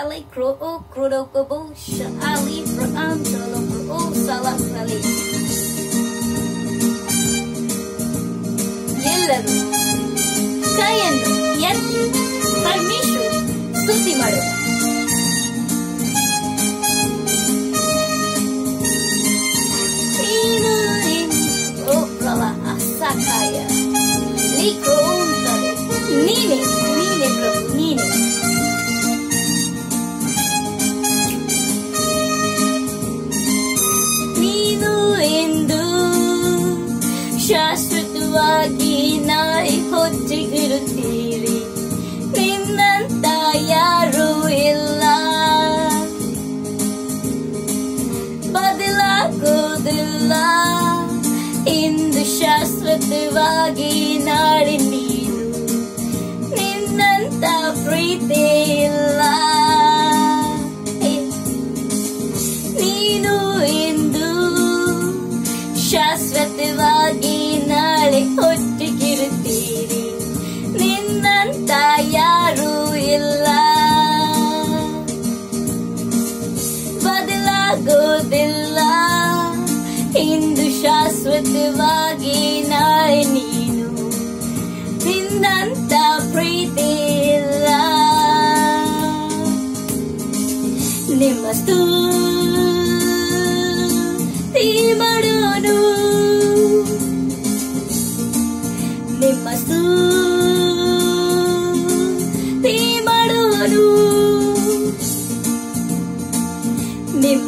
Kali Kro Krodo Kobo Shali Braham Solo Kro Sala Kali ಎಲ್ಲರೂ ಕೈಯನ್ನು ಎತ್ತಿ ಪರಮೇಶ್ವರ ಸ್ತುತಿ ಮಾಡೋಣ ನೀನು ಓ ಪ್ರವಾಹ ಸಹಾಯ ನೀಕೋ ಉಂಟದೆ ನೀನೆ ನೀನೆ ಪ್ರಭು ನೀನೆ ನೀನು ಎಂದು ಶಾಶ್ವತವಾಗಿ ನಾಯಿ ಹೊಚ್ಚಿಗಿರುತ್ತೀರಿ ನಿನ್ನಂತ ಯಾರೂ ಇಲ್ಲ ಬದಲಾಗೋದಿಲ್ಲ ಇಂದು ಶಾಶ್ವತವಾಗಿ ನಾಡಿ ನೀನು ನಿನ್ನಂತ ಪ್ರೀತಿ ಇಲ್ಲ ನೀನು ಇಂದು ಶಾಶ್ವತವಾಗಿ ನಾಳೆ ಹೊಟ್ಟಿಗಿರುತ್ತೀರಿ ನಿನ್ನಂತ ಯಾರೂ ಇಲ್ಲ ಬದಲಾಗೋದಿಲ್ಲ ಇಂದು ಶಾಶ್ವತವಾಗಿ ನಾಳೆ ನೀನು ನಿನ್ನಂತ ಪ್ರೀತಿ ಇಲ್ಲ ನಿಮ್ಮ ಸ್ತುತಿ ಮಾಡೋನು ನಿಮ್ಮ ಸ್ತುತಿ ಮಾಡೋನು ನಿಮ್ಮ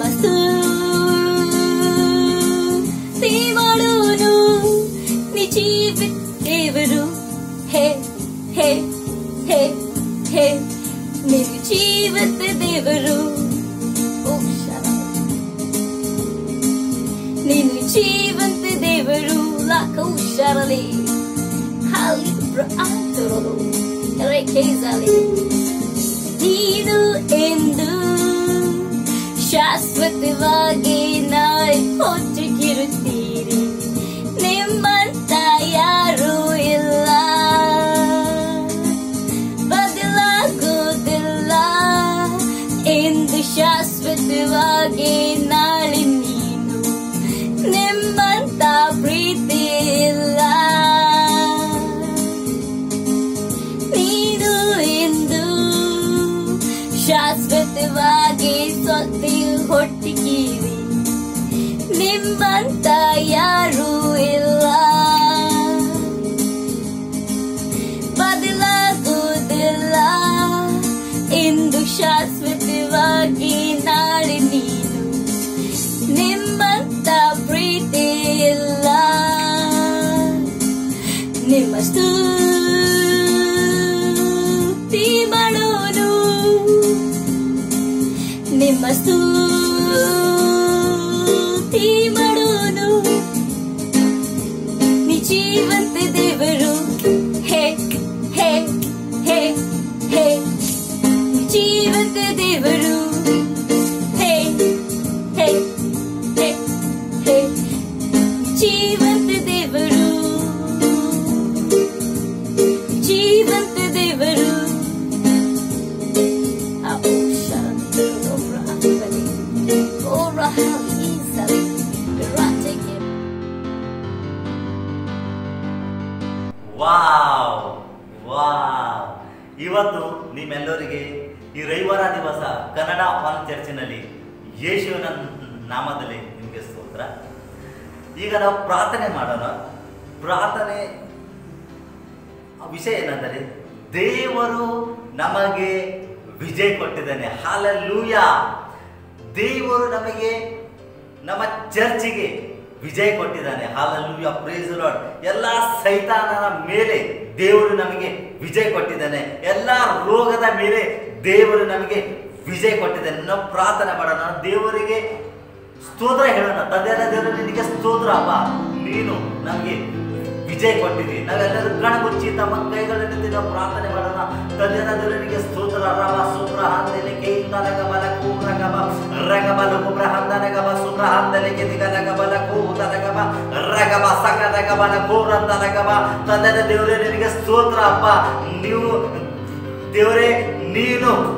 ಸ್ತುತಿ ಮಾಡೋನು ನಿಜೀವ ದೇವರು ಹೇ ಹೇ ಹೇ ಹೇ ನೀವು ಜೀವದ ದೇವರು ಓ ಶರಣ ನೀನು ಜೀವಂತ ದೇವರು ಲಾಕೌಶರಲಿ ಹಾಲಿ ಪ್ರಾಂತರಲು ರೇಖೆಸಲಿ ನೀನು ಎಂದು ಶಾಶ್ವತವಾಗಿ ನಾಯಿ ಹೊಚ್ಚಿಗಿರುತ್ತೀರಿ ನಿಮ್ಮಂತ ಯಾರೂ ಇಲ್ಲ ಬದಲಾಗೋದಿಲ್ಲ ಎಂದು ಶಾಶ್ವತವಾಗಿ ನಾಳೆ ನೀನು ನಿಮ್ಮಂತ ಪ್ರೀತಿ ಇಲ್ಲ ನೀನು ಎಂದು ಶಾಶ್ವತವಾಗಿ ಸೊತ್ತೆಯು ಹೊಟ್ಟಿಗೀರಿ ನಿಮ್ಮಂತ ಯಾರೂ ಇಲ್ಲ ಬದಲಾಗುವುದಿಲ್ಲ ಎಂದು ಶಾಶ್ವತವಾಗಿ ನಾಳೆ ನೀನು ನಿಮ್ಮಂತ ಪ್ರೀತಿ ಇಲ್ಲ ನಿಮ್ಮ ಸ್ತುತಿ ಮಾಡೋನು ನಿಮ್ಮ ಸ್ತುತಿ ಮಾಡೋನು ನಿ ಜೀವಂತ ದೇವರು ಹೇ ಹೇ ಹೇ ಹೇ ನಿ ಜೀವಂತ ದೇವರು ಹೇ ಹೇ ಹೇ ಹೇ ಜೀವಂತ ದೇವರು ಜೀವಂತ ದೇವರು ಆ ಓ ಶಾಂತಿ ಓ ರಾಹಲಿ ಓ ರಾಹಲಿ ಸಲಿ ರಾಜಗೆ ವಾವ್ ವಾವ್ ಇವತ್ತು ನಿಮ್ಮೆಲ್ಲರಿಗೆ ಈ ರವಿವಾರ ದಿವಸ ಕನ್ನಡ ಆನ್ ಚರ್ಚಿನಲ್ಲಿ ಯೇಸುವಿನ ನಾಮದಲ್ಲಿ ನಿಮಗೆ ಸ್ತೋತ್ರ ಈಗ ನಾವು ಪ್ರಾರ್ಥನೆ ಮಾಡೋಣ ಪ್ರಾರ್ಥನೆ ವಿಷಯ ಏನಂದರೆ ದೇವರು ನಮಗೆ ವಿಜಯ ಕೊಟ್ಟಿದ್ದಾನೆ ಹಾಲಲ್ಲೂಯ ದೇವರು ನಮಗೆ ನಮ್ಮ ಚರ್ಚಿಗೆ ವಿಜಯ ಕೊಟ್ಟಿದ್ದಾನೆ ಹಾಲಲ್ಲೂಯ ಪ್ರೇಸ್ ಲಾರ್ಡ್ ಎಲ್ಲ ಸೈತಾನನ ಮೇಲೆ ದೇವರು ನಮಗೆ ವಿಜಯ ಕೊಟ್ಟಿದ್ದಾನೆ ಎಲ್ಲ ರೋಗದ ಮೇಲೆ ದೇವರು ನಮಗೆ ವಿಜಯ ಕೊಟ್ಟಿದ್ದಾನೆ ನಾವು ಪ್ರಾರ್ಥನೆ ಮಾಡೋಣ ದೇವರಿಗೆ ಸ್ತೋತ್ರ ಹೇಳೋಣ ತಂದೆಯ ದೇವರು ನಿನಗೆ ಸ್ತೋತ್ರ ಅಪ್ಪ ನೀನು ನಮಗೆ ವಿಜಯ ಕೊಟ್ಟಿರಿ ನಾವೆಲ್ಲರೂ ಕಣ್ಮುಚ್ಚಿ ತಮ್ಮ ಕೈಗಳನ್ನೆತ್ತಿ ನಾವು ಪ್ರಾರ್ಥನೆ ಮಾಡೋಣ ತಂದೆಯ ದೇವರಿಗೆ ಸ್ತೋತ್ರ ರವ ಸುಬ್ರ ಹಂದಲೆ ಕೇಂದಲ ಗಬಲ ಕೂರ ಗಬ ರಗಬಲ ಕುಬ್ರ ಹಂದಲ ಗಬ ಸುಬ್ರ ಹಂದಲೆ ಕೆದಿಗಲ ಗಬಲ ಕೂದಲ ಗಬ ರಗಬ ಸಕಲ ಗಬಲ ಕೂರಂದಲ ಗಬ ತಂದೆಯ ದೇವರೇ ನಿನಗೆ ಸ್ತೋತ್ರ ಅಪ್ಪ ನೀವು ದೇವರೇ ನೀನು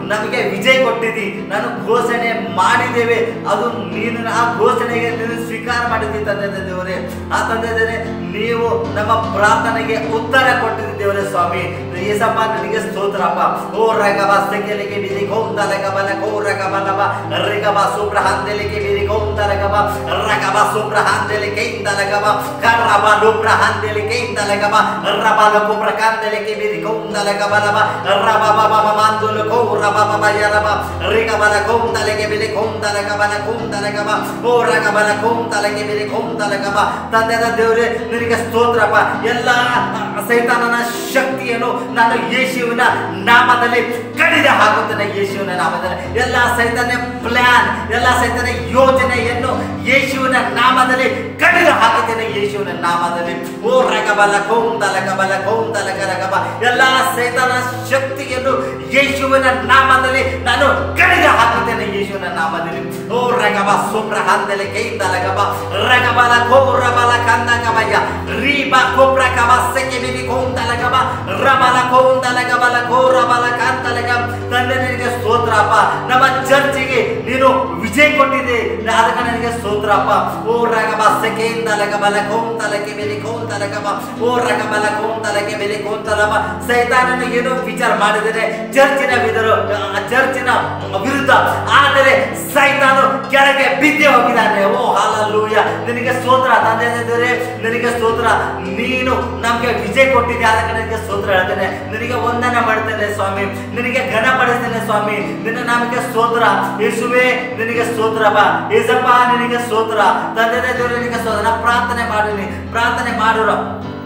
ನಮಗೆ ವಿಜಯ ಕೊಟ್ಟಿದ್ದಿ ನಾನು ಘೋಷಣೆ ಮಾಡಿದ್ದೇವೆ ಅದು ನೀನು ಆ ಘೋಷಣೆಗೆ ನೀನು ಸ್ವೀಕಾರ ಮಾಡಿದ್ದಿ ತಂದೆ ದೇವರೇ ಆ ತಂದೆ ದೇವರೇ ನೀವು ನಮ್ಮ ಪ್ರಾರ್ಥನೆಗೆ ಉತ್ತರ ಕೊಟ್ಟಿದ್ದಿ ದೇವರೇ ಸ್ವಾಮಿ ಏಸಪ್ಪ ನನಗೆ ಸ್ತೋತ್ರಪ್ಪ ಓ ರಗಬ ಸೆಕೆಲಿಗೆ ಬಿರಿ ಗೋಂದ ರಗಬಲ ಕೋ ರಗಬಲಬ ರಿಗಬ ಸುಬ್ರಹಾಂದೆಲಿಗೆ ಬಿರಿ ಗೋಂದ ರಗಬ ರಗಬ ಸುಬ್ರಹಾಂದೆಲಿಗೆ ಇಂದ ರಗಬ ಕರ್ರಬ ಲುಬ್ರಹಾಂದೆಲಿಗೆ ಇಂದ ರಗಬ ರಬಲ ಕುಬ್ರಕಾಂದೆಲಿಗೆ ಬಿರಿ ಗೋಂದ ರಗಬಲಬ ರಬ ಬಬ ಮಾಂದುಲು ಕೋ ರಬ ಬಬ ಯರಬ ರಿಗಬಲ ಗೋಂದಲೆಗೆ ಬಿರಿ ಗೋಂದ ರಗಬಲ ಗೋಂದ ರಗಬ ಓ ರಗಬಲ ಗೋಂದಲೆಗೆ ಬಿರಿ ಗೋಂದ ರಗಬ ತಂದೆದ ದೇವರೇ ನಿನಗೆ ಸ್ತೋತ್ರಪ್ಪ ಎಲ್ಲ ಸೈತಾನನ ಶಕ್ತಿಯನ್ನು ನಾನು ಯೇಸುವಿನ ನಾಮದಲ್ಲಿ ಕಡಿದು ಹಾಕುತ್ತೇನೆ ಯೇಸುವಿನ ನಾಮದಲ್ಲಿ ಎಲ್ಲ ಸೈತಾನ ಪ್ಲಾನ್ ಎಲ್ಲ ಸೈತಾನ ಯೋಜನೆಯನ್ನು ಯೇಸುವಿನ ನಾಮದಲ್ಲಿ ಕಡಿದು ಹಾಕುತ್ತೇನೆ ಯೇಸುವಿನ ನಾಮದಲ್ಲಿ ಓ ರಗಬಲ ಕೌಂದಲ ಗಬಲ ಕೌಂದಲ ಗರಗಬ ಎಲ್ಲ ಸೈತಾನ ಶಕ್ತಿಯನ್ನು ಯೇಸುವಿನ ನಾಮದಲ್ಲಿ ನಾನು ಕಡಿದು ಹಾಕುತ್ತೇನೆ ಯೇಸುವಿನ ನಾಮದಲ್ಲಿ ಓ ರಗಬ ಸುಬ್ರಹಾಂದಲೆ ಕೈಂದಲ ಗಬ ರಗಬಲ ಕೌರಬಲ ಕಂದಗಬಯ್ಯ ರೀಬ ಕೊಬ್ರ ಕಬ ಸೆಕೆ ಬಿರಿ ಕೌಂದಲ ಗಬ ರಬಲ ಕೌಂದಲ ಗಬಲ ಕೌರಬಲ ಕಾಂತಲ ಗಬ ತಂದೆ ನಿನಗೆ ಸ್ತೋತ್ರಪ್ಪ ನಮ್ಮ ಚರ್ಚಿಗೆ ನೀನು ವಿಜಯ ಕೊಟ್ಟಿದೆ ಅದಕ್ಕೆ ನನಗೆ ಸ್ತೋತ್ರಪ್ಪ ಓ ರಗಬ ಸೆಕೆಂದಲ ಗಬಲ ಕೌಂತಲಕ್ಕೆ ಬೆಲೆ ಕೌಂತಲಗಬ ಓ ರಗಬಲ ಕೌಂತಲಕ್ಕೆ ಬೆಲೆ ಕೌಂತಲಬ ಸೈತಾನನು ಏನೋ ವಿಚಾರ ಮಾಡಿದರೆ ಚರ್ಚಿನ ವಿಧರು ಚರ್ಚಿನ ವಿರುದ್ಧ ಆದರೆ ಸೈತಾನು ಕೆಳಗೆ ಬಿದ್ದೆ ಹೋಗಿದ್ದಾನೆ ಓ ಹಾಲಲ್ಲೂಯ ನಿನಗೆ ಸ್ತೋತ್ರ ತಂದೆ ದೇವರೇ ನಿನಗೆ ಸ್ತೋತ್ರ ನೀನು ನಮಗೆ ವಿಜಯ ಕೊಟ್ಟಿದ್ದೆ ಅದಕ್ಕೆ ನನಗೆ ಸ್ತೋತ್ರ ಹೇಳ್ತೇನೆ ನಿನಗೆ ವಂದನೆ ಮಾಡ್ತೇನೆ ಸ್ವಾಮಿ ನಿನಗೆ ಘನ ಪಡಿಸ್ತೇನೆ ಸ್ವಾಮಿ ನಿನ್ನ ನಮಗೆ ಸ್ತೋತ್ರ ಯೇಸುವೆ ನಿನಗೆ ಸ್ತೋತ್ರ ಬಾ ಯೇಸಪ್ಪ ನಿನಗೆ ಸ್ತೋತ್ರ ತಂದೆ ದೇವರೇ ನಿನಗೆ ಸ್ತೋತ್ರ ನಾ ಪ್ರಾರ್ಥನೆ ಮಾಡಿನಿ ಪ್ರಾರ್ಥನೆ ಮಾಡೋರು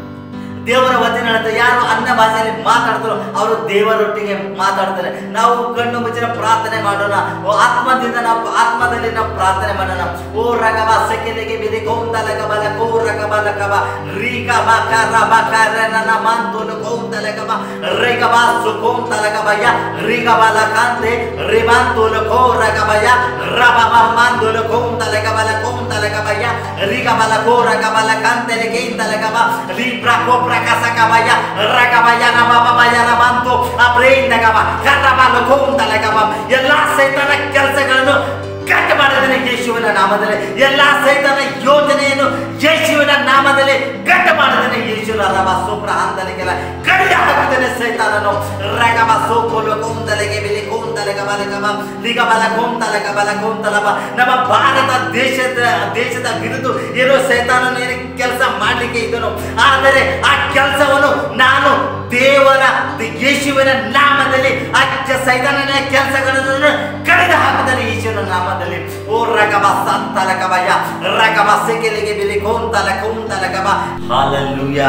ದೇವರ ವಚನ ಹೇಳುತ್ತೆ ಯಾರು ಅನ್ನ ಭಾಷೆಯಲ್ಲಿ ಮಾತಾಡ್ತಾರೋ ಅವರು ದೇವರೊಟ್ಟಿಗೆ ಮಾತಾಡ್ತಾರೆ ನಾವು ಕಣ್ಣು ಮುಚ್ಚಿನ ಪ್ರಾರ್ಥನೆ ಮಾಡೋಣ ಓ ಆತ್ಮದಿಂದ ನಾವು ಆತ್ಮದಲ್ಲಿ ನಾವು ಪ್ರಾರ್ಥನೆ ಮಾಡೋಣ ಓ ರಗಬ ಸೆಕೆಲೆಗೆ ಬಿದಿ ಕೌಂತಲ ಕಬಲ ಕೋ ರಗಬಲ ಕಬ ರೀಗ ಬಕ ರಬ ಕರ ನನ್ನ ಮಂತುಲು ಕೌಂತಲ ಕಬ ರೇಗಬ ಸುಕೌಂತಲ ಕಬಯ ರಿಗಬಲ ಕಾಂತೆ ರಿಬಂತುಲು ಕೋ ರಗಬಯ ರಬ ಮಂದುಲು ಕೌಂತಲ ಕಬಲ ಕೌಂತಲ ಕಬಯ ರಿಗಬಲ ಕೋ ರಗಬಲ ಕಾಂತೆಲೆ ಕೇಂತಲ ಕಬ ಲಿಬ್ರ ಕೊಬ್ರ ಕಸಕಬಯ ರಗಬಯ ನಬಬಯ ನಬಂತು ಅಬ್ರೇಂದಗಬ ಕರಬಲ ಕೌಂತಲ ಕಬ ಎಲ್ಲಾ ಸೈತನ ಕೆಲಸಗಳನ್ನು ಕಟ್ ಮಾಡಿದನೆ ಯೇಸುವಿನ ನಾಮದಲ್ಲಿ ಎಲ್ಲಾ ಸೈತನ ಯೋಜನೆಯನ್ನು ಯೇಸುವಿನ ನಾಮದಲ್ಲಿ ಕಟ್ ಮಾಡಿದನೆ ಯೇಸುವಿನ ರವ ಸೂಪ್ರ ಹಂತಲಿಗೆಲ್ಲ ಕಡಿಯ ಹಾಕಿದನೆ ಸೈತಾನನು ರಗಬ ಸೋಕೋಲು ಕೌಂತಲೆಗೆ ಬಿಲಿ ಕೌಂತಲೆಗ ಬಲಗಬ ಲಿಗಬಲ ಕೌಂತಲಗ ಬಲ ಕೌಂತಲಬ ನಮ್ಮ ಭಾರತ ದೇಶದ ದೇಶದ ವಿರುದ್ಧ ಏನೋ ಸೈತಾನನು ಏನು ಕೆಲಸ ಮಾಡಲಿಕ್ಕೆ ಇದ್ದನು ಆದರೆ ಆ ಕೆಲಸವನ್ನು ನಾನು ದೇವರ ಯೇಸುವಿನ ನಾಮದಲ್ಲಿ ಆ ಕ- ಸೈತಾನನ ಕೆಲಸಗಳನ್ನು ಕಡಿದು ಹಾಕಿದರೆ ಯೇಸುವಿನ ನಾಮದಲ್ಲಿ ಓ ರಗಬ ಸಂತಲ ಗಬಯ ರಗಬ ಸೆಕೆಲಿಗೆ ಬಿಲಿ ಕೌಂತಲ ಕೌಂತಲ ಗಬ ಹಾಲಲ್ಲೂಯ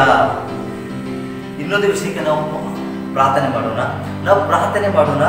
ಇನ್ನೊಂದು ವಿಷಯಕ್ಕೆ ನಾವು ಪ್ರಾರ್ಥನೆ ಮಾಡೋಣ ನಾವು ಪ್ರಾರ್ಥನೆ ಮಾಡೋಣ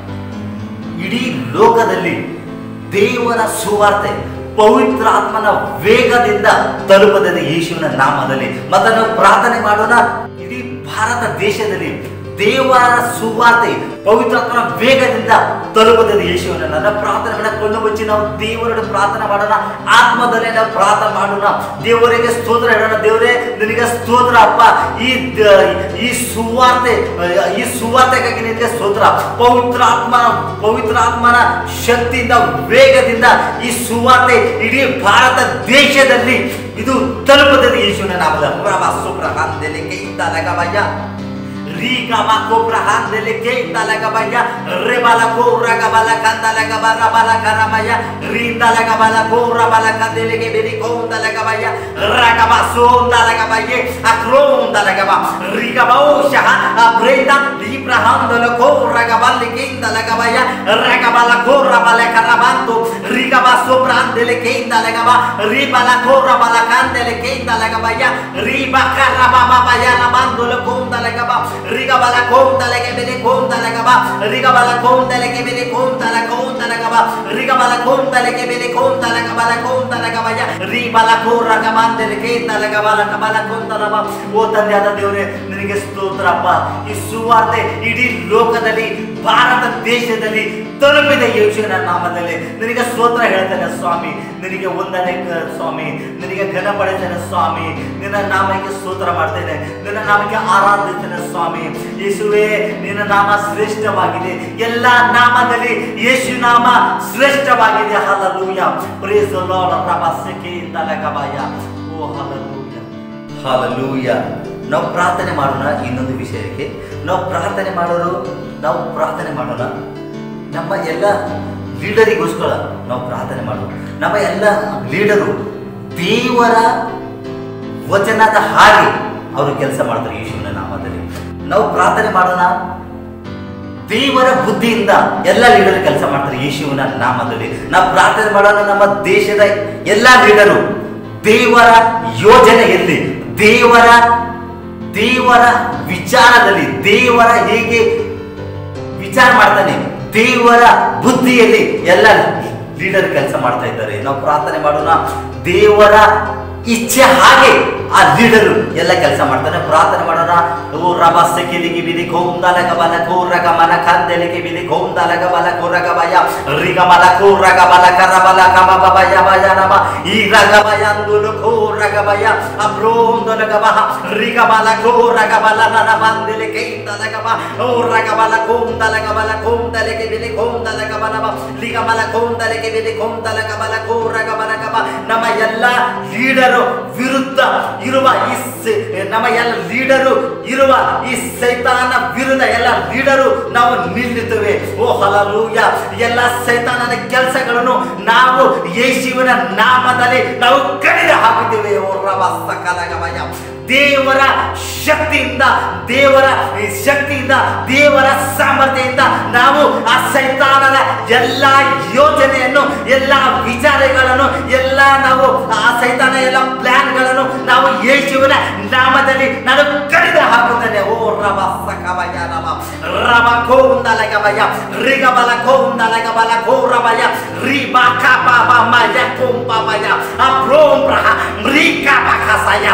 ಇಡೀ ಲೋಕದಲ್ಲಿ ದೇವರ ಸುವಾರ್ತೆ ಪವಿತ್ರ ಆತ್ಮನ ವೇಗದಿಂದ ತಲುಪದಿದೆ ಯೇಸುವಿನ ನಾಮದಲ್ಲಿ ಮತ್ತೆ ನಾವು ಪ್ರಾರ್ಥನೆ ಮಾಡೋಣ ಇಡೀ ಭಾರತ ದೇಶದಲ್ಲಿ ದೇವರ ಸುವಾರ್ತೆ ಪವಿತ್ರಾತ್ಮನ ವೇಗದಿಂದ ತಲುಪುತ್ತದೆ ಯೇಸುವಿನ ನನ್ನ ಪ್ರಾರ್ಥನೆಗಳನ್ನ ಕೊಂಡು ಮುಚ್ಚಿ ನಾವು ದೇವರೊಡೆ ಪ್ರಾರ್ಥನೆ ಮಾಡೋಣ ಆತ್ಮದಲ್ಲೇ ನಾವು ಪ್ರಾರ್ಥನೆ ಮಾಡೋಣ ದೇವರಿಗೆ ಸ್ತೋತ್ರ ಹೇಳೋಣ ದೇವರೇ ನಿನಗೆ ಸ್ತೋತ್ರ ಅಪ್ಪ ಈ ದ- ಈ ಸುವಾರ್ತೆ ಈ ಸುವಾರ್ತೆಗಾಗಿ ನಿನಗೆ ಸ್ತೋತ್ರ ಪವಿತ್ರಾತ್ಮನ ಪವಿತ್ರಾತ್ಮನ ಶಕ್ತಿಯಿಂದ ವೇಗದಿಂದ ಈ ಸುವಾರ್ತೆ ಇಡೀ ಭಾರತ ದೇಶದಲ್ಲಿ ಇದು ತಲುಪುತ್ತದೆ ಯೇಸುವಿನ ನಾಮದ ಪ್ರಭಾ ಸುಪ್ರಹಾಂದೆಲೆ ಕೈಯಿಂದ ಲಗವಯ್ಯ Riga mako prahandele keita laga baya rebala ko raga bala kanda laga bara bala karamaya rinda laga bala ko rabala kandele ke beri konda laga baya raga basonda laga baye akronda laga ba riga ba shaha abrenda libra handele ko raga bala keinda laga baya raga bala ko rabala karabanto riga baso prandele keinda laga ba ribala ko rabala kandele keinda laga baya riba karababa baya rabandole konda laga ba riga bala konda laga bele konda laga ba riga bala konda laga bele konda laga konda laga ba riga bala konda laga bele konda laga bala konda laga baya riba la korra gamandele keinda laga bala kabala konda laga ಓ ತಂದೆಯಾದ ದೇವರೇ ನಿನಗೆ ಸ್ತೋತ್ರಪ್ಪ ಈ ಸುವಾರ್ತೆ ಇಡೀ ಲೋಕದಲ್ಲಿ ಭಾರತ ದೇಶದಲ್ಲಿ ತಲುಪಿದೆ ಯೇಸುವಿನ ನಾಮದಲ್ಲಿ ನಿನಗೆ ಸ್ತೋತ್ರ ಹೇಳ್ತೇನೆ ಸ್ವಾಮಿ ನಿನಗೆ ಒಂದನೇ ಕ- ಸ್ವಾಮಿ ನಿನಗೆ ಘನ ಪಡಿತೇನೆ ಸ್ವಾಮಿ ನಿನ್ನ ನಾಮಕ್ಕೆ ಸ್ತೋತ್ರ ಮಾಡ್ತೇನೆ ನಿನ್ನ ನಾಮಕ್ಕೆ ಆರಾಧಿಸ್ತೇನೆ ಸ್ವಾಮಿ ಯೇಸುವೆ ನಿನ್ನ ನಾಮ ಶ್ರೇಷ್ಠವಾಗಿದೆ ಎಲ್ಲ ನಾಮದಲ್ಲಿ ಯೇಸು ನಾಮ ಶ್ರೇಷ್ಠವಾಗಿದೆ ಹಲಲೂಯ ಪ್ರೇಸ್ ಲಾರ್ಡ್ ರಬಸಕೆ ತಲಗಬಾಯ ಓ ಹಲಲೂಯ ಹಲಲೂಯ ನಾವು ಪ್ರಾರ್ಥನೆ ಮಾಡೋಣ ಇನ್ನೊಂದು ವಿಷಯಕ್ಕೆ ನಾವು ಪ್ರಾರ್ಥನೆ ಮಾಡೋರು ನಾವು ಪ್ರಾರ್ಥನೆ ಮಾಡೋಣ ನಮ್ಮ ಎಲ್ಲ ಲೀಡರಿಗೋಸ್ಕರ ನಾವು ಪ್ರಾರ್ಥನೆ ಮಾಡೋಣ ನಮ್ಮ ಎಲ್ಲ ಲೀಡರು ದೇವರ ವಚನದ ಹಾಗೆ ಅವರು ಕೆಲಸ ಮಾಡ್ತಾರೆ ಯೇಸುವಿನ ನಾಮದಲ್ಲಿ ನಾವು ಪ್ರಾರ್ಥನೆ ಮಾಡೋಣ ದೇವರ ಬುದ್ಧಿಯಿಂದ ಎಲ್ಲ ಲೀಡರ್ ಕೆಲಸ ಮಾಡ್ತಾರೆ ಯೇಸುವಿನ ನಾಮದಲ್ಲಿ ನಾವು ಪ್ರಾರ್ಥನೆ ಮಾಡೋಣ ನಮ್ಮ ದೇಶದ ಎಲ್ಲ ಲೀಡರು ದೇವರ ಯೋಜನೆಯಲ್ಲಿ ದೇವರ ದೇವರ ವಿಚಾರದಲ್ಲಿ ದೇವರ ಹೇಗೆ ವಿಚಾರ ಮಾಡ್ತಾನೆ ದೇವರ ಬುದ್ಧಿಯಲ್ಲಿ ಎಲ್ಲ ಲೀಡರ್ ಕೆಲಸ ಮಾಡ್ತಾ ಇದ್ದಾರೆ ನಾವು ಪ್ರಾರ್ಥನೆ ಮಾಡೋಣ ದೇವರ ಇಚ್ಛೆ ಹಾಗೆ ಆ ಲೀಡರು ಎಲ್ಲ ಕೆಲಸ ಮಾಡ್ತಾನೆ ಪ್ರಾರ್ಥನೆ ಮಾಡೋಣ ಓ ರಭಸಕ್ಕೆ ಲಿಗಿ ಬಿದಿ ಕೋಂದಲ ಗಬಲ ಕೋರಗ ಮಲ ಕಂದೆಲಿಗೆ ಬಿದಿ ಕೋಂದಲ ಗಬಲ ಕೋರಗ ಬಯ ರಿಗ ಮಲ ಕೋರಗ ಬಲ ಕರಬಲ ಕಮ ಬಯ ಬಯ ನಮ ಈ ರಗ ಬಯ ಅಂದುಲು ಕೋರಗ ಬಯ ಅಬ್ರೋಂದಲ ಗಬ ರಿಗ ಬಲ ಕೋರಗ ಬಲ ನನ ಬಂದಿಲಿ ಕೈಂದಲ ಗಬ ಓ ರಗ ಬಲ ಕೋಂದಲ ಗಬಲ ಕೋಂದಲಿಗೆ ಬಿದಿ ಕೋಂದಲ ಗಬಲ ಲಿಗ ಮಲ ಕೋಂದಲಿಗೆ ಬಿದಿ ಕೋಂದಲ ಗಬಲ ಕೋರಗ ಬಲ ಗಬ ನಮ್ಮ ಎಲ್ಲ ಲೀಡರು ವಿರುದ್ಧ ಇರುವ ಈ ಸ- ನಮ್ಮ ಎಲ್ಲ ಲೀಡರು ಇರುವ ಈ ಸೈತಾನ ವಿರುದ್ಧ ಎಲ್ಲ ಲೀಡರು ನಾವು ನಿಲ್ಲುತ್ತೇವೆ ಓ ಹಲಲೂಯ ಎಲ್ಲ ಸೈತಾನನ ಕೆಲಸಗಳನ್ನು ನಾವು ಯೇಸುವಿನ ನಾಮದಲ್ಲಿ ನಾವು ಕಡಿದು ಹಾಕುತ್ತೇವೆ ಓ ರವ ಸಕಲಗಮಯ ದೇವರ ಶಕ್ತಿಯಿಂದ ದೇವರ ಈ ಶಕ್ತಿಯಿಂದ ದೇವರ ಸಾಮರ್ಥ್ಯದಿಂದ ನಾವು ಆ ಸೈತಾನನ ಎಲ್ಲ ಯೋಜನೆಯನ್ನು ಎಲ್ಲ ವಿಚಾರಗಳನ್ನು ಎಲ್ಲ ನಾವು ಆ ಸೈತಾನ ಎಲ್ಲ ಪ್ಲಾನ್ಗಳನ್ನು ನಾವು ಯೇಸುವಿನ ನಾಮದಲ್ಲಿ ನಾನು ಕಡಿದು ಹಾಕುತ್ತೇನೆ ಓ ರವ ಸಕವಯ ನಮ ರವ ಕೋಂದಲಗವಯ ರಿಗಬಲ ಕೋಂದಲಗಬಲ ಕೋರವಯ ರಿಬ ಕಬ ಮಯ ಕುಂಬವಯ ಅಬ್ರೋಂ ಪ್ರಹ ಮ್ರೀಕ ಬಕಸಯ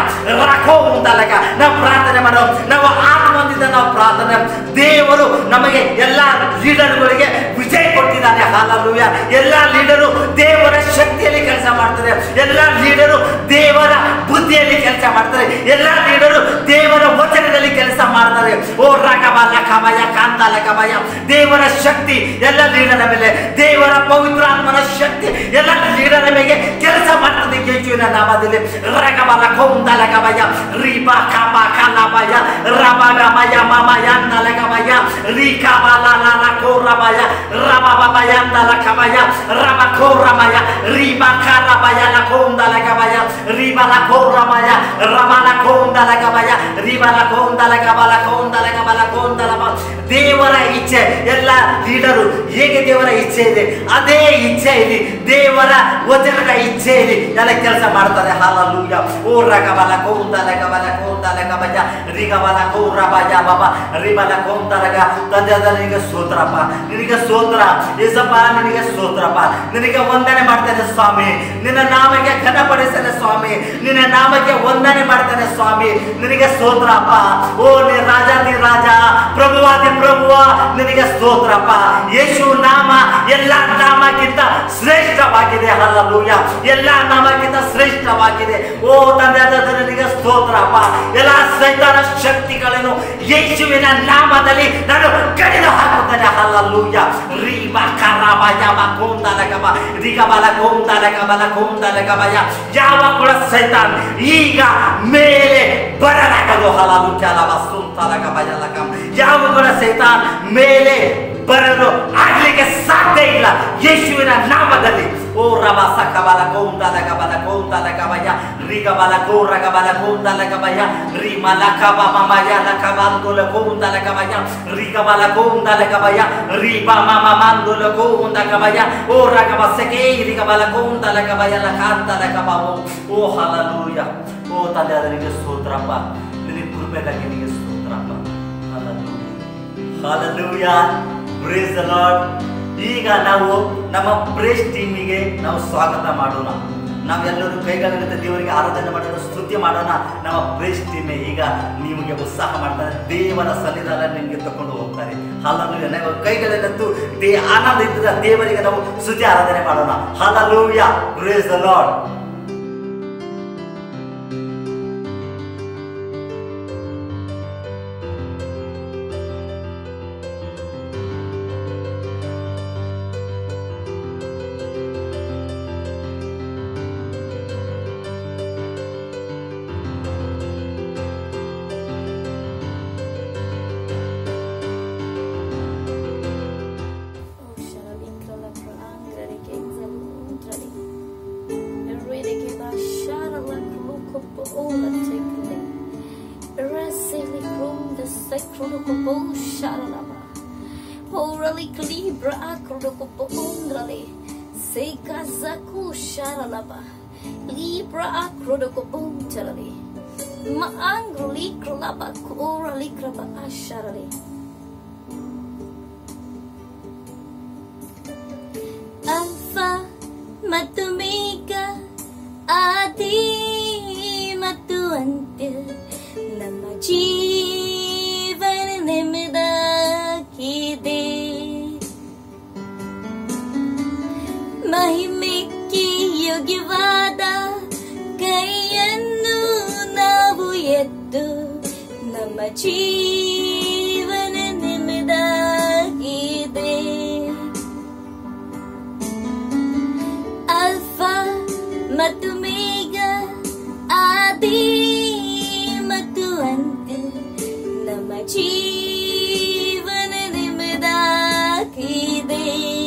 ರಕೋಂದಲಗ ನಾವು ಪ್ರಾರ್ಥನೆ ಮಾಡೋ ನಾವು ಆತ್ಮದಿಂದ ನಾವು ಪ್ರಾರ್ಥನೆ ದೇವರು ನಮಗೆ ಎಲ್ಲ ಲೀಡರ್ಗಳಿಗೆ ವಿಜಯ ಕೊಟ್ಟಿದ್ದಾನೆ ಹಾಲಲ್ಲೂಯ ಎಲ್ಲ ಲೀಡರು ದೇವರ ಶಕ್ತಿಯಲ್ಲಿ ಕೆಲಸ ಮಾಡ್ತಾರೆ ಎಲ್ಲ ಲೀಡರು ದೇವರ ಬುದ್ಧಿಯಲ್ಲಿ ಕೆಲಸ ಮಾಡ್ತಾರೆ ಎಲ್ಲ ಲೀಡರು ದೇವರ ವಚನದಲ್ಲಿ ಕೆಲಸ ಮಾಡ್ತಾರೆ ಓ ರಕಬಲ ಕಮಯ ಕಾಂತಲ ಕಮಯ ದೇವರ ಶಕ್ತಿ ಎಲ್ಲ ಲೀಡರ ಮೇಲೆ ದೇವರ ಪವಿತ್ರಾತ್ಮನ ಶಕ್ತಿ ಎಲ್ಲ ಲೀಡರ ಮೇಲೆ ಕೆಲಸ ಮಾಡ್ತದೆ ಯೇಸುವಿನ ನಾಮದಲ್ಲಿ ರಗಬಲ ಕೌಂದಲ ಕಮಯ ರೀಪ ಕಪ ಕಲಮಯ ರಮ ಗಮಯ ಮಮಯ ನಲಗಮಯ ರೀಕಬಲ ಲಲ ಕೋರಮಯ ರಮ ಮಮಯ ನಲಕಮಯ ರಮ ಕೋರಮಯ ರೀಮ ಕರಮಯ ಲಕೋಂದಲ ಗಮಯ ರೀಮಲ ಕೋರಮಯ ರಮಲ ಕೋಂದಲ ಗಮಯ ರೀಮಲ ಕೋಂದಲ ಗಮಲ ಕೋಂದಲ ಗಮಲ ಕೋಂದಲ ಮ- ದೇವರ ಇಚ್ಛೆ ಎಲ್ಲ ಲೀಡರು ಹೇಗೆ ದೇವರ ಇಚ್ಛೆ ಇದೆ ಅದೇ ಇಚ್ಛೆ ಇಲ್ಲಿ ದೇವರ ವಚನದ ಇಚ್ಛೆ ಇಲ್ಲಿ ಎಲ್ಲ ಕೆಲಸ ಮಾಡ್ತಾರೆ ಹಾಲಲ್ಲೂಯ ಓ ರಗಬಲ ಕೋಂದಲ ಗಮಲ ಕೋಂದಲ ಗಮಯ ರಿಗಬಲ ಕೋರಬಯ ಬಾಬಾ ರಿಬಲ ಕೋಂದಲಗ ತಂದೆ ಆದ ನಿನಗೆ ಸ್ತೋತ್ರಪ್ಪ ನಿನಗೆ ಸ್ತೋತ್ರ ಏಸಪ್ಪ ನಿನಗೆ ಸ್ತೋತ್ರಪ್ಪ ನಿನಗೆ ವಂದನೆ ಮಾಡ್ತೇನೆ ಸ್ವಾಮಿ ನಿನ್ನ ನಾಮಕ್ಕೆ ಘನಪಡಿಸ್ತೇನೆ ಸ್ವಾಮಿ ನಿನ್ನ ನಾಮಕ್ಕೆ ವಂದನೆ ಮಾಡ್ತೇನೆ ಸ್ವಾಮಿ ನಿನಗೆ ಸ್ತೋತ್ರಪ್ಪ ಓ ನೀ ರಾಜಾದಿ ರಾಜ ಪ್ರಭುವಾದಿ ಪ್ರಭುವ ನಿನಗೆ ಸ್ತೋತ್ರಪ್ಪ ಯೇಸು ನಾಮ ಎಲ್ಲ ನಾಮಕ್ಕಿಂತ ಶ್ರೇಷ್ಠವಾಗಿದೆ ಹಲ್ಲೂಯ ಎಲ್ಲ ನಾಮಕ್ಕಿಂತ ಶ್ರೇಷ್ಠವಾಗಿದೆ ಓ ತಂದೆ ಆದ ನಿನಗೆ ಸ್ತೋತ್ರಪ್ಪ ಎಲ್ಲ ಸೈತಾನ ಶಕ್ತಿಗಳನ್ನು ಯೇಸುವಿನ ನಾಮದಲ್ಲಿ ನಾನು ಕಡಿದು ಹಾಕುತ್ತೇನೆ ಹಲ್ಲೂಯ ರೀಮ ಕರಮ ಯಮ ಕೊಂದಲಗಮ ರಿಗಬಲ ಕೊಂದಲಗಬಲ ಕೊಂದಲಗಮಯ ಯಾವ ಕೂಡ ಸೈತಾನ್ ಈಗ ಮೇಲೆ ಬರಲಾಗದು ಹಲಲು ಕೆಲವ ಸುಂತಲಗಮಯಲಕಂ ಯಾವ ಕೂಡ ಸೈತಾನ್ ಮೇಲೆ ಬರಲು ಆಗ್ಲಿಕ್ಕೆ ಸಾಧ್ಯ ಇಲ್ಲ ಯೇಸುವಿನ ನಾಮದಲ್ಲಿ ಓ ರವ ಸಕಬಲ ಕೌಂದಲ ಗಬಲ ಕೌಂದಲ ಗಮಯ ರಿಗಬಲ ಕೋರ ಗಬಲ ಕೌಂದಲ ಗಮಯ ರಿಮಲ ಕಬ ಮಮಯ ಲಕಬಂದುಲ ಕೌಂದಲ ಗಮಯ ರಿಗಬಲ ಕೌಂದಲ ಗಮಯ ರಿಬ ಮಮ ಮಂದುಲ ಕೌಂದ ಗಮಯ ಓ ರಗಬ ಸೆಕೆ ರಿಗಬಲ ಕೌಂದಲ ಗಮಯ ಲಕಾಂತಲ ಗಮವು ಓ ಹಲಲೂಯ ಓ ತಂದೆ ಅದನಿಗೆ ಸ್ತೋತ್ರಪ್ಪ ನಿನಗೆ ಕೃಪೆಗಾಗಿ ನಿನಗೆ ಸ್ತೋತ್ರಪ್ಪ ಹಲಲೂಯ ಹಾಲಲೂಯ ಪ್ರೇಸ್ ದ ಲಾರ್ಡ್ ಈಗ ನಾವು ನಮ್ಮ ಪ್ರೇಸ್ ಟೀಮಿಗೆ ನಾವು ಸ್ವಾಗತ ಮಾಡೋಣ ನಾವೆಲ್ಲರೂ ಕೈಗಾಲಿರುತ್ತೆ ದೇವರಿಗೆ ಆರಾಧನೆ ಮಾಡೋಣ ಸ್ತುತಿ ಮಾಡೋಣ ನಮ್ಮ ಪ್ರೇಸ್ ಟೀಮೆ ಈಗ ನಿಮಗೆ ಉತ್ಸಾಹ ಮಾಡ್ತಾರೆ ದೇವರ ಸನ್ನಿಧಾನ ನಿಮಗೆ ತಕೊಂಡು ಹೋಗ್ತಾರೆ ಹಾಲಲ್ಲೂಯ ನಾವು ಕೈಗಳನ್ನೆತ್ತು ದೇ ಆನಂದದಿಂದ ದೇವರಿಗೆ ನಾವು ಸ್ತುತಿ ಆರಾಧನೆ ಮಾಡೋಣ ಹಾಲಲ್ಲೂಯ praise the lord Oh, sharali krala prangari kenzal untrali. Erede ke ba sharala kruko po ola tekle. Erasili krum de sekruno ko po sharala ba. Orali klibra akruno ko po undrali. Seka zaku sharala ba. Libra akruno ko po untrali. Maangro likrala ba kura likraba asharali. Alpha ಮತ್ತು ಮೇಘ ಆದಿ ಮತ್ತು ಅಂತ್ಯ ನಮ್ಮ ಜೀವನ ನೆಮ್ಮದಾಗಿದೆ ಮಹಿಮೆಕ್ಕೆ ಯೋಗ್ಯವಾದ ಕೈಯನ್ನು ನಾವು ಎದ್ದು ನಮ್ಮ ಜೀವನ ನೆಮ್ಮದಾಗಿದೆ ಅಲ್ಫಾ ಮತ್ತು ಮೇಘ ಆದಿ ಮತ್ತು ಅಂತ್ಯ ನಮ್ಮ ಜೀವನ ನಿಮ್ಮದಾಗಿದೆ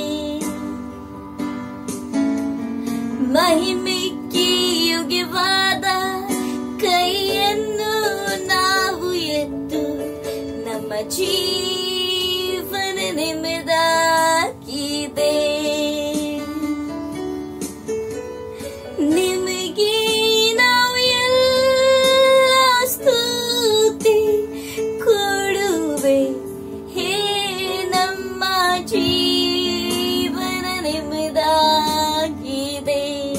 ಮಹಿಮೆಗೆ ಯೋಗ್ಯವಾದ ಕೈಯನ್ನು ನಾವು ಎದ್ದು ನಮ್ಮ ಜೀವನ ನಿಮ್ಮದಾಗಿದೆ ನಿಮಗೆ ನಾವು ಎಲ್ಲ ಸ್ತುತಿ ಕೊಡುವೆ ಹೇ ನಮ್ಮ ಜೀವನ ನಿಮ್ಮದಾಗಿದೆ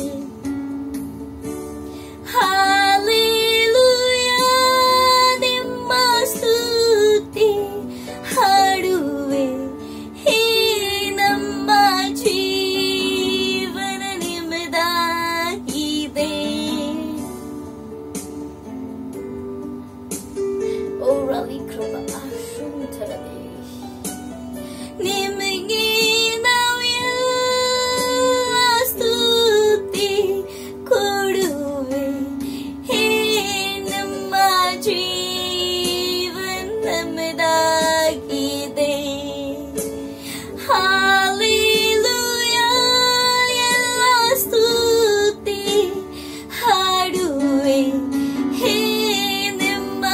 ಹಾಲೆಲೂಯಾ ನಿಮ್ಮ ಸ್ತುತಿ ಹಾಡುವೆ ಹೇ ನಮ್ಮ ಜೀವನ ನಿಮ್ಮದಾಗಿದೆ ಓರಲಿ ಕೃಪ ಆಶುಂತರದೆ ನಿಮಗೆ ನಾವು ಎಲ್ಲ ಸ್ತುತಿ ಕೊಡುವೆ ಹೇ ನಮ್ಮ ಜೀವನ ನಮ್ಮದಾಗಿದೆ ಹಾಲೆಲೂಯಾ ಎಲ್ಲ ಸ್ತುತಿ ಹಾಡುವೆ ಹೇ ನಿಮ್ಮ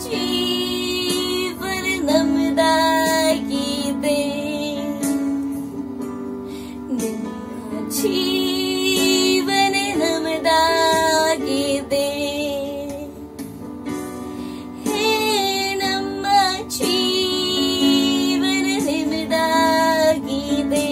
ಜೀವನ ನಮ್ಮದಾಗಿದೆ ನಿಮ್ಮ ಜೀವನ ನಮ್ಮದಾಗಿದೆ ಹೇ ನಮ್ಮ ಜೀವನ ನಿಮ್ಮದಾಗಿದೆ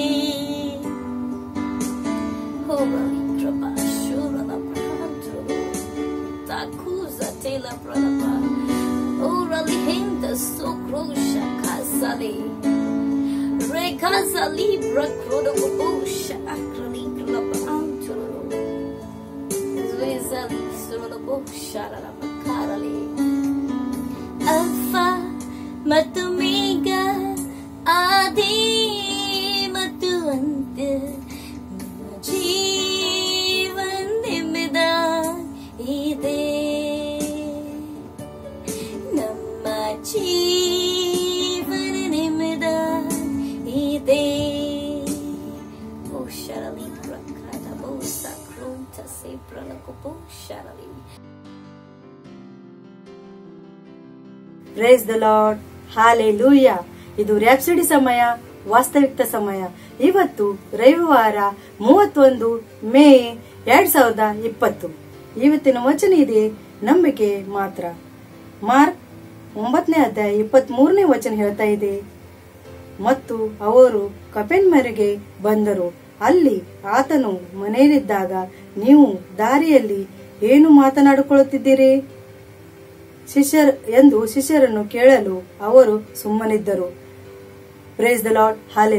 ಹೋಗಲಿ ಕೃಪಾ ಶೂರನ ಪ್ರಾಂತರು takuza tela pranapa orali henda sokrosha kasali rekasa libra krodo obosha akrali krapa anturo zwezali sorodo bosha la makarali alfa ಮತ್ತು ಮೇಘ ಆದಿ ಮತ್ತು ಅಂತ್ಯ ನಮ್ಮ ಜೀವನ ನಿಮ್ಮದ ಇದೆ ನಮ್ಮ ಜೀವನ ನಿಮ್ಮದ ಇದೆ ಓ ಶರಲಿ ಪ್ರಕೃತ ಬೋಸ ಕ್ರೂಂತ ಸೇ ಪ್ರಲಕುಪು ಶರಲಿ ಪ್ರೇಸ್ ದ ಲಾರ್ಡ್ ಹಾಲೆ ಲೂಯ ಇದು ರ್ಯಾಪ್ಸಿಡಿ ಸಮಯ ವಾಸ್ತವಿಕ ಸಮಯ ಇವತ್ತು ರವಿವಾರ ಮೂವತ್ತೊಂದು ಮೇ ಎರಡ್ ಸಾವಿರದ ಇಪ್ಪತ್ತು ಇವತ್ತಿನ ವಚನ ಇದೆ ನಂಬಿಕೆ ಮಾತ್ರ ಮಾರ್ಕ್ ಒಂಬತ್ತನೇ ಅಧ್ಯಾಯ ಇಪ್ಪತ್ತ್ ಮೂರನೇ ವಚನ ಹೇಳ್ತಾ ಇದೆ ಮತ್ತು ಅವರು ಕಪೆನ್ ಮೇರೆಗೆ ಬಂದರು ಅಲ್ಲಿ ಆತನು ಮನೆಯಲ್ಲಿದ್ದಾಗ ನೀವು ದಾರಿಯಲ್ಲಿ ಏನು ಮಾತನಾಡಿಕೊಳ್ಳುತ್ತಿದ್ದೀರಿ ಶಿಷ್ಯರ್ ಎಂದು ಶಿಷ್ಯರನ್ನು ಕೇಳಲು ಅವರು ಸುಮ್ಮನಿದ್ದರು ಪ್ರೇಸ್ ದ ಲಾರ್ಡ್ ಹಾಲೆ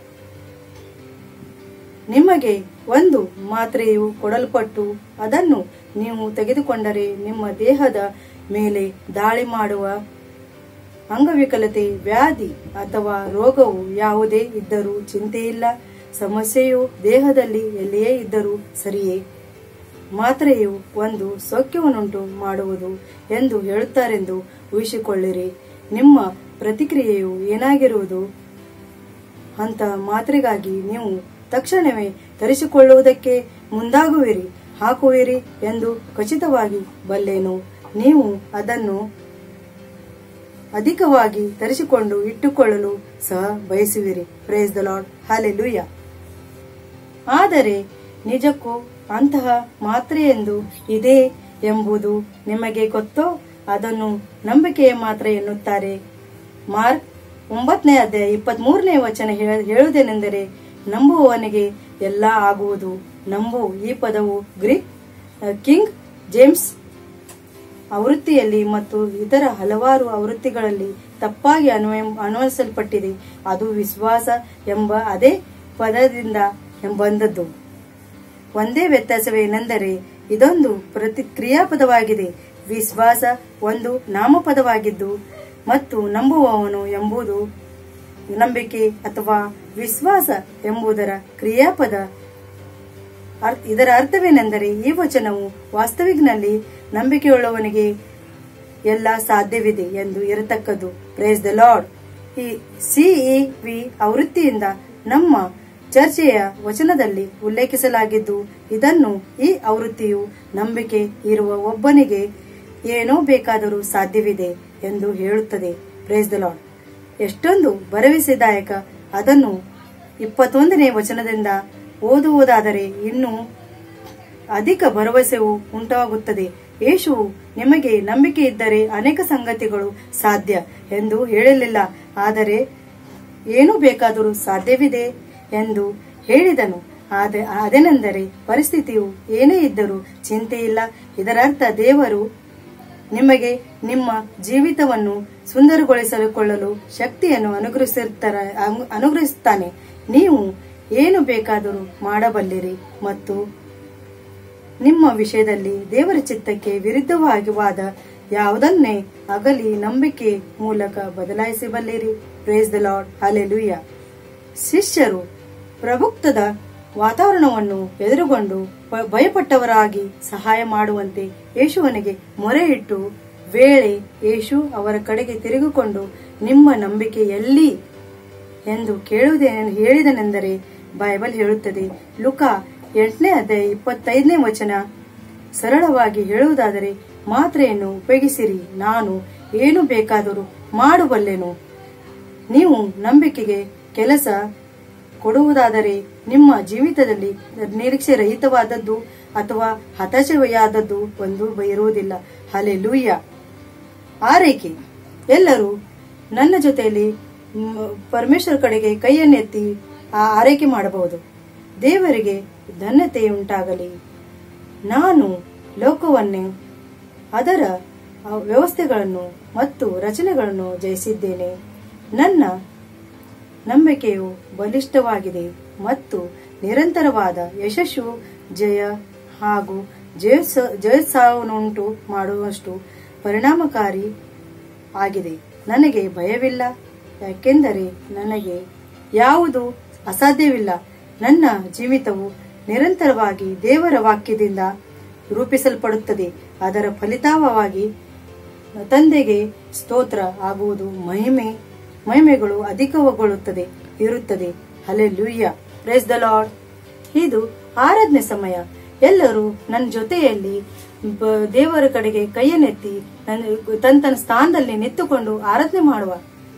ನಿಮಗೆ ಒಂದು ಮಾತ್ರೆಯು ಕೊಡಲ್ಪಟ್ಟು ಅದನ್ನು ನೀವು ತೆಗೆದುಕೊಂಡರೆ ನಿಮ್ಮ ದೇಹದ ಮೇಲೆ ದಾಳಿ ಮಾಡುವ ಅಂಗವಿಕಲತೆ ವ್ಯಾಧಿ ಅಥವಾ ರೋಗವು ಯಾವುದೇ ಇದ್ದರೂ ಚಿಂತೆಯಿಲ್ಲ ಸಮಸ್ಯೆಯು ದೇಹದಲ್ಲಿ ಎಲ್ಲಿಯೇ ಇದ್ದರೂ ಸರಿಯೇ ಮಾತ್ರೆಯು ಒಂದು ಸೌಖ್ಯವನ್ನುಂಟು ಮಾಡುವುದು ಎಂದು ಹೇಳುತ್ತಾರೆಂದು ಊಹಿಸಿಕೊಳ್ಳಿರಿ ನಿಮ್ಮ ಪ್ರತಿಕ್ರಿಯೆಯು ಏನಾಗಿರುವುದು ಅಂತ ಮಾತ್ರೆಗಾಗಿ ನೀವು ತಕ್ಷಣವೇ ತರಿಸಿಕೊಳ್ಳುವುದಕ್ಕೆ ಮುಂದಾಗುವಿರಿ ಹಾಕುವಿರಿ ಎಂದು ಖಚಿತವಾಗಿ ಬಲ್ಲೆನು ನೀವು ಅದನ್ನು ಅಧಿಕವಾಗಿ ತರಿಸಿಕೊಂಡು ಇಟ್ಟುಕೊಳ್ಳಲು ಸಹ ಬಯಸುವಿರಿ ಪ್ರೇಸ್ ದ ಲಾರ್ಡ್ ಹಾಲೆಲುಯ್ಯ ಆದರೆ ನಿಜಕ್ಕೂ ಅಂತಹ ಮಾತ್ರೆಯೆಂದು ಇದೆ ಎಂಬುದು ನಿಮಗೆ ಗೊತ್ತೋ ಅದನ್ನು ನಂಬಿಕೆಯ ಮಾತ್ರ ಎನ್ನುತ್ತಾರೆ ಮಾರ್ಕ್ ಒಂಬತ್ತನೇ ಅಧ್ಯಾಯ ಇಪ್ಪತ್ತ್ ಮೂರನೇ ವಚನ ಹೇಳ- ಹೇಳುವುದೇನೆಂದರೆ ನಂಬುವವನಿಗೆ ಎಲ್ಲ ಆಗುವುದು ನಂಬು ಈ ಪದವು ಗ್ರೀಕ್ ಅ, ಕಿಂಗ್ ಜೇಮ್ಸ್ ಆವೃತ್ತಿಯಲ್ಲಿ ಮತ್ತು ಇತರ ಹಲವಾರು ಆವೃತ್ತಿಗಳಲ್ಲಿ ತಪ್ಪಾಗಿ ಅನ್ವಯ ಅನ್ವಯಿಸಲ್ಪಟ್ಟಿದೆ ಅದು ವಿಶ್ವಾಸ ಎಂಬ ಅದೇ ಪದದಿಂದ ಬಂದದ್ದು ಒಂದೇ ವ್ಯತ್ಯಾಸವೇನೆಂದರೆ ಇದೊಂದು ಪ್ರತಿ ಕ್ರಿಯಾಪದವಾಗಿದೆ ವಿಶ್ವಾಸ ಒಂದು ನಾಮಪದವಾಗಿದ್ದು ಮತ್ತು ನಂಬುವವನು ಎಂಬುದು ನಂಬಿಕೆ ಅಥವಾ ವಿಶ್ವಾಸ ಎಂಬುದರ ಕ್ರಿಯಾಪದ ಅರ್- ಇದರ ಅರ್ಥವೇನೆಂದರೆ ಈ ವಚನವು ವಾಸ್ತವಿಕನಲ್ಲಿ ನಂಬಿಕೆಯುಳ್ಳವನಿಗೆ ಎಲ್ಲ ಸಾಧ್ಯವಿದೆ ಎಂದು ಇರತಕ್ಕದ್ದು ಪ್ರೇಸ್ ದ ಲಾರ್ಡ್ ಈ ಸಿಇ ವಿ ಆವೃತ್ತಿಯಿಂದ ನಮ್ಮ ಚರ್ಚೆಯ ವಚನದಲ್ಲಿ ಉಲ್ಲೇಖಿಸಲಾಗಿದ್ದು ಇದನ್ನು ಈ ಆವೃತ್ತಿಯು ನಂಬಿಕೆ ಇರುವ ಒಬ್ಬನಿಗೆ ಏನೋ ಬೇಕಾದರೂ ಸಾಧ್ಯವಿದೆ ಎಂದು ಹೇಳುತ್ತದೆ ಪ್ರೇಸ್ ದ ಲಾರ್ಡ್ ಎಷ್ಟೊಂದು ಭರವಸೆದಾಯಕ ಅದನ್ನು ಇಪ್ಪತ್ತೊಂದನೇ ವಚನದಿಂದ ಓದುವುದಾದರೆ ಇನ್ನೂ ಅಧಿಕ ಭರವಸೆಯು ಉಂಟಾಗುತ್ತದೆ ಯೇಸುವು ನಿಮಗೆ ನಂಬಿಕೆ ಇದ್ದರೆ ಅನೇಕ ಸಂಗತಿಗಳು ಸಾಧ್ಯ ಎಂದು ಹೇಳಲಿಲ್ಲ ಆದರೆ ಏನು ಬೇಕಾದರೂ ಸಾಧ್ಯವಿದೆ ಎಂದು ಹೇಳಿದನು ಆದ- ಅದೇನೆಂದರೆ ಪರಿಸ್ಥಿತಿಯು ಏನೇ ಇದ್ದರೂ ಚಿಂತೆಯಿಲ್ಲ ಇದರರ್ಥ ದೇವರು ನಿಮಗೆ ನಿಮ್ಮ ಜೀವಿತವನ್ನು ಸುಂದರಗೊಳಿಸಿಕೊಳ್ಳಲು ಶಕ್ತಿಯನ್ನು ಅನುಗ್ರಹಿಸಿರ್ತಾರ ಅನು- ಅನುಗ್ರಹಿಸುತ್ತಾನೆ ನೀವು ಏನು ಬೇಕಾದರೂ ಮಾಡಬಲ್ಲಿರಿ ಮತ್ತು ನಿಮ್ಮ ವಿಷಯದಲ್ಲಿ ದೇವರ ಚಿತ್ತಕ್ಕೆ ವಿರುದ್ಧವಾಗಿ ವಾದ ಯಾವುದನ್ನೇ ಅಗಲಿ ನಂಬಿಕೆ ಮೂಲಕ ಬದಲಾಯಿಸಬಲ್ಲಿರಿ ಪ್ರೇಸ್ ದ ಲಾರ್ಡ್ ಹಾಲೆಲುಯ್ಯ ಶಿಷ್ಯರು ಪ್ರಭುಕ್ತದ ವಾತಾವರಣವನ್ನು ಎದುರುಗೊಂಡು ಪ- ಭಯಪಟ್ಟವರಾಗಿ ಸಹಾಯ ಮಾಡುವಂತೆ ಯೇಸುವನಿಗೆ ಮೊರೆ ಇಟ್ಟು ವೇಳೆ ಯೇಸು ಅವರ ಕಡೆಗೆ ತಿರುಗಿಕೊಂಡು ನಿಮ್ಮ ನಂಬಿಕೆ ಎಲ್ಲಿ ಎಂದು ಕೇಳುವುದೇ ಹೇಳಿದನೆಂದರೆ ಬೈಬಲ್ ಹೇಳುತ್ತದೆ ಲುಕ ಎಂಟನೇ ಅಧ್ಯಾಯ ಇಪ್ಪತ್ತೈದನೇ ವಚನ ಸರಳವಾಗಿ ಹೇಳುವುದಾದರೆ ಮಾತ್ರೆಯನ್ನು ಉಪಯೋಗಿಸಿರಿ ನಾನು ಏನು ಬೇಕಾದರೂ ಮಾಡಬಲ್ಲೆನು ನೀವು ನಂಬಿಕೆಗೆ ಕೆಲಸ ಕೊಡುವುದಾದರೆ ನಿಮ್ಮ ಜೀವಿತದಲ್ಲಿ ನಿರೀಕ್ಷೆ ರಹಿತವಾದದ್ದು ಅಥವಾ ಹತಾಶೆಯಾದದ್ದು ಒಂದು ಇರುವುದಿಲ್ಲ ಹಲೆ ಲೂಯ್ಯ ಆರೈಕೆ ಎಲ್ಲರೂ ನನ್ನ ಜೊತೆಯಲ್ಲಿ ಮ್, ಪರಮೇಶ್ವರ ಕಡೆಗೆ ಕೈಯನ್ನೆತ್ತಿ ಆ ಆರೈಕೆ ಮಾಡಬಹುದು ದೇವರಿಗೆ ಧನ್ಯತೆ ಉಂಟಾಗಲಿ ನಾನು ಲೋಕವನ್ನೇ ಅದರ ಆ, ವ್ಯವಸ್ಥೆಗಳನ್ನು ಮತ್ತು ರಚನೆಗಳನ್ನು ಜಯಿಸಿದ್ದೇನೆ ನನ್ನ ನಂಬಿಕೆಯು ಬಲಿಷ್ಠವಾಗಿದೆ ಮತ್ತು ನಿರಂತರವಾದ ಯಶಸ್ಸು ಜಯ ಹಾಗೂ ಜಯಸ ಜಯಸಾವನ್ನುಂಟು ಮಾಡುವಷ್ಟು ಪರಿಣಾಮಕಾರಿ ಆಗಿದೆ ನನಗೆ ಭಯವಿಲ್ಲ ಯಾಕೆಂದರೆ ನನಗೆ ಯಾವುದು ಅಸಾಧ್ಯವಿಲ್ಲ ನನ್ನ ಜೀವಿತವು ನಿರಂತರವಾಗಿ ದೇವರ ವಾಕ್ಯದಿಂದ ರೂಪಿಸಲ್ಪಡುತ್ತದೆ ಅದರ ಫಲಿತಾವವಾಗಿ ತಂದೆಗೆ ಸ್ತೋತ್ರ ಆಗುವುದು ಮಹಿಮೆ ಮಹಿಮೆಗಳು ಅಧಿಕಗೊಳ್ಳುತ್ತದೆ ಇರುತ್ತದೆ ಅಲೆ ಲೂಯ್ಯ ಪ್ರೇಸ್ ದ ಲಾರ್ಡ್ ಇದು ಆರಾಧನೆ ಸಮಯ ಎಲ್ಲರೂ ನನ್ನ ಜೊತೆಯಲ್ಲಿ ಬ- ದೇವರ ಕಡೆಗೆ ಕೈಯನ್ನೆತ್ತಿ ನನ್ನ- ತನ್ನ ತನ್ನ ಸ್ಥಾನದಲ್ಲಿ ನಿಂತುಕೊಂಡು ಆರಾಧನೆ ಮಾಡುವ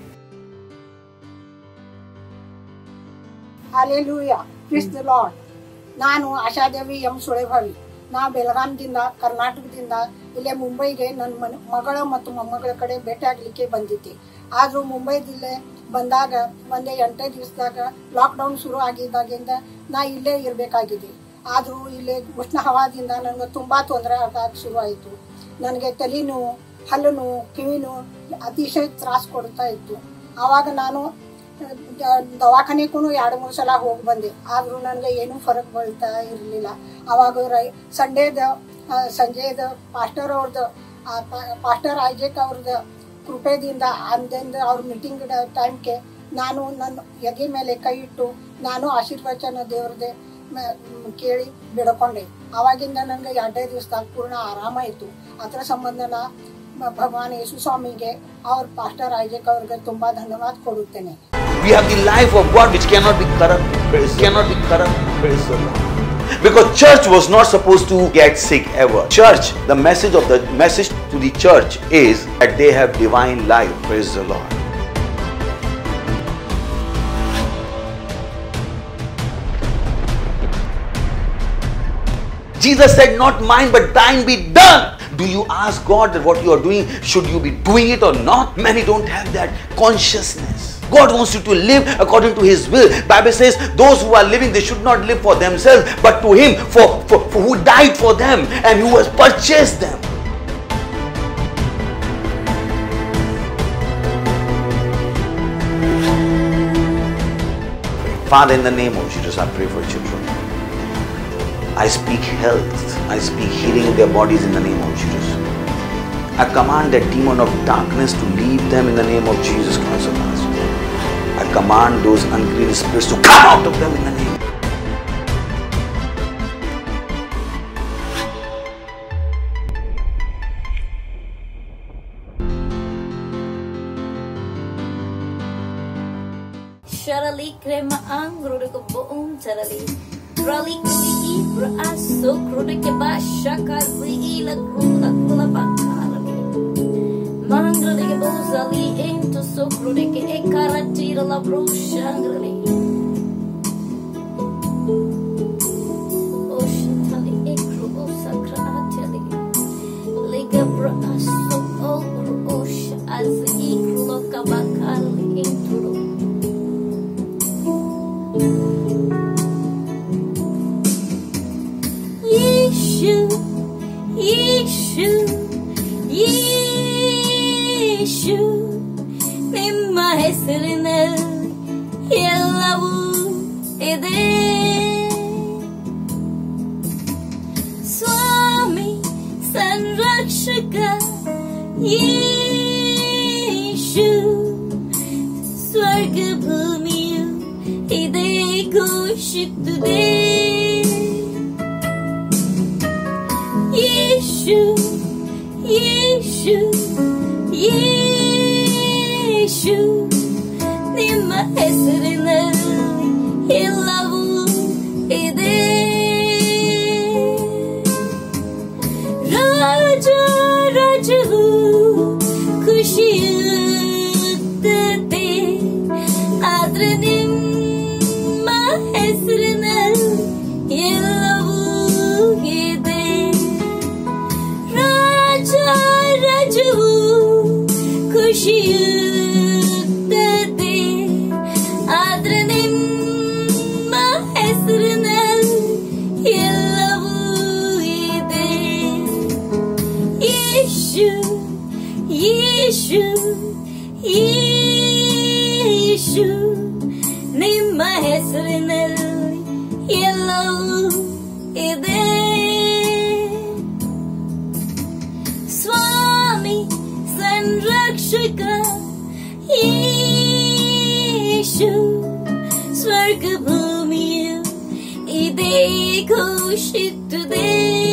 ಹಾಲೆಲೂಯ ಕ್ರಿಸ್ ದ ಲಾರ್ಡ್ ನಾನು ಆಶಾದೇವಿ ಎಂ ಸುಳೆಭಾವಿ ನಾ ಬೆಳಗಾಂದಿಂದ ಕರ್ನಾಟಕದಿಂದ ಇಲ್ಲೇ ಮುಂಬೈಗೆ ನನ್ನ ಮನೆ ಮಗಳ ಮತ್ತು ಮೊಮ್ಮಗಳ ಕಡೆ ಭೇಟಿ ಆಗ್ಲಿಕ್ಕೆ ಬಂದಿದ್ದೆ ಆದ್ರೂ ಮುಂಬೈದಿಲ್ಲೇ ಬಂದಾಗ ಒಂದೇ ಎಂಟೇ ದಿವಸದಾಗ ಲಾಕ್ಡೌನ್ ಶುರು ಆಗಿದ್ದಾಗಿಂದ ನಾ ಇಲ್ಲೇ ಇರಬೇಕಾಗಿದೆ ಆದರೂ ಇಲ್ಲಿ ಉಷ್ಣ ಹವಾದಿಂದ ನನಗೆ ತುಂಬ ತೊಂದರೆ ಆಗಕ್ಕೆ ಶುರು ಆಯಿತು ನನಗೆ ತಲೆ ನೋವು ಹಲ್ಲು ನೋವು ಕಿವಿ ನೋವು ಅತಿಶಯ ತ್ರಾಸ ಕೊಡ್ತಾ ಇತ್ತು ಆವಾಗ ನಾನು ದವಾಖಾನೆಗೂ ಎರಡು ಮೂರು ಸಲ ಹೋಗಿ ಬಂದೆ ಆದರೂ ನನಗೆ ಏನೂ ಫರಕ್ ಬೀಳ್ತಾ ಇರಲಿಲ್ಲ ಅವಾಗ ರೈ ಸಂಡೇದ ಆ, ಸಂಜೆದ ಪಾಸ್ಟರ್ ಅವ್ರದ್ದು ಪಾಸ್ಟರ್ ಐಜೆಕ್ ಅವ್ರದ್ದು ಕೃಪೆದಿಂದ ಅಂದಿಂದ ಅವ್ರ ಮೀಟಿಂಗ್ ಟೈಮ್ಗೆ ನಾನು ನನ್ನ ಎದೆ ಮೇಲೆ ಕೈ ಇಟ್ಟು ನಾನು ಆಶೀರ್ವಚನ ದೇವ್ರದ್ದೇ ಮ- ಮ್, ಕೇಳಿ ಬಿಡ್ಕೊಂಡೆ ಆವಾಗಿಂದ ನನಗೆ ಎರಡೇ ದಿವಸದಾಗ ಪೂರ್ಣ ಆರಾಮಾಯಿತು ಅದರ ಸಂಬಂಧ ನಾ ಮ- ಭಗವಾನ್ ಯೇಸು ಸ್ವಾಮಿಗೆ ಅವ್ರ ಪಾಸ್ಟರ್ ಐಜೆಕ್ ಅವ್ರಿಗೆ ತುಂಬ ಧನ್ಯವಾದ ಕೊಡುತ್ತೇನೆ We have the life of God which cannot be corrupt. Praise cannot be corrupt. Praise the Lord. Because church was not supposed to get sick ever. Church, the message of the message to the church is that they have divine life. Praise the Lord. Jesus said, Not mine, but thine be done. Do you ask God that what you are doing, should you be doing it or not? Many don't have that consciousness. God wants you to live according to His will. Bible says, those who are living, they should not live for themselves, but to Him, for, for, for who died for them and who has purchased them. Father, in the name of Jesus, I pray for children. I speak health. I speak healing in their bodies in the name of Jesus. I command that demon of darkness to leave them in the name of Jesus Christ of Nazareth. I command those unclean spirits to come out of them in the name. Sharali crema angro de boom charali. Rali kuli ibra aso krude ke ba shaka zi ila krula kula bakarali. Mangra de ke bozali into so krude ke ekarati la bro shangrali. Oshantali ekru osakra atali. Liga bra aso okru osha azi ikru lo kabakali inturu. Yeshu, Yeshu, Yeshu, ನಿಮ್ಮ ಹೆಸರಿನ ಎಲ್ಲವೂ ಇದೆ ಸ್ವಾಮಿ ಸಂರಕ್ಷಕ ಯೇಶು ಸ್ವರ್ಗ ಭೂಮಿಯು ಇದೇ ಘೋಷಿಸುತ್ತದೆ ಯೇಶು ಯೇಶು ಯೇಶು ನಿಮ್ಮ ಹೆಸರಿನಲ್ಲಿ ಎಲ್ಲವೂ ಇದೆ ರಾಜ ರಾಜವು ಖುಷಿಯುತ್ತದೆ ಆದ್ರೆ ನಿಮ್ಮ ಹೆಸರಿನಲ್ಲಿ ಎಲ್ಲವೂ ಇದೆ ರಾಜ ರಾಜವು ಖುಷಿಯುತ್ತದೆ ಆದ್ರೆ ನಿಮ್ಮ ಹೆಸರಿನಲ್ಲಿ ಎಲ್ಲವೂ ಇದೆ ಯೇಶು ಯೇಶು ಯೇಶು ನಿಮ್ಮ ಹೆಸರಿನಲ್ಲಿ ಎಲ್ಲವೂ ಇದೆ ಸ್ವಾಮಿ ಸಂರಕ್ಷಕ ಯೇಶು ಸ್ವರ್ಗ ಭೂಮಿಯು ಇದೇ ಘೋಷಿಸುತ್ತದೆ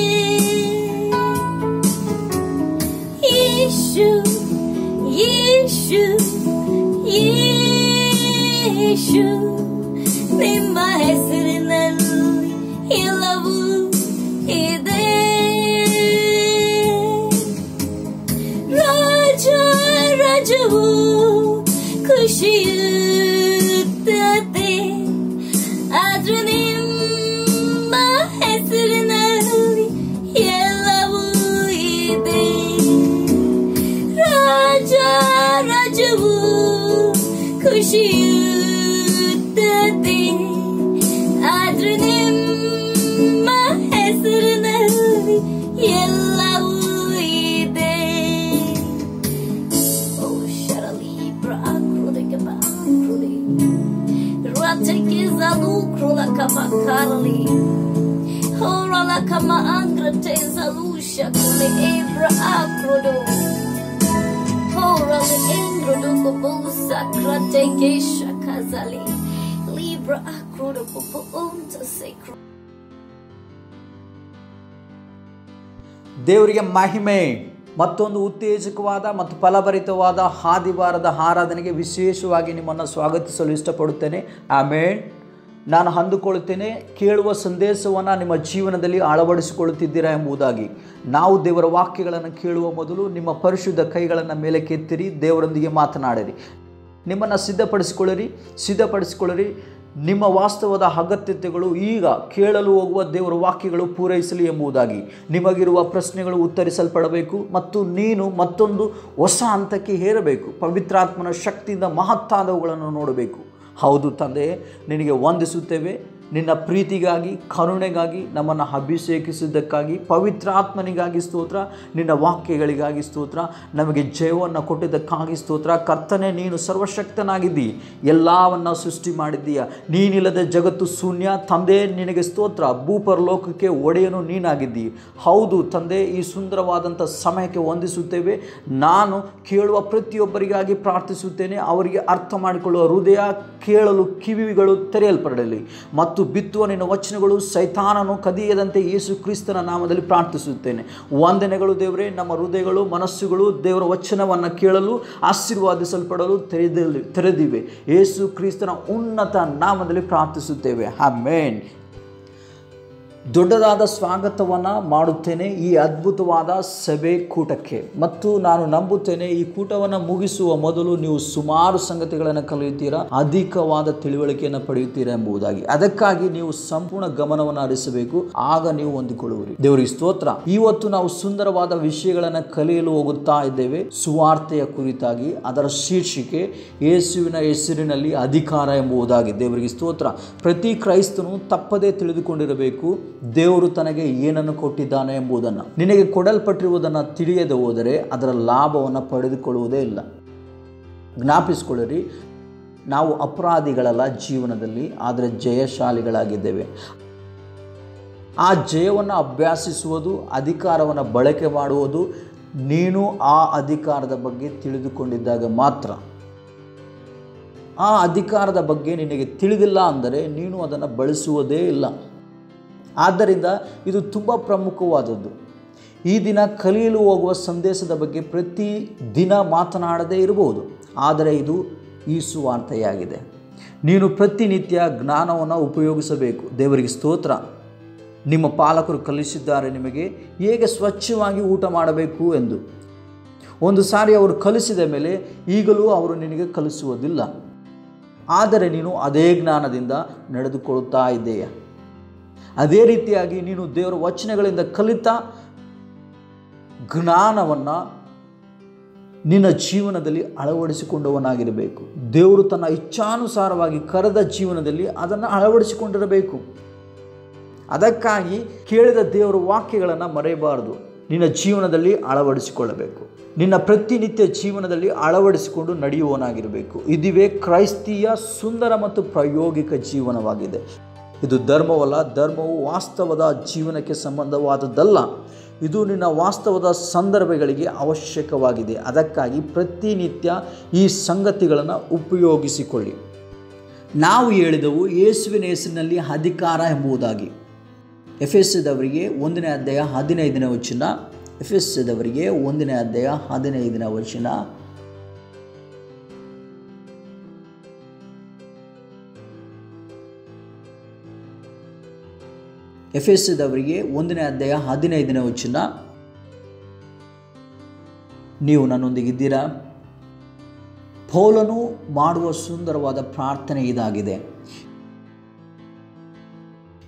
ಯೇಶು ಯೇಶು ಯೇಶು ನಿಮ್ಮ ಹೆಸರಿನಲ್ಲಿ ಎಲ್ಲವೂ ಇದೆ ರಾಜ ರಾಜವು ಖುಷಿಯುತ್ತದೆ ಆದ್ರೆ ನಿಮ್ಮ ಹೆಸರಿನಲ್ಲಿ ಎಲ್ಲವೂ ಇದೆ ರಾಜ ರಾಜವು ಖುಷಿಯುತ್ತದೆ ಪರಿಶುದ್ಧತೆ ಆದ್ರೆ ನಿಮ್ಮ ಹೆಸರಿನಲ್ಲಿ ಎಲ್ಲವೂ ಇದೆ ಓ ಶರಲಿ ಪ್ರಾಕೃತಿಕ ಬಾಕೃತಿ Rateke zalukrola kama karli Horala kama angrate zalusha kule ebra akrodo Horale engrodo kubusa krateke shakazali Libra akrodo kubu unta sekro ದೇವರಿಗೆ ಮಹಿಮೆ ಮತ್ತೊಂದು ಉತ್ತೇಜಕವಾದ ಮತ್ತು ಫಲಭರಿತವಾದ ಹಾದಿವಾರದ ಆರಾಧನೆಗೆ ವಿಶೇಷವಾಗಿ ನಿಮ್ಮನ್ನು ಸ್ವಾಗತಿಸಲು ಇಷ್ಟಪಡುತ್ತೇನೆ ಆಮೇಲೆ ನಾನು ಅಂದುಕೊಳ್ಳುತ್ತೇನೆ ಕೇಳುವ ಸಂದೇಶವನ್ನು ನಿಮ್ಮ ಜೀವನದಲ್ಲಿ ಅಳವಡಿಸಿಕೊಳ್ಳುತ್ತಿದ್ದೀರಾ ಎಂಬುದಾಗಿ ನಾವು ದೇವರ ವಾಕ್ಯಗಳನ್ನು ಕೇಳುವ ಮೊದಲು ನಿಮ್ಮ ಪರಿಶುದ್ಧ ಕೈಗಳನ್ನು ಮೇಲೆ ಕೆತ್ತಿರಿ ದೇವರೊಂದಿಗೆ ಮಾತನಾಡಿರಿ ನಿಮ್ಮನ್ನು ಸಿದ್ಧಪಡಿಸಿಕೊಳ್ಳಿರಿ ಸಿದ್ಧಪಡಿಸಿಕೊಳ್ಳಿರಿ ನಿಮ್ಮ ವಾಸ್ತವದ ಅಗತ್ಯತೆಗಳು ಈಗ ಕೇಳಲು ಹೋಗುವ ದೇವರ ವಾಕ್ಯಗಳು ಪೂರೈಸಲಿ ಎಂಬುದಾಗಿ ನಿಮಗಿರುವ ಪ್ರಶ್ನೆಗಳು ಉತ್ತರಿಸಲ್ಪಡಬೇಕು ಮತ್ತು ನೀನು ಮತ್ತೊಂದು ಹೊಸ ಹಂತಕ್ಕೆ ಏರಬೇಕು ಪವಿತ್ರಾತ್ಮನ ಶಕ್ತಿಯಿಂದ ಮಹತ್ತಾದವುಗಳನ್ನು ನೋಡಬೇಕು ಹೌದು ತಂದೆ ನಿನಗೆ ವಂದಿಸುತ್ತೇವೆ ನಿನ್ನ ಪ್ರೀತಿಗಾಗಿ ಕರುಣೆಗಾಗಿ ನಮ್ಮನ್ನು ಅಭಿಷೇಕಿಸಿದ್ದಕ್ಕಾಗಿ ಪವಿತ್ರಾತ್ಮನಿಗಾಗಿ ಸ್ತೋತ್ರ ನಿನ್ನ ವಾಕ್ಯಗಳಿಗಾಗಿ ಸ್ತೋತ್ರ ನಮಗೆ ಜಯವನ್ನು ಕೊಟ್ಟಿದ್ದಕ್ಕಾಗಿ ಸ್ತೋತ್ರ ಕರ್ತನೆ ನೀನು ಸರ್ವಶಕ್ತನಾಗಿದ್ದಿ ಎಲ್ಲವನ್ನ ಸೃಷ್ಟಿ ಮಾಡಿದ್ದೀಯ ನೀನಿಲ್ಲದ ಜಗತ್ತು ಶೂನ್ಯ ತಂದೆ ನಿನಗೆ ಸ್ತೋತ್ರ ಭೂಪರಲೋಕಕ್ಕೆ ಒಡೆಯನು ನೀನಾಗಿದ್ದಿ ಹೌದು ತಂದೆ ಈ ಸುಂದರವಾದಂಥ ಸಮಯಕ್ಕೆ ವಂದಿಸುತ್ತೇವೆ ನಾನು ಕೇಳುವ ಪ್ರತಿಯೊಬ್ಬರಿಗಾಗಿ ಪ್ರಾರ್ಥಿಸುತ್ತೇನೆ ಅವರಿಗೆ ಅರ್ಥ ಮಾಡಿಕೊಳ್ಳುವ ಹೃದಯ ಕೇಳಲು ಕಿವಿಗಳು ತೆರೆಯಲ್ಪಡಲಿ ಮತ್ತು ಬಿತ್ತುವ ನಿನ್ನ ವಚನಗಳು ಸೈತಾನನು ಕದಿಯದಂತೆ ಯೇಸು ಕ್ರಿಸ್ತನ ನಾಮದಲ್ಲಿ ಪ್ರಾರ್ಥಿಸುತ್ತೇನೆ ವಂದನೆಗಳು ದೇವರೇ ನಮ್ಮ ಹೃದಯಗಳು ಮನಸ್ಸುಗಳು ದೇವರ ವಚನವನ್ನು ಕೇಳಲು ಆಶೀರ್ವಾದಿಸಲ್ಪಡಲು ತೆರೆದಲ್ಲಿ ತೆರೆದಿವೆ ಯೇಸು ಕ್ರಿಸ್ತನ ಉನ್ನತ ನಾಮದಲ್ಲಿ ಪ್ರಾರ್ಥಿಸುತ್ತೇವೆ ಆಮೇನ್ ದೊಡ್ಡದಾದ ಸ್ವಾಗತವನ್ನು ಮಾಡುತ್ತೇನೆ ಈ ಅದ್ಭುತವಾದ ಸಭೆ ಕೂಟಕ್ಕೆ ಮತ್ತು ನಾನು ನಂಬುತ್ತೇನೆ ಈ ಕೂಟವನ್ನು ಮುಗಿಸುವ ಮೊದಲು ನೀವು ಸುಮಾರು ಸಂಗತಿಗಳನ್ನು ಕಲಿಯುತ್ತೀರಾ ಅಧಿಕವಾದ ತಿಳುವಳಿಕೆಯನ್ನು ಪಡೆಯುತ್ತೀರಾ ಎಂಬುದಾಗಿ ಅದಕ್ಕಾಗಿ ನೀವು ಸಂಪೂರ್ಣ ಗಮನವನ್ನು ಹರಿಸಬೇಕು ಆಗ ನೀವು ಹೊಂದಿಕೊಳ್ಳುವಿರಿ ದೇವರಿಗೆ ಸ್ತೋತ್ರ ಇವತ್ತು ನಾವು ಸುಂದರವಾದ ವಿಷಯಗಳನ್ನು ಕಲಿಯಲು ಹೋಗುತ್ತಾ ಇದ್ದೇವೆ ಸುವಾರ್ತೆಯ ಕುರಿತಾಗಿ ಅದರ ಶೀರ್ಷಿಕೆ ಯೇಸುವಿನ ಹೆಸರಿನಲ್ಲಿ ಅಧಿಕಾರ ಎಂಬುದಾಗಿ ದೇವರಿಗೆ ಸ್ತೋತ್ರ ಪ್ರತಿ ಕ್ರೈಸ್ತನು ತಪ್ಪದೇ ತಿಳಿದುಕೊಂಡಿರಬೇಕು ದೇವರು ತನಗೆ ಏನನ್ನು ಕೊಟ್ಟಿದ್ದಾನೆ ಎಂಬುದನ್ನು ನಿನಗೆ ಕೊಡಲ್ಪಟ್ಟಿರುವುದನ್ನು ತಿಳಿಯದೆ ಹೋದರೆ ಅದರ ಲಾಭವನ್ನು ಪಡೆದುಕೊಳ್ಳುವುದೇ ಇಲ್ಲ ಜ್ಞಾಪಿಸಿಕೊಳ್ಳಿರಿ ನಾವು ಅಪರಾಧಿಗಳಲ್ಲ ಜೀವನದಲ್ಲಿ ಆದರೆ ಜಯಶಾಲಿಗಳಾಗಿದ್ದೇವೆ ಆ ಜಯವನ್ನು ಅಭ್ಯಾಸಿಸುವುದು ಅಧಿಕಾರವನ್ನು ಬಳಕೆ ಮಾಡುವುದು ನೀನು ಆ ಅಧಿಕಾರದ ಬಗ್ಗೆ ತಿಳಿದುಕೊಂಡಿದ್ದಾಗ ಮಾತ್ರ ಆ ಅಧಿಕಾರದ ಬಗ್ಗೆ ನಿನಗೆ ತಿಳಿದಿಲ್ಲ ಅಂದರೆ ನೀನು ಅದನ್ನು ಬಳಸುವುದೇ ಇಲ್ಲ ಆದ್ದರಿಂದ ಇದು ತುಂಬ ಪ್ರಮುಖವಾದದ್ದು ಈ ದಿನ ಕಲಿಯಲು ಹೋಗುವ ಸಂದೇಶದ ಬಗ್ಗೆ ಪ್ರತಿ ದಿನ ಮಾತನಾಡದೇ ಇರಬಹುದು ಆದರೆ ಇದು ಈ ಸುವಾರ್ತೆಯಾಗಿದೆ ನೀನು ಪ್ರತಿನಿತ್ಯ ಜ್ಞಾನವನ್ನು ಉಪಯೋಗಿಸಬೇಕು ದೇವರಿಗೆ ಸ್ತೋತ್ರ ನಿಮ್ಮ ಪಾಲಕರು ಕಲಿಸಿದ್ದಾರೆ ನಿಮಗೆ ಹೇಗೆ ಸ್ವಚ್ಛವಾಗಿ ಊಟ ಮಾಡಬೇಕು ಎಂದು ಒಂದು ಸಾರಿ ಅವರು ಕಲಿಸಿದ ಮೇಲೆ ಈಗಲೂ ಅವರು ನಿನಗೆ ಕಲಿಸುವುದಿಲ್ಲ ಆದರೆ ನೀನು ಅದೇ ಜ್ಞಾನದಿಂದ ನಡೆದುಕೊಳ್ಳುತ್ತಾ ಇದ್ದೀಯ ಅದೇ ರೀತಿಯಾಗಿ ನೀನು ದೇವರ ವಚನಗಳಿಂದ ಕಲಿತಾ ಜ್ಞಾನವನ್ನು ನಿನ್ನ ಜೀವನದಲ್ಲಿ ಅಳವಡಿಸಿಕೊಂಡವನಾಗಿರಬೇಕು ದೇವರು ತನ್ನ ಇಚ್ಛಾನುಸಾರವಾಗಿ ಕರೆದ ಜೀವನದಲ್ಲಿ ಅದನ್ನು ಅಳವಡಿಸಿಕೊಂಡಿರಬೇಕು ಅದಕ್ಕಾಗಿ ಕೇಳಿದ ದೇವರ ವಾಕ್ಯಗಳನ್ನು ಮರೆಯಬಾರದು ನಿನ್ನ ಜೀವನದಲ್ಲಿ ಅಳವಡಿಸಿಕೊಳ್ಳಬೇಕು ನಿನ್ನ ಪ್ರತಿನಿತ್ಯ ಜೀವನದಲ್ಲಿ ಅಳವಡಿಸಿಕೊಂಡು ನಡೆಯುವವನಾಗಿರಬೇಕು ಇದುವೇ ಕ್ರೈಸ್ತಿಯ ಸುಂದರ ಮತ್ತು ಪ್ರಾಯೋಗಿಕ ಜೀವನವಾಗಿದೆ ಇದು ಧರ್ಮವಲ್ಲ ಧರ್ಮವು ವಾಸ್ತವದ ಜೀವನಕ್ಕೆ ಸಂಬಂಧವಾದದ್ದಲ್ಲ ಇದು ನಿನ್ನ ವಾಸ್ತವದ ಸಂದರ್ಭಗಳಿಗೆ ಅವಶ್ಯಕವಾಗಿದೆ ಅದಕ್ಕಾಗಿ ಪ್ರತಿನಿತ್ಯ ಈ ಸಂಗತಿಗಳನ್ನು ಉಪಯೋಗಿಸಿಕೊಳ್ಳಿ ನಾವು ಹೇಳಿದವು ಯೇಸುವಿನ ಹೆಸರಿನಲ್ಲಿ ಅಧಿಕಾರ ಎಂಬುದಾಗಿ ಎಫ್ ಎಸ್ ದವರಿಗೆ ಒಂದನೇ ಅಧ್ಯಾಯ ಹದಿನೈದನೇ ವಚನ ಎಫ್ ಎಸ್ ದವರಿಗೆ ಒಂದನೇ ಅಧ್ಯಾಯ ಹದಿನೈದನೇ ವಚನ ಎಫ್ ಎಸ್ ದವರಿಗೆ ಒಂದನೇ ಅಧ್ಯಾಯ ಹದಿನೈದನೇ ವಚನ ನೀವು ನನ್ನೊಂದಿಗಿದ್ದೀರಾ ಪೌಲನು ಮಾಡುವ ಸುಂದರವಾದ ಪ್ರಾರ್ಥನೆ ಇದಾಗಿದೆ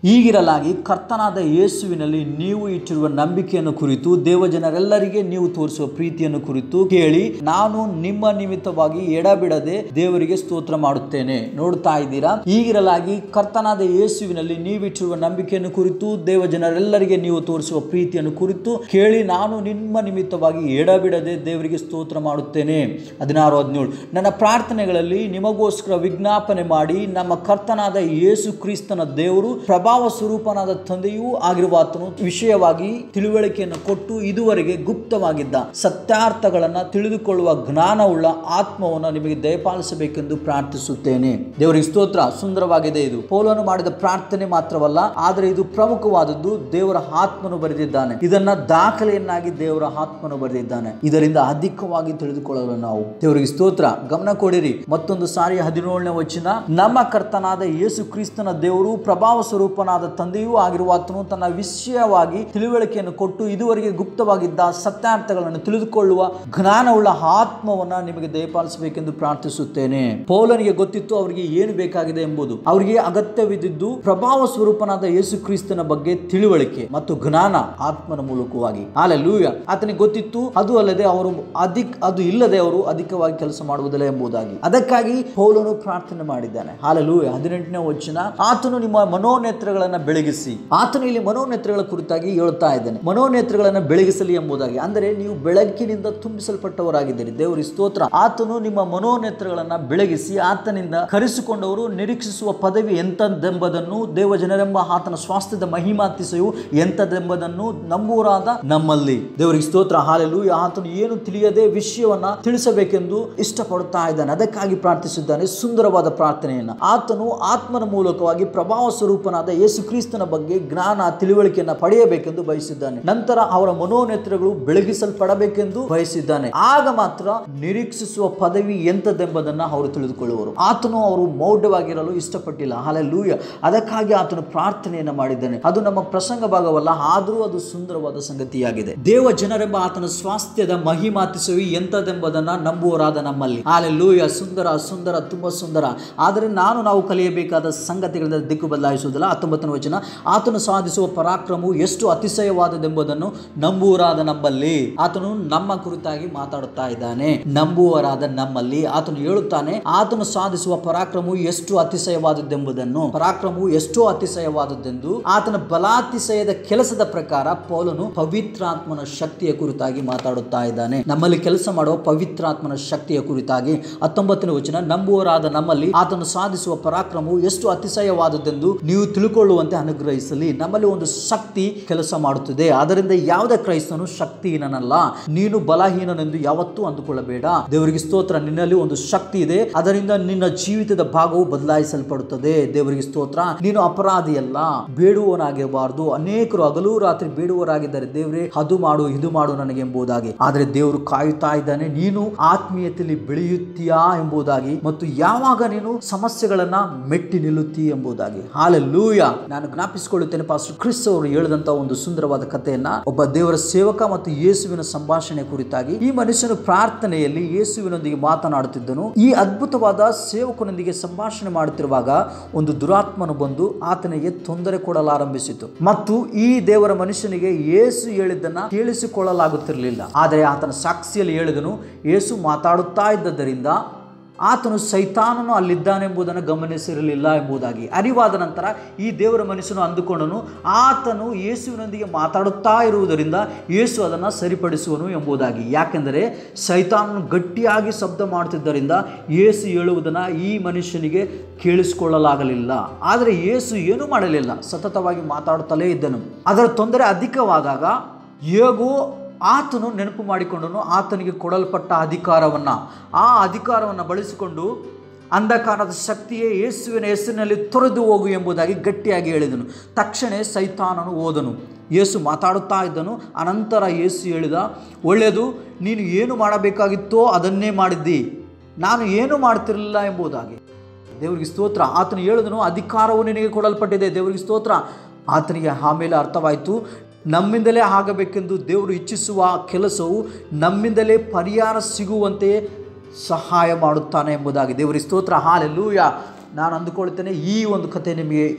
ಈಗಿರಲಾಗಿ ಕರ್ತನಾದ ಯೇಸುವಿನಲ್ಲಿ ನೀವು ಇಟ್ಟಿರುವ ನಂಬಿಕೆಯನ್ನು ಕುರಿತು ದೇವಜನರೆಲ್ಲರಿಗೆ ನೀವು ತೋರಿಸುವ ಪ್ರೀತಿಯನ್ನು ಕುರಿತು ಕೇಳಿ ನಾನು ನಿಮ್ಮ ನಿಮಿತ್ತವಾಗಿ ಎಡಬಿಡದೆ ದೇವರಿಗೆ ಸ್ತೋತ್ರ ಮಾಡುತ್ತೇನೆ ನೋಡ್ತಾ ಇದ್ದೀರಾ ಈಗಿರಲಾಗಿ ಕರ್ತನಾದ ಯೇಸುವಿನಲ್ಲಿ ನೀವಿಟ್ಟಿರುವ ನಂಬಿಕೆಯನ್ನು ಕುರಿತು ದೇವಜನರೆಲ್ಲರಿಗೆ ನೀವು ತೋರಿಸುವ ಪ್ರೀತಿಯನ್ನು ಕುರಿತು ಕೇಳಿ ನಾನು ನಿಮ್ಮ ನಿಮಿತ್ತವಾಗಿ ಎಡಬಿಡದೆ ದೇವರಿಗೆ ಸ್ತೋತ್ರ ಮಾಡುತ್ತೇನೆ ಹದಿನಾರು ಹದಿನೇಳು ನನ್ನ ಪ್ರಾರ್ಥನೆಗಳಲ್ಲಿ ನಿಮಗೋಸ್ಕರ ವಿಜ್ಞಾಪನೆ ಮಾಡಿ ನಮ್ಮ ಕರ್ತನಾದ ಯೇಸು ಕ್ರಿಸ್ತನ ದೇವರು ಪ್ರಭಾವ ಸ್ವರೂಪನಾದ ತಂದೆಯೂ ಆಗಿರುವ ಆತನು ವಿಷಯವಾಗಿ ತಿಳುವಳಿಕೆಯನ್ನು ಕೊಟ್ಟು ಇದುವರೆಗೆ ಗುಪ್ತವಾಗಿದ್ದ ಸತ್ಯಾರ್ಥಗಳನ್ನ ತಿಳಿದುಕೊಳ್ಳುವ ಜ್ಞಾನವುಳ್ಳ ಆತ್ಮವನ್ನು ನಿಮಗೆ ದಯಪಾಲಿಸಬೇಕೆಂದು ಪ್ರಾರ್ಥಿಸುತ್ತೇನೆ ದೇವರಿಗೆ ಸ್ತೋತ್ರ ಸುಂದರವಾಗಿದೆ ಇದು ಪೌಲನು ಮಾಡಿದ ಪ್ರಾರ್ಥನೆ ಮಾತ್ರವಲ್ಲ ಆದರೆ ಇದು ಪ್ರಮುಖವಾದದ್ದು ದೇವರ ಆತ್ಮನು ಬರೆದಿದ್ದಾನೆ ಇದನ್ನ ದಾಖಲೆಯನ್ನಾಗಿ ದೇವರ ಆತ್ಮನು ಬರೆದಿದ್ದಾನೆ ಇದರಿಂದ ಅಧಿಕವಾಗಿ ತಿಳಿದುಕೊಳ್ಳಲು ನಾವು ದೇವರಿಗೆ ಸ್ತೋತ್ರ ಗಮನ ಕೊಡಿರಿ ಮತ್ತೊಂದು ಸಾರಿ ಹದಿನೇಳನೇ ವಚನ ನಮ್ಮ ಕರ್ತನಾದ ಯೇಸು ಕ್ರಿಸ್ತನ ದೇವರು ಪ್ರಭಾವ ಸ್ವರೂಪನಾದ ತಂದೆಯೂ ಆಗಿರುವ ಆತನು ತನ್ನ ವಿಷಯವಾಗಿ ತಿಳುವಳಿಕೆಯನ್ನು ಕೊಟ್ಟು ಇದುವರೆಗೆ ಗುಪ್ತವಾಗಿದ್ದ ಸತ್ಯಾರ್ಥಗಳನ್ನು ತಿಳಿದುಕೊಳ್ಳುವ ಜ್ಞಾನವುಳ್ಳ ಆತ್ಮವನ್ನ ನಿಮಗೆ ದಯಪಾಲಿಸಬೇಕೆಂದು ಪ್ರಾರ್ಥಿಸುತ್ತೇನೆ ಪೌಲನಿಗೆ ಗೊತ್ತಿತ್ತು ಅವರಿಗೆ ಏನು ಬೇಕಾಗಿದೆ ಎಂಬುದು ಅವರಿಗೆ ಅಗತ್ಯವಿದ್ದಿದ್ದು ಪ್ರಭಾವ ಸ್ವರೂಪನಾದ ಯೇಸು ಕ್ರಿಸ್ತನ ಬಗ್ಗೆ ತಿಳುವಳಿಕೆ ಮತ್ತು ಜ್ಞಾನ ಆತ್ಮನ ಮೂಲಕವಾಗಿ ಅಲ್ಲೆಲ್ಲೂಯ ಆತನಿಗೆ ಗೊತ್ತಿತ್ತು ಅದು ಅಲ್ಲದೆ ಅವರು ಅಧಿಕ್ ಅದು ಇಲ್ಲದೆ ಅವರು ಅಧಿಕವಾಗಿ ಕೆಲಸ ಮಾಡುವುದಿಲ್ಲ ಎಂಬುದಾಗಿ ಅದಕ್ಕಾಗಿ ಪೌಲನು ಪ್ರಾರ್ಥನೆ ಮಾಡಿದ್ದಾನೆ ಹಾಲೆಲೂಯ ಹದಿನೆಂಟನೇ ವಚನ ಆತನು ನಿಮ್ಮ ಮನೋನೇತ್ರಗಳನ್ನ ಬೆಳಗಿಸಿ ಆತನು ಇಲ್ಲಿ ಮನೋನೇತ್ರಗಳ ಕುರಿತಾಗಿ ಹೇಳ್ತಾ ಇದ್ದಾನೆ ಮನೋನೇತ್ರಗಳನ್ನ ಬೆಳಗಿಸಲಿ ಎಂಬುದಾಗಿ ಅಂದರೆ ನೀವು ಬೆಳಕಿನಿಂದ ತುಂಬಿಸಲ್ಪಟ್ಟವರಾಗಿದ್ದೀರಿ ದೇವರಿ ಸ್ತೋತ್ರ ಆತನು ನಿಮ್ಮ ಮನೋನೇತ್ರಗಳನ್ನ ಬೆಳಗಿಸಿ ಆತನಿಂದ ಕರೆಸಿಕೊಂಡವರು ನಿರೀಕ್ಷಿಸುವ ಪದವಿ ಎಂತದೆಂಬುದನ್ನು ದೇವಜನರೆಂಬ ಆತನ ಸ್ವಾಸ್ಥ್ಯದ ಮಹಿಮಾತಿಸೆಯು ಎಂತದೆಂಬುದನ್ನು ನಂಬುವರಾದ ನಮ್ಮಲ್ಲಿ ದೇವರಿಗೆ ಸ್ತೋತ್ರ ಹಾಲೆಲು ಆತನು ಏನು ತಿಳಿಯದೆ ವಿಷಯವನ್ನ ತಿಳಿಸಬೇಕೆಂದು ಇಷ್ಟಪಡುತ್ತಾ ಇದ್ದಾನೆ ಅದಕ್ಕಾಗಿ ಪ್ರಾರ್ಥಿಸಿದ್ದಾನೆ ಸುಂದರವಾದ ಪ್ರಾರ್ಥನೆಯನ್ನ ಆತನು ಆತ್ಮನ ಮೂಲಕವಾಗಿ ಪ್ರಭಾವ ಸ್ವರೂಪನಾದ ಯೇಸು ಕ್ರಿಸ್ತನ ಬಗ್ಗೆ ಜ್ಞಾನ ತಿಳುವಳಿಕೆಯನ್ನ ಪಡೆಯಬೇಕೆಂದು ಬಯಸಿದ್ದಾನೆ ನಂತರ ಅವರ ಮನೋನೇತ್ರಗಳು ಬೆಳಗಿಸಲ್ಪಡಬೇಕೆಂದು ಬಯಸಿದ್ದಾನೆ ಆಗ ಮಾತ್ರ ನಿರೀಕ್ಷಿಸುವ ಪದವಿ ಎಂತದೆಂಬುದನ್ನ ಅವರು ತಿಳಿದುಕೊಳ್ಳುವರು ಆತನು ಅವರು ಮೌಢ್ಯವಾಗಿರಲು ಇಷ್ಟಪಟ್ಟಿಲ್ಲ ಹಾಲೆಲೂಯ ಅದಕ್ಕಾಗಿ ಆತನು ಪ್ರಾರ್ಥನೆಯನ್ನ ಮಾಡಿದ್ದಾನೆ ಅದು ನಮ್ಮ ಪ್ರಸಂಗ ಭಾಗವಲ್ಲ ಆದರೂ ಅದು ಸುಂದರವಾದ ಸಂಗತಿಯಾಗಿದೆ ದೇವ ಜನರೆಂಬ ಆತನ ಸ್ವಾಸ್ಥ್ಯದ ಮಹಿಮಾತಿಸುವಿ ಎಂತದೆಂಬುದನ್ನ ನಂಬುವರಾದ ನಮ್ಮಲ್ಲಿ ಹಾಲೆಲೂಯ ಸುಂದರ ಸುಂದರ ತುಂಬಾ ಸುಂದರ ಆದರೆ ನಾನು ನಾವು ಕಲಿಯಬೇಕಾದ ಸಂಗತಿಗಳಿಂದ ದಿಕ್ಕು ಬದಲಾಯಿಸುವುದಿಲ್ಲ ಹತ್ತೊಂಬತ್ತನೇ ವಚನ ಆತನು ಸಾಧಿಸುವ ಪರಾಕ್ರಮವು ಎಷ್ಟು ಅತಿಶಯವಾದದೆಂಬುದನ್ನು ನಂಬುವರಾದ ನಮ್ಮಲ್ಲಿ ಆತನು ನಮ್ಮ ಕುರಿತಾಗಿ ಮಾತಾಡುತ್ತಾ ಇದ್ದಾನೆ ನಂಬುವರಾದ ನಮ್ಮಲ್ಲಿ ಆತನು ಹೇಳುತ್ತಾನೆ ಆತನು ಸಾಧಿಸುವ ಪರಾಕ್ರಮವು ಎಷ್ಟು ಅತಿಶಯವಾದದ್ದೆಂಬುದನ್ನು ಪರಾಕ್ರಮವು ಎಷ್ಟೋ ಅತಿಶಯವಾದದ್ದೆಂದು ಆತನ ಬಲಾತಿಶಯದ ಕೆಲಸದ ಪ್ರಕಾರ ಪೌಲನು ಪವಿತ್ರಾತ್ಮನ ಶಕ್ತಿಯ ಕುರಿತಾಗಿ ಮಾತಾಡುತ್ತಾ ಇದ್ದಾನೆ ನಮ್ಮಲ್ಲಿ ಕೆಲಸ ಮಾಡುವ ಪವಿತ್ರಾತ್ಮನ ಶಕ್ತಿಯ ಕುರಿತಾಗಿ ಹತ್ತೊಂಬತ್ತನೇ ವಚನ ನಂಬುವರಾದ ನಮ್ಮಲ್ಲಿ ಆತನು ಸಾಧಿಸುವ ಪರಾಕ್ರಮವು ಎಷ್ಟು ಅತಿಶಯವಾದದ್ದೆಂದು ನೀವು ತಿಳ್ಕೊಳ್ಳುವಂತೆ ಅನುಗ್ರಹಿಸಲಿ ನಮ್ಮಲ್ಲಿ ಒಂದು ಶಕ್ತಿ ಕೆಲಸ ಮಾಡುತ್ತದೆ ಅದರಿಂದ ಯಾವುದೇ ಕ್ರೈಸ್ತನು ಶಕ್ತಿಹೀನನಲ್ಲ ನೀನು ಬಲಹೀನನೆಂದು ಯಾವತ್ತೂ ಅಂದುಕೊಳ್ಳಬೇಡ ದೇವರಿಗೆ ಸ್ತೋತ್ರ ನಿನ್ನಲ್ಲಿ ಒಂದು ಶಕ್ತಿ ಇದೆ ಅದರಿಂದ ನಿನ್ನ ಜೀವಿತದ ಭಾಗವು ಬದಲಾಯಿಸಲ್ಪಡುತ್ತದೆ ದೇವರಿಗೆ ಸ್ತೋತ್ರ ನೀನು ಅಪರಾಧಿಯಲ್ಲ ಬೇಡುವವನಾಗಿರಬಾರದು ಅನೇಕರು ಹಗಲು ರಾತ್ರಿ ಬೇಡುವವರಾಗಿದ್ದಾರೆ ದೇವರೇ ಅದು ಮಾಡು ಇದು ಮಾಡು ನನಗೆ ಎಂಬುದಾಗಿ ಆದರೆ ದೇವರು ಕಾಯುತ್ತಾ ಇದ್ದಾನೆ ನೀನು ಆತ್ಮೀಯತೆಯಲ್ಲಿ ಬೆಳೆಯುತ್ತೀಯಾ ಎಂಬುದಾಗಿ ಮತ್ತು ಯಾವಾಗ ನೀನು ಸಮಸ್ಯೆಗಳನ್ನ ಮೆಟ್ಟಿ ನಿಲ್ಲುತ್ತೀ ಎಂಬುದಾಗಿ ಹಾಲೆಲ್ಲೂಯ ನಾನು ಜ್ಞಾಪಿಸಿಕೊಳ್ಳುತ್ತೇನೆ ಪಾಸ್ಟರ್ ಕ್ರಿಸ್ ಅವರು ಹೇಳಿದಂತ ಒಂದು ಸುಂದರವಾದ ಕಥೆಯನ್ನ ಒಬ್ಬ ದೇವರ ಸೇವಕ ಮತ್ತು ಯೇಸುವಿನ ಸಂಭಾಷಣೆ ಕುರಿತಾಗಿ ಈ ಮನುಷ್ಯನು ಪ್ರಾರ್ಥನೆಯಲ್ಲಿ ಯೇಸುವಿನೊಂದಿಗೆ ಮಾತನಾಡುತ್ತಿದ್ದನು ಈ ಅದ್ಭುತವಾದ ಸೇವಕನೊಂದಿಗೆ ಸಂಭಾಷಣೆ ಮಾಡುತ್ತಿರುವಾಗ ಒಂದು ದುರಾತ್ಮನು ಬಂದು ಆತನಿಗೆ ತೊಂದರೆ ಕೊಡಲಾರಂಭಿಸಿತು ಮತ್ತು ಈ ದೇವರ ಮನುಷ್ಯನಿಗೆ ಯೇಸು ಹೇಳಿದ್ದನ್ನ ಕೇಳಿಸಿಕೊಳ್ಳಲಾಗುತ್ತಿರಲಿಲ್ಲ ಆದರೆ ಆತನ ಸಾಕ್ಷಿಯಲ್ಲಿ ಹೇಳಿದನು ಯೇಸು ಮಾತಾಡುತ್ತಾ ಇದ್ದದರಿಂದ ಆತನು ಸೈತಾನನು ಅಲ್ಲಿದ್ದಾನೆಂಬುದನ್ನು ಗಮನಿಸಿರಲಿಲ್ಲ ಎಂಬುದಾಗಿ ಅರಿವಾದ ನಂತರ ಈ ದೇವರ ಮನುಷ್ಯನು ಅಂದುಕೊಂಡನು ಆತನು ಯೇಸುವಿನೊಂದಿಗೆ ಮಾತಾಡುತ್ತಾ ಇರುವುದರಿಂದ ಯೇಸು ಅದನ್ನು ಸರಿಪಡಿಸುವನು ಎಂಬುದಾಗಿ ಯಾಕೆಂದರೆ ಸೈತಾನನು ಗಟ್ಟಿಯಾಗಿ ಶಬ್ದ ಮಾಡುತ್ತಿದ್ದರಿಂದ ಯೇಸು ಹೇಳುವುದನ್ನು ಈ ಮನುಷ್ಯನಿಗೆ ಕೇಳಿಸಿಕೊಳ್ಳಲಾಗಲಿಲ್ಲ ಆದರೆ ಯೇಸು ಏನೂ ಮಾಡಲಿಲ್ಲ ಸತತವಾಗಿ ಮಾತಾಡುತ್ತಲೇ ಇದ್ದನು ಅದರ ತೊಂದರೆ ಅಧಿಕವಾದಾಗ ಹೇಗೋ ಆತನು ನೆನಪು ಮಾಡಿಕೊಂಡನು ಆತನಿಗೆ ಕೊಡಲ್ಪಟ್ಟ ಅಧಿಕಾರವನ್ನು ಆ ಅಧಿಕಾರವನ್ನು ಬಳಸಿಕೊಂಡು ಅಂಧಕಾರದ ಶಕ್ತಿಯೇ ಯೇಸುವಿನ ಹೆಸರಿನಲ್ಲಿ ತೊರೆದು ಹೋಗು ಎಂಬುದಾಗಿ ಗಟ್ಟಿಯಾಗಿ ಹೇಳಿದನು ತಕ್ಷಣ ಸೈತಾನನು ಹೋದನು ಯೇಸು ಮಾತಾಡುತ್ತಾ ಇದ್ದನು ಅನಂತರ ಯೇಸು ಹೇಳಿದ ಒಳ್ಳೆಯದು ನೀನು ಏನು ಮಾಡಬೇಕಾಗಿತ್ತೋ ಅದನ್ನೇ ಮಾಡಿದ್ದಿ ನಾನು ಏನು ಮಾಡ್ತಿರಲಿಲ್ಲ ಎಂಬುದಾಗಿ ದೇವರಿಗೆ ಸ್ತೋತ್ರ ಆತನು ಹೇಳಿದನು ಅಧಿಕಾರವು ನಿನಗೆ ಕೊಡಲ್ಪಟ್ಟಿದೆ ದೇವರಿಗೆ ಸ್ತೋತ್ರ ಆತನಿಗೆ ಆಮೇಲೆ ಅರ್ಥವಾಯಿತು ನಮ್ಮಿಂದಲೇ ಆಗಬೇಕೆಂದು ದೇವರು ಇಚ್ಛಿಸುವ ಕೆಲಸವು ನಮ್ಮಿಂದಲೇ ಪರಿಹಾರ ಸಿಗುವಂತೆಯೇ ಸಹಾಯ ಮಾಡುತ್ತಾನೆ ಎಂಬುದಾಗಿ ದೇವರಿಗೆ ಸ್ತೋತ್ರ ಹಾಲೆಲ್ಲೂಯ ನಾನು ಅಂದುಕೊಳ್ತೇನೆ ಈ ಒಂದು ಕಥೆ ನಿಮಗೆ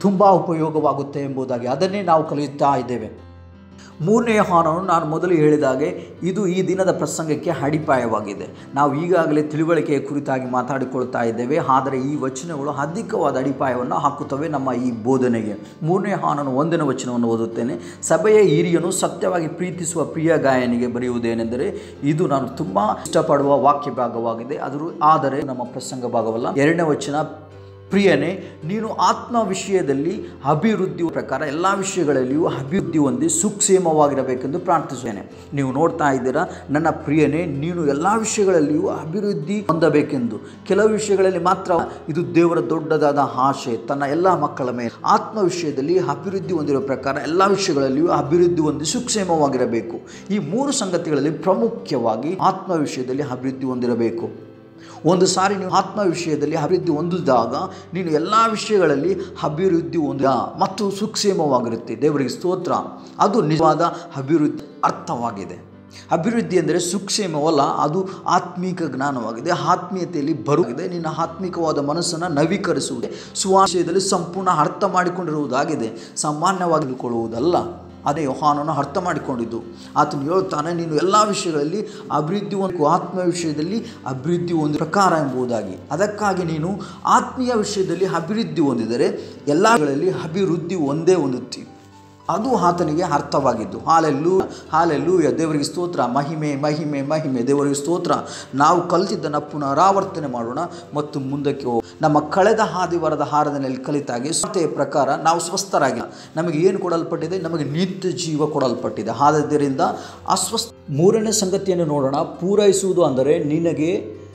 ತುಂಬ ಉಪಯೋಗವಾಗುತ್ತೆ ಎಂಬುದಾಗಿ ಅದನ್ನೇ ನಾವು ಕಲಿಯುತ್ತಾ ಇದ್ದೇವೆ ಮೂರನೇ ಹಾನವನ್ನು ನಾನು ಮೊದಲು ಹೇಳಿದಾಗೆ ಇದು ಈ ದಿನದ ಪ್ರಸಂಗಕ್ಕೆ ಅಡಿಪಾಯವಾಗಿದೆ ನಾವು ಈಗಾಗಲೇ ತಿಳುವಳಿಕೆಯ ಕುರಿತಾಗಿ ಮಾತಾಡಿಕೊಳ್ತಾ ಇದ್ದೇವೆ ಆದರೆ ಈ ವಚನಗಳು ಅಧಿಕವಾದ ಅಡಿಪಾಯವನ್ನು ಹಾಕುತ್ತವೆ ನಮ್ಮ ಈ ಬೋಧನೆಗೆ ಮೂರನೇ ಹಾನನು ಒಂದನೇ ವಚನವನ್ನು ಓದುತ್ತೇನೆ ಸಭೆಯ ಹಿರಿಯನು ಸತ್ಯವಾಗಿ ಪ್ರೀತಿಸುವ ಪ್ರಿಯ ಗಾಯನಿಗೆ ಬರೆಯುವುದೇನೆಂದರೆ ಇದು ನಾನು ತುಂಬ ಇಷ್ಟಪಡುವ ವಾಕ್ಯ ಭಾಗವಾಗಿದೆ ಆದರೂ ಆದರೆ ನಮ್ಮ ಪ್ರಸಂಗ ಭಾಗವಲ್ಲ ಎರಡನೇ ವಚನ ಪ್ರಿಯನೇ ನೀನು ಆತ್ಮ ವಿಷಯದಲ್ಲಿ ಅಭಿವೃದ್ಧಿ ಪ್ರಕಾರ ಎಲ್ಲ ವಿಷಯಗಳಲ್ಲಿಯೂ ಅಭಿವೃದ್ಧಿ ಹೊಂದಿ ಸುಕ್ಷೇಮವಾಗಿರಬೇಕೆಂದು ಪ್ರಾರ್ಥಿಸುತ್ತೇನೆ ನೀವು ನೋಡ್ತಾ ಇದ್ದೀರಾ ನನ್ನ ಪ್ರಿಯನೇ ನೀನು ಎಲ್ಲ ವಿಷಯಗಳಲ್ಲಿಯೂ ಅಭಿವೃದ್ಧಿ ಹೊಂದಬೇಕೆಂದು ಕೆಲವು ವಿಷಯಗಳಲ್ಲಿ ಮಾತ್ರ ಇದು ದೇವರ ದೊಡ್ಡದಾದ ಆಶೆ ತನ್ನ ಎಲ್ಲ ಮಕ್ಕಳ ಮೇಲೆ ಆತ್ಮ ವಿಷಯದಲ್ಲಿ ಅಭಿವೃದ್ಧಿ ಹೊಂದಿರುವ ಪ್ರಕಾರ ಎಲ್ಲ ವಿಷಯಗಳಲ್ಲಿಯೂ ಅಭಿವೃದ್ಧಿ ಹೊಂದಿ ಸುಕ್ಷೇಮವಾಗಿರಬೇಕು ಈ ಮೂರು ಸಂಗತಿಗಳಲ್ಲಿ ಪ್ರಾಮುಖ್ಯವಾಗಿ ಆತ್ಮ ವಿಷಯದಲ್ಲಿ ಅಭಿವೃದ್ಧಿ ಹೊಂದಿರಬೇಕು ಒಂದು ಸಾರಿ ನೀವು ಆತ್ಮ ವಿಷಯದಲ್ಲಿ ಅಭಿವೃದ್ಧಿ ಹೊಂದಿದಾಗ ನೀನು ಎಲ್ಲ ವಿಷಯಗಳಲ್ಲಿ ಅಭಿವೃದ್ಧಿ ಹೊಂದ ಮತ್ತು ಸುಕ್ಷೇಮವಾಗಿರುತ್ತೆ ದೇವರಿಗೆ ಸ್ತೋತ್ರ ಅದು ನಿಜವಾದ ಅಭಿವೃದ್ಧಿ ಅರ್ಥವಾಗಿದೆ ಅಭಿವೃದ್ಧಿ ಎಂದರೆ ಸುಕ್ಷೇಮವಲ್ಲ ಅದು ಆತ್ಮೀಕ ಜ್ಞಾನವಾಗಿದೆ ಆತ್ಮೀಯತೆಯಲ್ಲಿ ಬರುತ್ತದೆ ನಿನ್ನ ಆತ್ಮಿಕವಾದ ಮನಸ್ಸನ್ನು ನವೀಕರಿಸುವುದು ಸುವಾಶಯದಲ್ಲಿ ಸಂಪೂರ್ಣ ಅರ್ಥ ಮಾಡಿಕೊಂಡಿರುವುದಾಗಿದೆ ಸಾಮಾನ್ಯವಾಗಿ ತಿಳ್ಕೊಳ್ಳುವುದಲ್ಲ ಅದೇ ಯೋಹಾನನು ಅರ್ಥ ಮಾಡಿಕೊಂಡಿದ್ದು ಆತನು ಹೇಳ್ತಾನೆ ನೀನು ಎಲ್ಲ ವಿಷಯಗಳಲ್ಲಿ ಅಭಿವೃದ್ಧಿ ಒಂದು ಆತ್ಮ ವಿಷಯದಲ್ಲಿ ಅಭಿವೃದ್ಧಿ ಒಂದು ಪ್ರಕಾರ ಎಂಬುದಾಗಿ ಅದಕ್ಕಾಗಿ ನೀನು ಆತ್ಮೀಯ ವಿಷಯದಲ್ಲಿ ಅಭಿವೃದ್ಧಿ ಹೊಂದಿದರೆ ಎಲ್ಲ ವಿಷಯಗಳಲ್ಲಿ ಅಭಿವೃದ್ಧಿ ಒಂದೇ ಹೊಂದುತ್ತಿ ಅದು ಆತನಿಗೆ ಅರ್ಥವಾಗಿದ್ದು ಹಾಲೆಲ್ಲೂ ಹಾಲೆಲ್ಲೂ ದೇವರಿಗೆ ಸ್ತೋತ್ರ ಮಹಿಮೆ ಮಹಿಮೆ ಮಹಿಮೆ ದೇವರಿಗೆ ಸ್ತೋತ್ರ ನಾವು ಕಲಿತಿದ್ದನ್ನು ಪುನರಾವರ್ತನೆ ಮಾಡೋಣ ಮತ್ತು ಮುಂದಕ್ಕೆ ಹೋಗೋಣ ನಮ್ಮ ಕಳೆದ ಹಾದಿವಾರದ ಆರಾಧನೆಯಲ್ಲಿ ಕಲಿತಾಗೆ ಸ್ವತೆಯ ಪ್ರಕಾರ ನಾವು ಸ್ವಸ್ಥರಾಗಿ ನಮಗೆ ಏನು ಕೊಡಲ್ಪಟ್ಟಿದೆ ನಮಗೆ ನಿತ್ಯ ಜೀವ ಕೊಡಲ್ಪಟ್ಟಿದೆ ಆದ್ದರಿಂದ ಅಸ್ವಸ್ಥ ಮೂರನೇ ಸಂಗತಿಯನ್ನು ನೋಡೋಣ ಪೂರೈಸುವುದು ಅಂದರೆ ನಿನಗೆ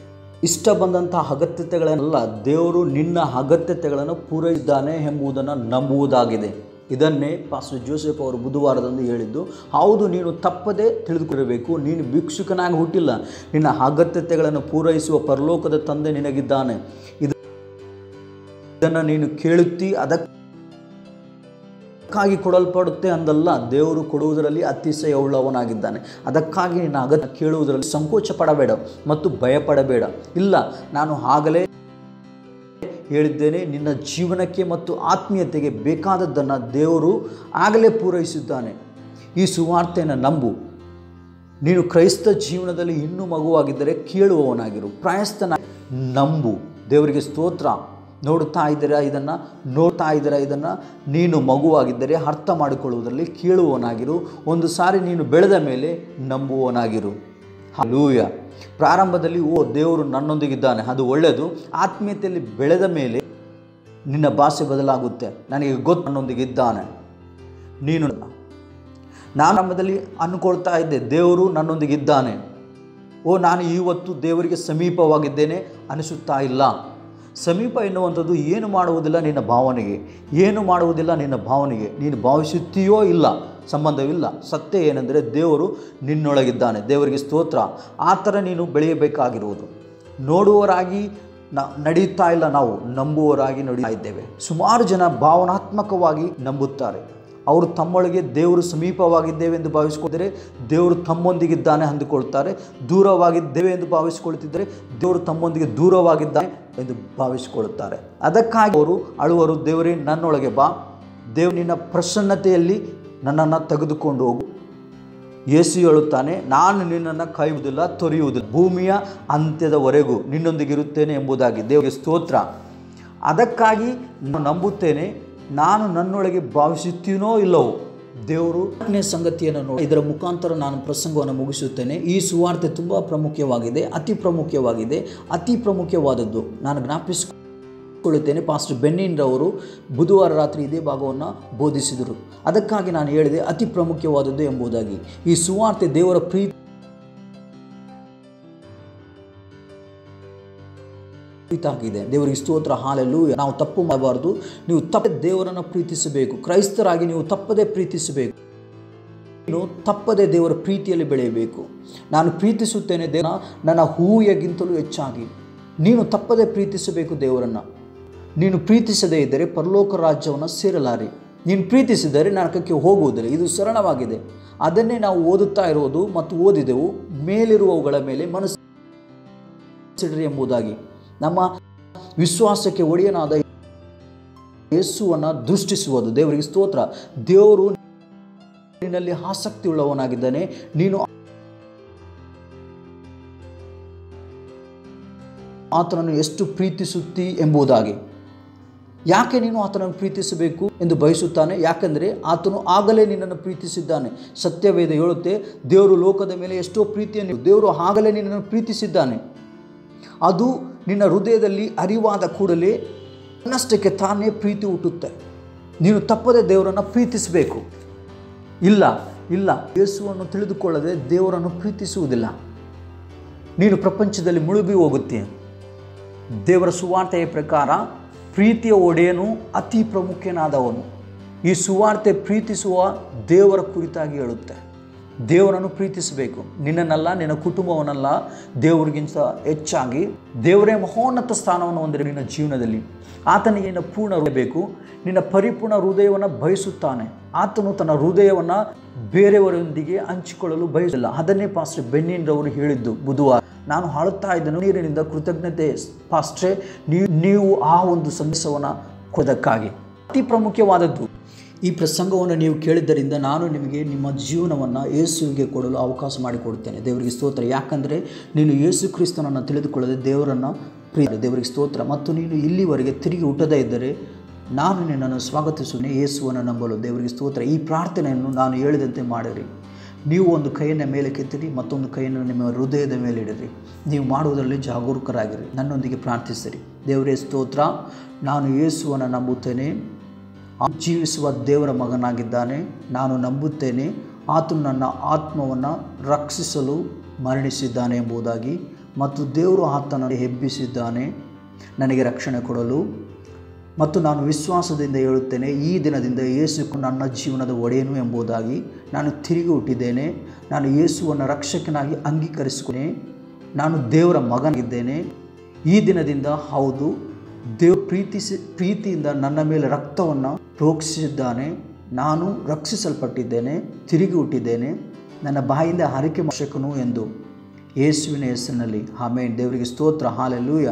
ಇಷ್ಟ ಬಂದಂಥ ಅಗತ್ಯತೆಗಳನ್ನೆಲ್ಲ ದೇವರು ನಿನ್ನ ಅಗತ್ಯತೆಗಳನ್ನು ಪೂರೈಸಿದ್ದಾನೆ ಎಂಬುದನ್ನು ನಂಬುವುದಾಗಿದೆ ಇದನ್ನೇ ಪಾಸ್ಟರ್ ಜೋಸೆಫ್ ಅವರು ಬುಧವಾರದಂದು ಹೇಳಿದ್ದು ಹೌದು ನೀನು ತಪ್ಪದೆ ತಿಳಿದುಕೊಳ್ಳಬೇಕು ನೀನು ಭಿಕ್ಷುಕನಾಗಿ ಹುಟ್ಟಿಲ್ಲ ನಿನ್ನ ಅಗತ್ಯತೆಗಳನ್ನು ಪೂರೈಸುವ ಪರಲೋಕದ ತಂದೆ ನಿನಗಿದ್ದಾನೆ ಇದು ಇದನ್ನು ನೀನು ಕೇಳುತ್ತಿ ಅದಕ್ಕೆ ಅದಕ್ಕಾಗಿ ಕೊಡಲ್ಪಡುತ್ತೆ ಅಂದಲ್ಲ ದೇವರು ಕೊಡುವುದರಲ್ಲಿ ಅತಿಶಯವುಳ್ಳವನಾಗಿದ್ದಾನೆ ಅದಕ್ಕಾಗಿ ನಿನ್ನ ಅಗತ್ಯ ಕೇಳುವುದರಲ್ಲಿ ಸಂಕೋಚ ಪಡಬೇಡ ಮತ್ತು ಭಯಪಡಬೇಡ ಇಲ್ಲ ನಾನು ಆಗಲೇ ಹೇಳಿದ್ದೇನೆ ನಿನ್ನ ಜೀವನಕ್ಕೆ ಮತ್ತು ಆತ್ಮೀಯತೆಗೆ ಬೇಕಾದದ್ದನ್ನು ದೇವರು ಆಗಲೇ ಪೂರೈಸಿದ್ದಾನೆ ಈ ಸುವಾರ್ತೆಯನ್ನು ನಂಬು ನೀನು ಕ್ರೈಸ್ತ ಜೀವನದಲ್ಲಿ ಇನ್ನೂ ಮಗುವಾಗಿದ್ದರೆ ಕೇಳುವವನಾಗಿರು ಪ್ರಾಯಸ್ಥನ ನಂಬು ದೇವರಿಗೆ ಸ್ತೋತ್ರ ನೋಡುತ್ತಾ ಇದ್ದೀರಾ ಇದನ್ನು ನೋಡ್ತಾ ಇದ್ದೀರಾ ಇದನ್ನು ನೀನು ಮಗುವಾಗಿದ್ದರೆ ಅರ್ಥ ಮಾಡಿಕೊಳ್ಳುವುದರಲ್ಲಿ ಕೇಳುವವನಾಗಿರು ಒಂದು ಸಾರಿ ನೀನು ಬೆಳೆದ ಮೇಲೆ ನಂಬುವವನಾಗಿರು ಹಲೂಯ ಪ್ರಾರಂಭದಲ್ಲಿ ಓ ದೇವರು ನನ್ನೊಂದಿಗಿದ್ದಾನೆ ಅದು ಒಳ್ಳೆಯದು ಆತ್ಮೀಯತೆಯಲ್ಲಿ ಬೆಳೆದ ಮೇಲೆ ನಿನ್ನ ಭಾಷೆ ಬದಲಾಗುತ್ತೆ ನನಗೆ ಗೊತ್ತು ನನ್ನೊಂದಿಗಿದ್ದಾನೆ ನೀನು ನಾನು ನಮ್ಮದಲ್ಲಿ ಅಂದ್ಕೊಳ್ತಾ ಇದ್ದೆ ದೇವರು ನನ್ನೊಂದಿಗಿದ್ದಾನೆ ಓ ನಾನು ಇವತ್ತು ದೇವರಿಗೆ ಸಮೀಪವಾಗಿದ್ದೇನೆ ಅನಿಸುತ್ತಾ ಇಲ್ಲ ಸಮೀಪ ಎನ್ನುವಂಥದ್ದು ಏನು ಮಾಡುವುದಿಲ್ಲ ನಿನ್ನ ಭಾವನೆಗೆ ಏನು ಮಾಡುವುದಿಲ್ಲ ನಿನ್ನ ಭಾವನೆಗೆ ನೀನು ಭಾವಿಸುತ್ತೀಯೋ ಇಲ್ಲ ಸಂಬಂಧವಿಲ್ಲ ಸತ್ಯ ಏನೆಂದರೆ ದೇವರು ನಿನ್ನೊಳಗಿದ್ದಾನೆ ದೇವರಿಗೆ ಸ್ತೋತ್ರ ಆ ಥರ ನೀನು ಬೆಳೆಯಬೇಕಾಗಿರುವುದು ನೋಡುವವರಾಗಿ ನ ನಡೆಯುತ್ತಾ ಇಲ್ಲ ನಾವು ನಂಬುವವರಾಗಿ ನಡೆಯುತ್ತಾ ಇದ್ದೇವೆ ಸುಮಾರು ಜನ ಭಾವನಾತ್ಮಕವಾಗಿ ನಂಬುತ್ತಾರೆ ಅವರು ತಮ್ಮೊಳಗೆ ದೇವರು ಸಮೀಪವಾಗಿದ್ದೇವೆ ಎಂದು ಭಾವಿಸಿಕೊಂಡಿದ್ದರೆ ದೇವರು ತಮ್ಮೊಂದಿಗಿದ್ದಾನೆ ಅಂದುಕೊಳ್ತಾರೆ ದೂರವಾಗಿದ್ದೇವೆ ಎಂದು ಭಾವಿಸಿಕೊಳ್ತಿದ್ದರೆ ದೇವರು ತಮ್ಮೊಂದಿಗೆ ದೂರವಾಗಿದ್ದಾನೆ ಎಂದು ಭಾವಿಸಿಕೊಳ್ಳುತ್ತಾರೆ ಅದಕ್ಕಾಗಿ ಅವರು ಅಳುವರು ದೇವರೇ ನನ್ನೊಳಗೆ ಬಾ ದೇವ್ ನಿನ್ನ ಪ್ರಸನ್ನತೆಯಲ್ಲಿ ನನ್ನನ್ನು ತೆಗೆದುಕೊಂಡು ಹೋಗು ಯೇಸು ಹೇಳುತ್ತಾನೆ ನಾನು ನಿನ್ನನ್ನು ಕಾಯುವುದಿಲ್ಲ ತೊರೆಯುವುದಿಲ್ಲ ಭೂಮಿಯ ಅಂತ್ಯದವರೆಗೂ ನಿನ್ನೊಂದಿಗಿರುತ್ತೇನೆ ಎಂಬುದಾಗಿ ದೇವರಿಗೆ ಸ್ತೋತ್ರ ಅದಕ್ಕಾಗಿ ನಾನು ನಂಬುತ್ತೇನೆ ನಾನು ನನ್ನೊಳಗೆ ಭಾವಿಸುತ್ತೀನೋ ಇಲ್ಲವೋ ದೇವರು ನಾಲ್ಕನೇ ಸಂಗತಿಯನ್ನು ನೋಡಿ ಇದರ ಮುಖಾಂತರ ನಾನು ಪ್ರಸಂಗವನ್ನು ಮುಗಿಸುತ್ತೇನೆ ಈ ಸುವಾರ್ತೆ ತುಂಬ ಪ್ರಾಮುಖ್ಯವಾಗಿದೆ ಅತಿ ಪ್ರಾಮುಖ್ಯವಾಗಿದೆ ಅತಿ ಪ್ರಾಮುಖ್ಯವಾದದ್ದು ನಾನು ಜ್ಞಾಪಿಸಿಕೊಳ್ಳುತ್ತೇನೆ ಪಾಸ್ಟರ್ ಬೆನ್ನಿನ್ರವರು ಬುಧವಾರ ರಾತ್ರಿ ಇದೇ ಭಾಗವನ್ನು ಬೋಧಿಸಿದರು ಅದಕ್ಕಾಗಿ ನಾನು ಹೇಳಿದೆ ಅತಿ ಪ್ರಾಮುಖ್ಯವಾದದ್ದು ಎಂಬುದಾಗಿ ಈ ಸುವಾರ್ತೆ ದೇವರ ಪ್ರೀತಿ ಆಗಿದೆ ದೇವರಿಗೆ ಸ್ತೋತ್ರ ಹಾಲೆಲ್ಲೂ ನಾವು ತಪ್ಪು ಮಾಡಬಾರ್ದು ನೀವು ತಪ್ಪದೆ ದೇವರನ್ನು ಪ್ರೀತಿಸಬೇಕು ಕ್ರೈಸ್ತರಾಗಿ ನೀವು ತಪ್ಪದೆ ಪ್ರೀತಿಸಬೇಕು ನೀನು ತಪ್ಪದೆ ದೇವರ ಪ್ರೀತಿಯಲ್ಲಿ ಬೆಳೆಯಬೇಕು ನಾನು ಪ್ರೀತಿಸುತ್ತೇನೆ ದೇವ ನನ್ನ ಹೂವಿಗಿಂತಲೂ ಹೆಚ್ಚಾಗಿ ನೀನು ತಪ್ಪದೆ ಪ್ರೀತಿಸಬೇಕು ದೇವರನ್ನು ನೀನು ಪ್ರೀತಿಸದೇ ಇದ್ದರೆ ಪರಲೋಕ ರಾಜ್ಯವನ್ನು ಸೇರಲಾರಿ ನೀನು ಪ್ರೀತಿಸಿದರೆ ನರಕಕ್ಕೆ ಹೋಗುವುದಿಲ್ಲ ಇದು ಸರಳವಾಗಿದೆ ಅದನ್ನೇ ನಾವು ಓದುತ್ತಾ ಇರುವುದು ಮತ್ತು ಓದಿದೆವು ಮೇಲಿರುವವುಗಳ ಮೇಲೆ ಮನಸ್ಸು ಎಂಬುದಾಗಿ ನಮ್ಮ ವಿಶ್ವಾಸಕ್ಕೆ ಒಡೆಯನಾದ ಯೇಸುವನ್ನು ದೃಷ್ಟಿಸುವುದು ದೇವರಿಗೆ ಸ್ತೋತ್ರ ದೇವರು ನಿನ್ನಲ್ಲಿ ಆಸಕ್ತಿ ಉಳ್ಳವನಾಗಿದ್ದಾನೆ ನೀನು ಆತನನ್ನು ಎಷ್ಟು ಪ್ರೀತಿಸುತ್ತಿ ಎಂಬುದಾಗಿ ಯಾಕೆ ನೀನು ಆತನನ್ನು ಪ್ರೀತಿಸಬೇಕು ಎಂದು ಬಯಸುತ್ತಾನೆ ಯಾಕಂದರೆ ಆತನು ಆಗಲೇ ನಿನ್ನನ್ನು ಪ್ರೀತಿಸಿದ್ದಾನೆ ಸತ್ಯವೇದ ಹೇಳುತ್ತೆ ದೇವರು ಲೋಕದ ಮೇಲೆ ಎಷ್ಟೋ ಪ್ರೀತಿಯನ್ನು ದೇವರು ಆಗಲೇ ನಿನ್ನನ್ನು ಪ್ರೀತಿಸಿದ್ದಾನೆ ಅದು ನಿನ್ನ ಹೃದಯದಲ್ಲಿ ಅರಿವಾದ ಕೂಡಲೇ ತನ್ನಷ್ಟಕ್ಕೆ ತಾನೇ ಪ್ರೀತಿ ಹುಟ್ಟುತ್ತೆ ನೀನು ತಪ್ಪದೆ ದೇವರನ್ನು ಪ್ರೀತಿಸಬೇಕು ಇಲ್ಲ ಇಲ್ಲ ಯೇಸುವನ್ನು ತಿಳಿದುಕೊಳ್ಳದೆ ದೇವರನ್ನು ಪ್ರೀತಿಸುವುದಿಲ್ಲ ನೀನು ಪ್ರಪಂಚದಲ್ಲಿ ಮುಳುಗಿ ಹೋಗುತ್ತೀಯ ದೇವರ ಸುವಾರ್ತೆಯ ಪ್ರಕಾರ ಪ್ರೀತಿಯ ಒಡೆಯನು ಅತಿ ಪ್ರಮುಖನಾದವನು ಈ ಸುವಾರ್ತೆ ಪ್ರೀತಿಸುವ ದೇವರ ಕುರಿತಾಗಿ ಹೇಳುತ್ತೆ ದೇವರನ್ನು ಪ್ರೀತಿಸಬೇಕು ನಿನ್ನನ್ನಲ್ಲ ನಿನ್ನ ಕುಟುಂಬವನ್ನಲ್ಲ ದೇವರಿಗಿಂತ ಹೆಚ್ಚಾಗಿ ದೇವರೇ ಮಹೋನ್ನತ ಸ್ಥಾನವನ್ನು ಹೊಂದಿರಿ ನಿನ್ನ ಜೀವನದಲ್ಲಿ ಆತನಿಗೆ ನಿನ್ನ ಪೂರ್ಣ ಹೃದಯ ಬೇಕು ನಿನ್ನ ಪರಿಪೂರ್ಣ ಹೃದಯವನ್ನು ಬಯಸುತ್ತಾನೆ ಆತನು ತನ್ನ ಹೃದಯವನ್ನು ಬೇರೆಯವರೊಂದಿಗೆ ಹಂಚಿಕೊಳ್ಳಲು ಬಯಸಿಲ್ಲ ಅದನ್ನೇ ಪಾಸ್ಟರ್ ಬೆನ್ನಿನ್ರವರು ಹೇಳಿದ್ದು ಬುಧವಾರ ನಾನು ಹಾಳುತ್ತಾ ಇದ್ದನು ನೀರಿನಿಂದ ಕೃತಜ್ಞತೆ ಪಾಸ್ಟ್ರೆ ನೀವು ನೀವು ಆ ಒಂದು ಸಂದೇಶವನ್ನು ಕೊಡೋದಕ್ಕಾಗಿ ಅತಿ ಪ್ರಾಮುಖ್ಯವಾದದ್ದು ಈ ಪ್ರಸಂಗವನ್ನು ನೀವು ಕೇಳಿದ್ದರಿಂದ ನಾನು ನಿಮಗೆ ನಿಮ್ಮ ಜೀವನವನ್ನು ಯೇಸುವಿಗೆ ಕೊಡಲು ಅವಕಾಶ ಮಾಡಿಕೊಡುತ್ತೇನೆ ದೇವರಿಗೆ ಸ್ತೋತ್ರ ಯಾಕಂದರೆ ನೀನು ಯೇಸು ಕ್ರಿಸ್ತನನ್ನು ತಿಳಿದುಕೊಳ್ಳದೆ ದೇವರನ್ನು ಪ್ರೀತಿ ದೇವರಿಗೆ ಸ್ತೋತ್ರ ಮತ್ತು ನೀನು ಇಲ್ಲಿವರೆಗೆ ತಿರುಗಿ ಹುಟ್ಟದೇ ಇದ್ದರೆ ನಾನು ನಿನ್ನನ್ನು ಸ್ವಾಗತಿಸುತ್ತೇನೆ ಯೇಸುವನ್ನು ನಂಬಲು ದೇವರಿಗೆ ಸ್ತೋತ್ರ ಈ ಪ್ರಾರ್ಥನೆಯನ್ನು ನಾನು ಹೇಳಿದಂತೆ ಮಾಡಿರಿ ನೀವು ಒಂದು ಕೈಯನ್ನು ಮೇಲೆ ಕೆತ್ತಿರಿ ಮತ್ತೊಂದು ಕೈಯನ್ನು ನಿಮ್ಮ ಹೃದಯದ ಮೇಲೆ ಇಡಿರಿ ನೀವು ಮಾಡುವುದರಲ್ಲಿ ಜಾಗರೂಕರಾಗಿರಿ ನನ್ನೊಂದಿಗೆ ಪ್ರಾರ್ಥಿಸಿರಿ ದೇವರೇ ಸ್ತೋತ್ರ ನಾನು ಯೇಸುವನ್ನು ನಂಬುತ್ತೇನೆ ಆ ಜೀವಿಸುವ ದೇವರ ಮಗನಾಗಿದ್ದಾನೆ ನಾನು ನಂಬುತ್ತೇನೆ ಆತನು ನನ್ನ ಆತ್ಮವನ್ನು ರಕ್ಷಿಸಲು ಮರಣಿಸಿದ್ದಾನೆ ಎಂಬುದಾಗಿ ಮತ್ತು ದೇವರು ಆತನನ್ನು ಹೆಬ್ಬಿಸಿದ್ದಾನೆ ನನಗೆ ರಕ್ಷಣೆ ಕೊಡಲು ಮತ್ತು ನಾನು ವಿಶ್ವಾಸದಿಂದ ಹೇಳುತ್ತೇನೆ ಈ ದಿನದಿಂದ ಯೇಸು ನನ್ನ ಜೀವನದ ಒಡೆಯನು ಎಂಬುದಾಗಿ ನಾನು ತಿರುಗಿ ಹುಟ್ಟಿದ್ದೇನೆ ನಾನು ಯೇಸುವನ್ನು ರಕ್ಷಕನಾಗಿ ಅಂಗೀಕರಿಸಿಕೊಂಡೆ ನಾನು ದೇವರ ಮಗನಾಗಿದ್ದೇನೆ ಈ ದಿನದಿಂದ ಹೌದು ದೇವ್ ಪ್ರೀತಿಸಿ ಪ್ರೀತಿಯಿಂದ ನನ್ನ ಮೇಲೆ ರಕ್ತವನ್ನು ಪ್ರೋಕ್ಷಿಸಿದ್ದಾನೆ ನಾನು ರಕ್ಷಿಸಲ್ಪಟ್ಟಿದ್ದೇನೆ ತಿರುಗಿ ಹುಟ್ಟಿದ್ದೇನೆ ನನ್ನ ಬಾಯಿಂದ ಹರಿಕೆ ಅವಶ್ಯಕನು ಎಂದು ಯೇಸುವಿನ ಹೆಸರಿನಲ್ಲಿ ಆಮೇನ್ ದೇವರಿಗೆ ಸ್ತೋತ್ರ ಹಾಲೆಲ್ಲೂಯ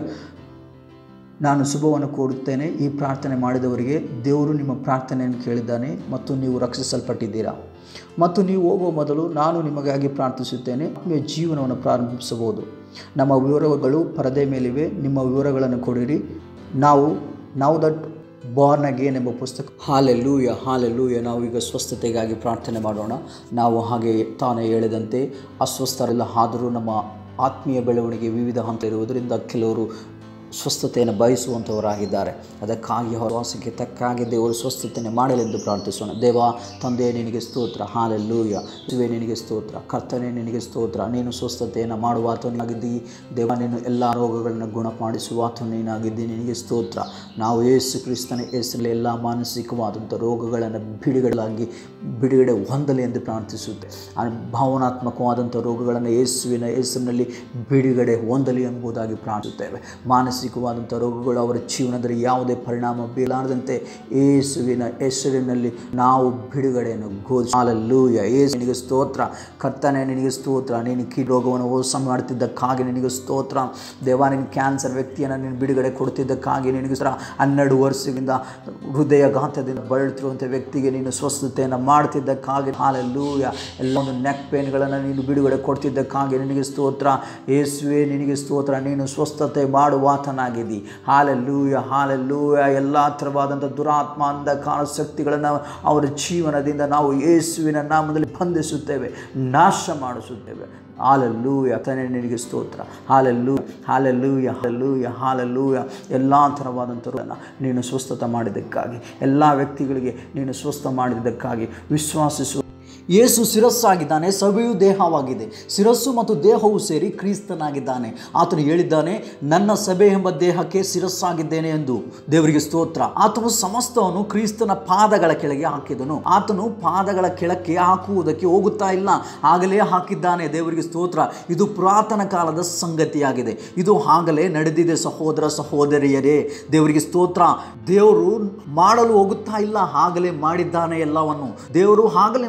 ನಾನು ಶುಭವನ್ನು ಕೋರುತ್ತೇನೆ ಈ ಪ್ರಾರ್ಥನೆ ಮಾಡಿದವರಿಗೆ ದೇವರು ನಿಮ್ಮ ಪ್ರಾರ್ಥನೆಯನ್ನು ಕೇಳಿದ್ದಾನೆ ಮತ್ತು ನೀವು ರಕ್ಷಿಸಲ್ಪಟ್ಟಿದ್ದೀರಾ ಮತ್ತು ನೀವು ಹೋಗುವ ಮೊದಲು ನಾನು ನಿಮಗಾಗಿ ಪ್ರಾರ್ಥಿಸುತ್ತೇನೆ ಆತ್ಮೀಯ ಜೀವನವನ್ನು ಪ್ರಾರಂಭಿಸಬಹುದು ನಮ್ಮ ವಿವರಗಳು ಪರದೆ ಮೇಲಿವೆ ನಿಮ್ಮ ವಿವರಗಳನ್ನು ಕೊಡಿರಿ ನಾವು ನಾವು ದಟ್ ಬಾರ್ನ್ ಅಗೇನ್ ಎಂಬ ಪುಸ್ತಕ ಹಾಲೆಲ್ಲೂಯ ಹಾಲೆಲ್ಲೂಯ ನಾವು ಈಗ ಸ್ವಸ್ಥತೆಗಾಗಿ ಪ್ರಾರ್ಥನೆ ಮಾಡೋಣ ನಾವು ಹಾಗೆ ತಾನೇ ಹೇಳಿದಂತೆ ಅಸ್ವಸ್ಥರೆಲ್ಲ ಆದರೂ ನಮ್ಮ ಆತ್ಮೀಯ ಬೆಳವಣಿಗೆ ವಿವಿಧ ಹಂತ ಇರುವುದರಿಂದ ಕೆಲವರು ಸ್ವಸ್ಥತೆಯನ್ನು ಬಯಸುವಂಥವರಾಗಿದ್ದಾರೆ ಅದಕ್ಕಾಗಿ ಅವರ ವಾಸಕ್ಕೆ ತಕ್ಕಾಗಿ ದೇವರು ಸ್ವಸ್ಥತೆಯನ್ನು ಮಾಡಲೆಂದು ಪ್ರಾರ್ಥಿಸೋಣ ದೇವ ತಂದೆ ನಿನಗೆ ಸ್ತೋತ್ರ ಹಾಲೆಲ್ಲೂಯ ಶಿವೆ ನಿನಗೆ ಸ್ತೋತ್ರ ಕರ್ತನೆ ನಿನಗೆ ಸ್ತೋತ್ರ ನೀನು ಸ್ವಸ್ಥತೆಯನ್ನು ಮಾಡುವ ಆತನಾಗಿದ್ದಿ ದೇವ ನೀನು ಎಲ್ಲ ರೋಗಗಳನ್ನು ಗುಣಪಡಿಸುವ ಆತ ನೀನಾಗಿದ್ದಿ ನಿನಗೆ ಸ್ತೋತ್ರ ನಾವು ಯೇಸು ಕ್ರಿಸ್ತನ ಹೆಸರಲ್ಲಿ ಎಲ್ಲ ಮಾನಸಿಕವಾದಂಥ ರೋಗಗಳನ್ನು ಬಿಡುಗಡೆಯಾಗಿ ಬಿಡುಗಡೆ ಹೊಂದಲಿ ಎಂದು ಪ್ರಾರ್ಥಿಸುತ್ತೆ ಆ ಭಾವನಾತ್ಮಕವಾದಂಥ ರೋಗಗಳನ್ನು ಯೇಸುವಿನ ಹೆಸರಿನಲ್ಲಿ ಬಿಡುಗಡೆ ಹೊಂದಲಿ ಎಂಬುದಾಗಿ ಪ್ರಾರ್ಥಿಸುತ್ತೇವೆ ಮಾನಸಿಕವಾದಂಥ ರೋಗಗಳು ಅವರ ಜೀವನದಲ್ಲಿ ಯಾವುದೇ ಪರಿಣಾಮ ಬೀಳಾರದಂತೆ ಯೇಸುವಿನ ಹೆಸರಿನಲ್ಲಿ ನಾವು ಬಿಡುಗಡೆಯನ್ನು ಘೋಷಾಲಲ್ಲೂಯ ಯೇಸು ನಿನಗೆ ಸ್ತೋತ್ರ ಕರ್ತನೆ ನಿನಗೆ ಸ್ತೋತ್ರ ನೀನು ಕೀ ರೋಗವನ್ನು ಮೋಸ ಮಾಡ್ತಿದ್ದಕ್ಕಾಗಿ ನಿನಗೆ ಸ್ತೋತ್ರ ದೇವ ನಿನ್ನ ಕ್ಯಾನ್ಸರ್ ವ್ಯಕ್ತಿಯನ್ನು ನೀನು ಬಿಡುಗಡೆ ಕೊಡ್ತಿದ್ದಕ್ಕಾಗಿ ನಿನಗೆ ಸ್ತೋತ್ರ ಹನ್ನೆರಡು ವರ್ಷದಿಂದ ಹೃದಯಘಾತದಿಂದ ಬಳಲ್ತಿರುವಂಥ ವ್ಯಕ್ತಿಗೆ ನೀನು ಸ್ವಸ್ಥತೆಯನ್ನು ಮಾಡ್ತಿದ್ದಕ್ಕಾಗಿ ಹಾಲೆಲ್ಲೂಯ ಎಲ್ಲ ಒಂದು ನೆಕ್ ಪೇನ್ಗಳನ್ನು ನೀನು ಬಿಡುಗಡೆ ಕೊಡ್ತಿದ್ದಕ್ಕಾಗಿ ನಿನಗೆ ಸ್ತೋತ್ರ ಯೇಸುವೆ ನಿನಗೆ ಸ್ತೋತ್ರ ನೀನು ಸ್ವಸ್ಥತೆ ಮಾಡುವಾತನಾಗಿದ್ದಿ ಹಾಲೆಲ್ಲೂಯ ಹಾಲೆಲ್ಲೂಯ ಎಲ್ಲ ಥರವಾದಂಥ ದುರಾತ್ಮ ಅಂಧಕಾರ ಶಕ್ತಿಗಳನ್ನು ಅವರ ಜೀವನದಿಂದ ನಾವು ಯೇಸುವಿನ ನಾಮದಲ್ಲಿ ಬಂಧಿಸುತ್ತೇವೆ ನಾಶ ಮಾಡಿಸುತ್ತೇವೆ ಹಾಲೆಲ್ಲೂಯ ತನೆ ನಿನಗೆ ಸ್ತೋತ್ರ ಹಾಲೆಲ್ಲೂ ಹಾಲೆಲ್ಲೂಯ ಹಾಲೆಲ್ಲೂಯ ಹಾಲೆಲ್ಲೂಯ ಎಲ್ಲ ಥರವಾದಂಥವ್ರನ್ನ ನೀನು ಸ್ವಸ್ಥತೆ ಮಾಡಿದ್ದಕ್ಕಾಗಿ ಎಲ್ಲ ವ್ಯಕ್ತಿಗಳಿಗೆ ನೀನು ಸ್ವಸ್ಥ ಮಾಡಿದ್ದಕ್ಕಾಗಿ ವಿಶ್ವಾಸಿಸುವ ಯೇಸು ಶಿರಸ್ಸಾಗಿದ್ದಾನೆ ಸಭೆಯು ದೇಹವಾಗಿದೆ ಶಿರಸ್ಸು ಮತ್ತು ದೇಹವು ಸೇರಿ ಕ್ರಿಸ್ತನಾಗಿದ್ದಾನೆ ಆತನು ಹೇಳಿದ್ದಾನೆ ನನ್ನ ಸಭೆ ಎಂಬ ದೇಹಕ್ಕೆ ಶಿರಸ್ಸಾಗಿದ್ದೇನೆ ಎಂದು ದೇವರಿಗೆ ಸ್ತೋತ್ರ ಆತನು ಸಮಸ್ತವನ್ನು ಕ್ರಿಸ್ತನ ಪಾದಗಳ ಕೆಳಗೆ ಹಾಕಿದನು ಆತನು ಪಾದಗಳ ಕೆಳಕ್ಕೆ ಹಾಕುವುದಕ್ಕೆ ಹೋಗುತ್ತಾ ಇಲ್ಲ ಆಗಲೇ ಹಾಕಿದ್ದಾನೆ ದೇವರಿಗೆ ಸ್ತೋತ್ರ ಇದು ಪುರಾತನ ಕಾಲದ ಸಂಗತಿಯಾಗಿದೆ ಇದು ಆಗಲೇ ನಡೆದಿದೆ ಸಹೋದರ ಸಹೋದರಿಯರೇ ದೇವರಿಗೆ ಸ್ತೋತ್ರ ದೇವರು ಮಾಡಲು ಹೋಗುತ್ತಾ ಇಲ್ಲ ಆಗಲೇ ಮಾಡಿದ್ದಾನೆ ಎಲ್ಲವನ್ನು ದೇವರು ಆಗಲೇ ಮಾಡಿದ್ದಾನೆ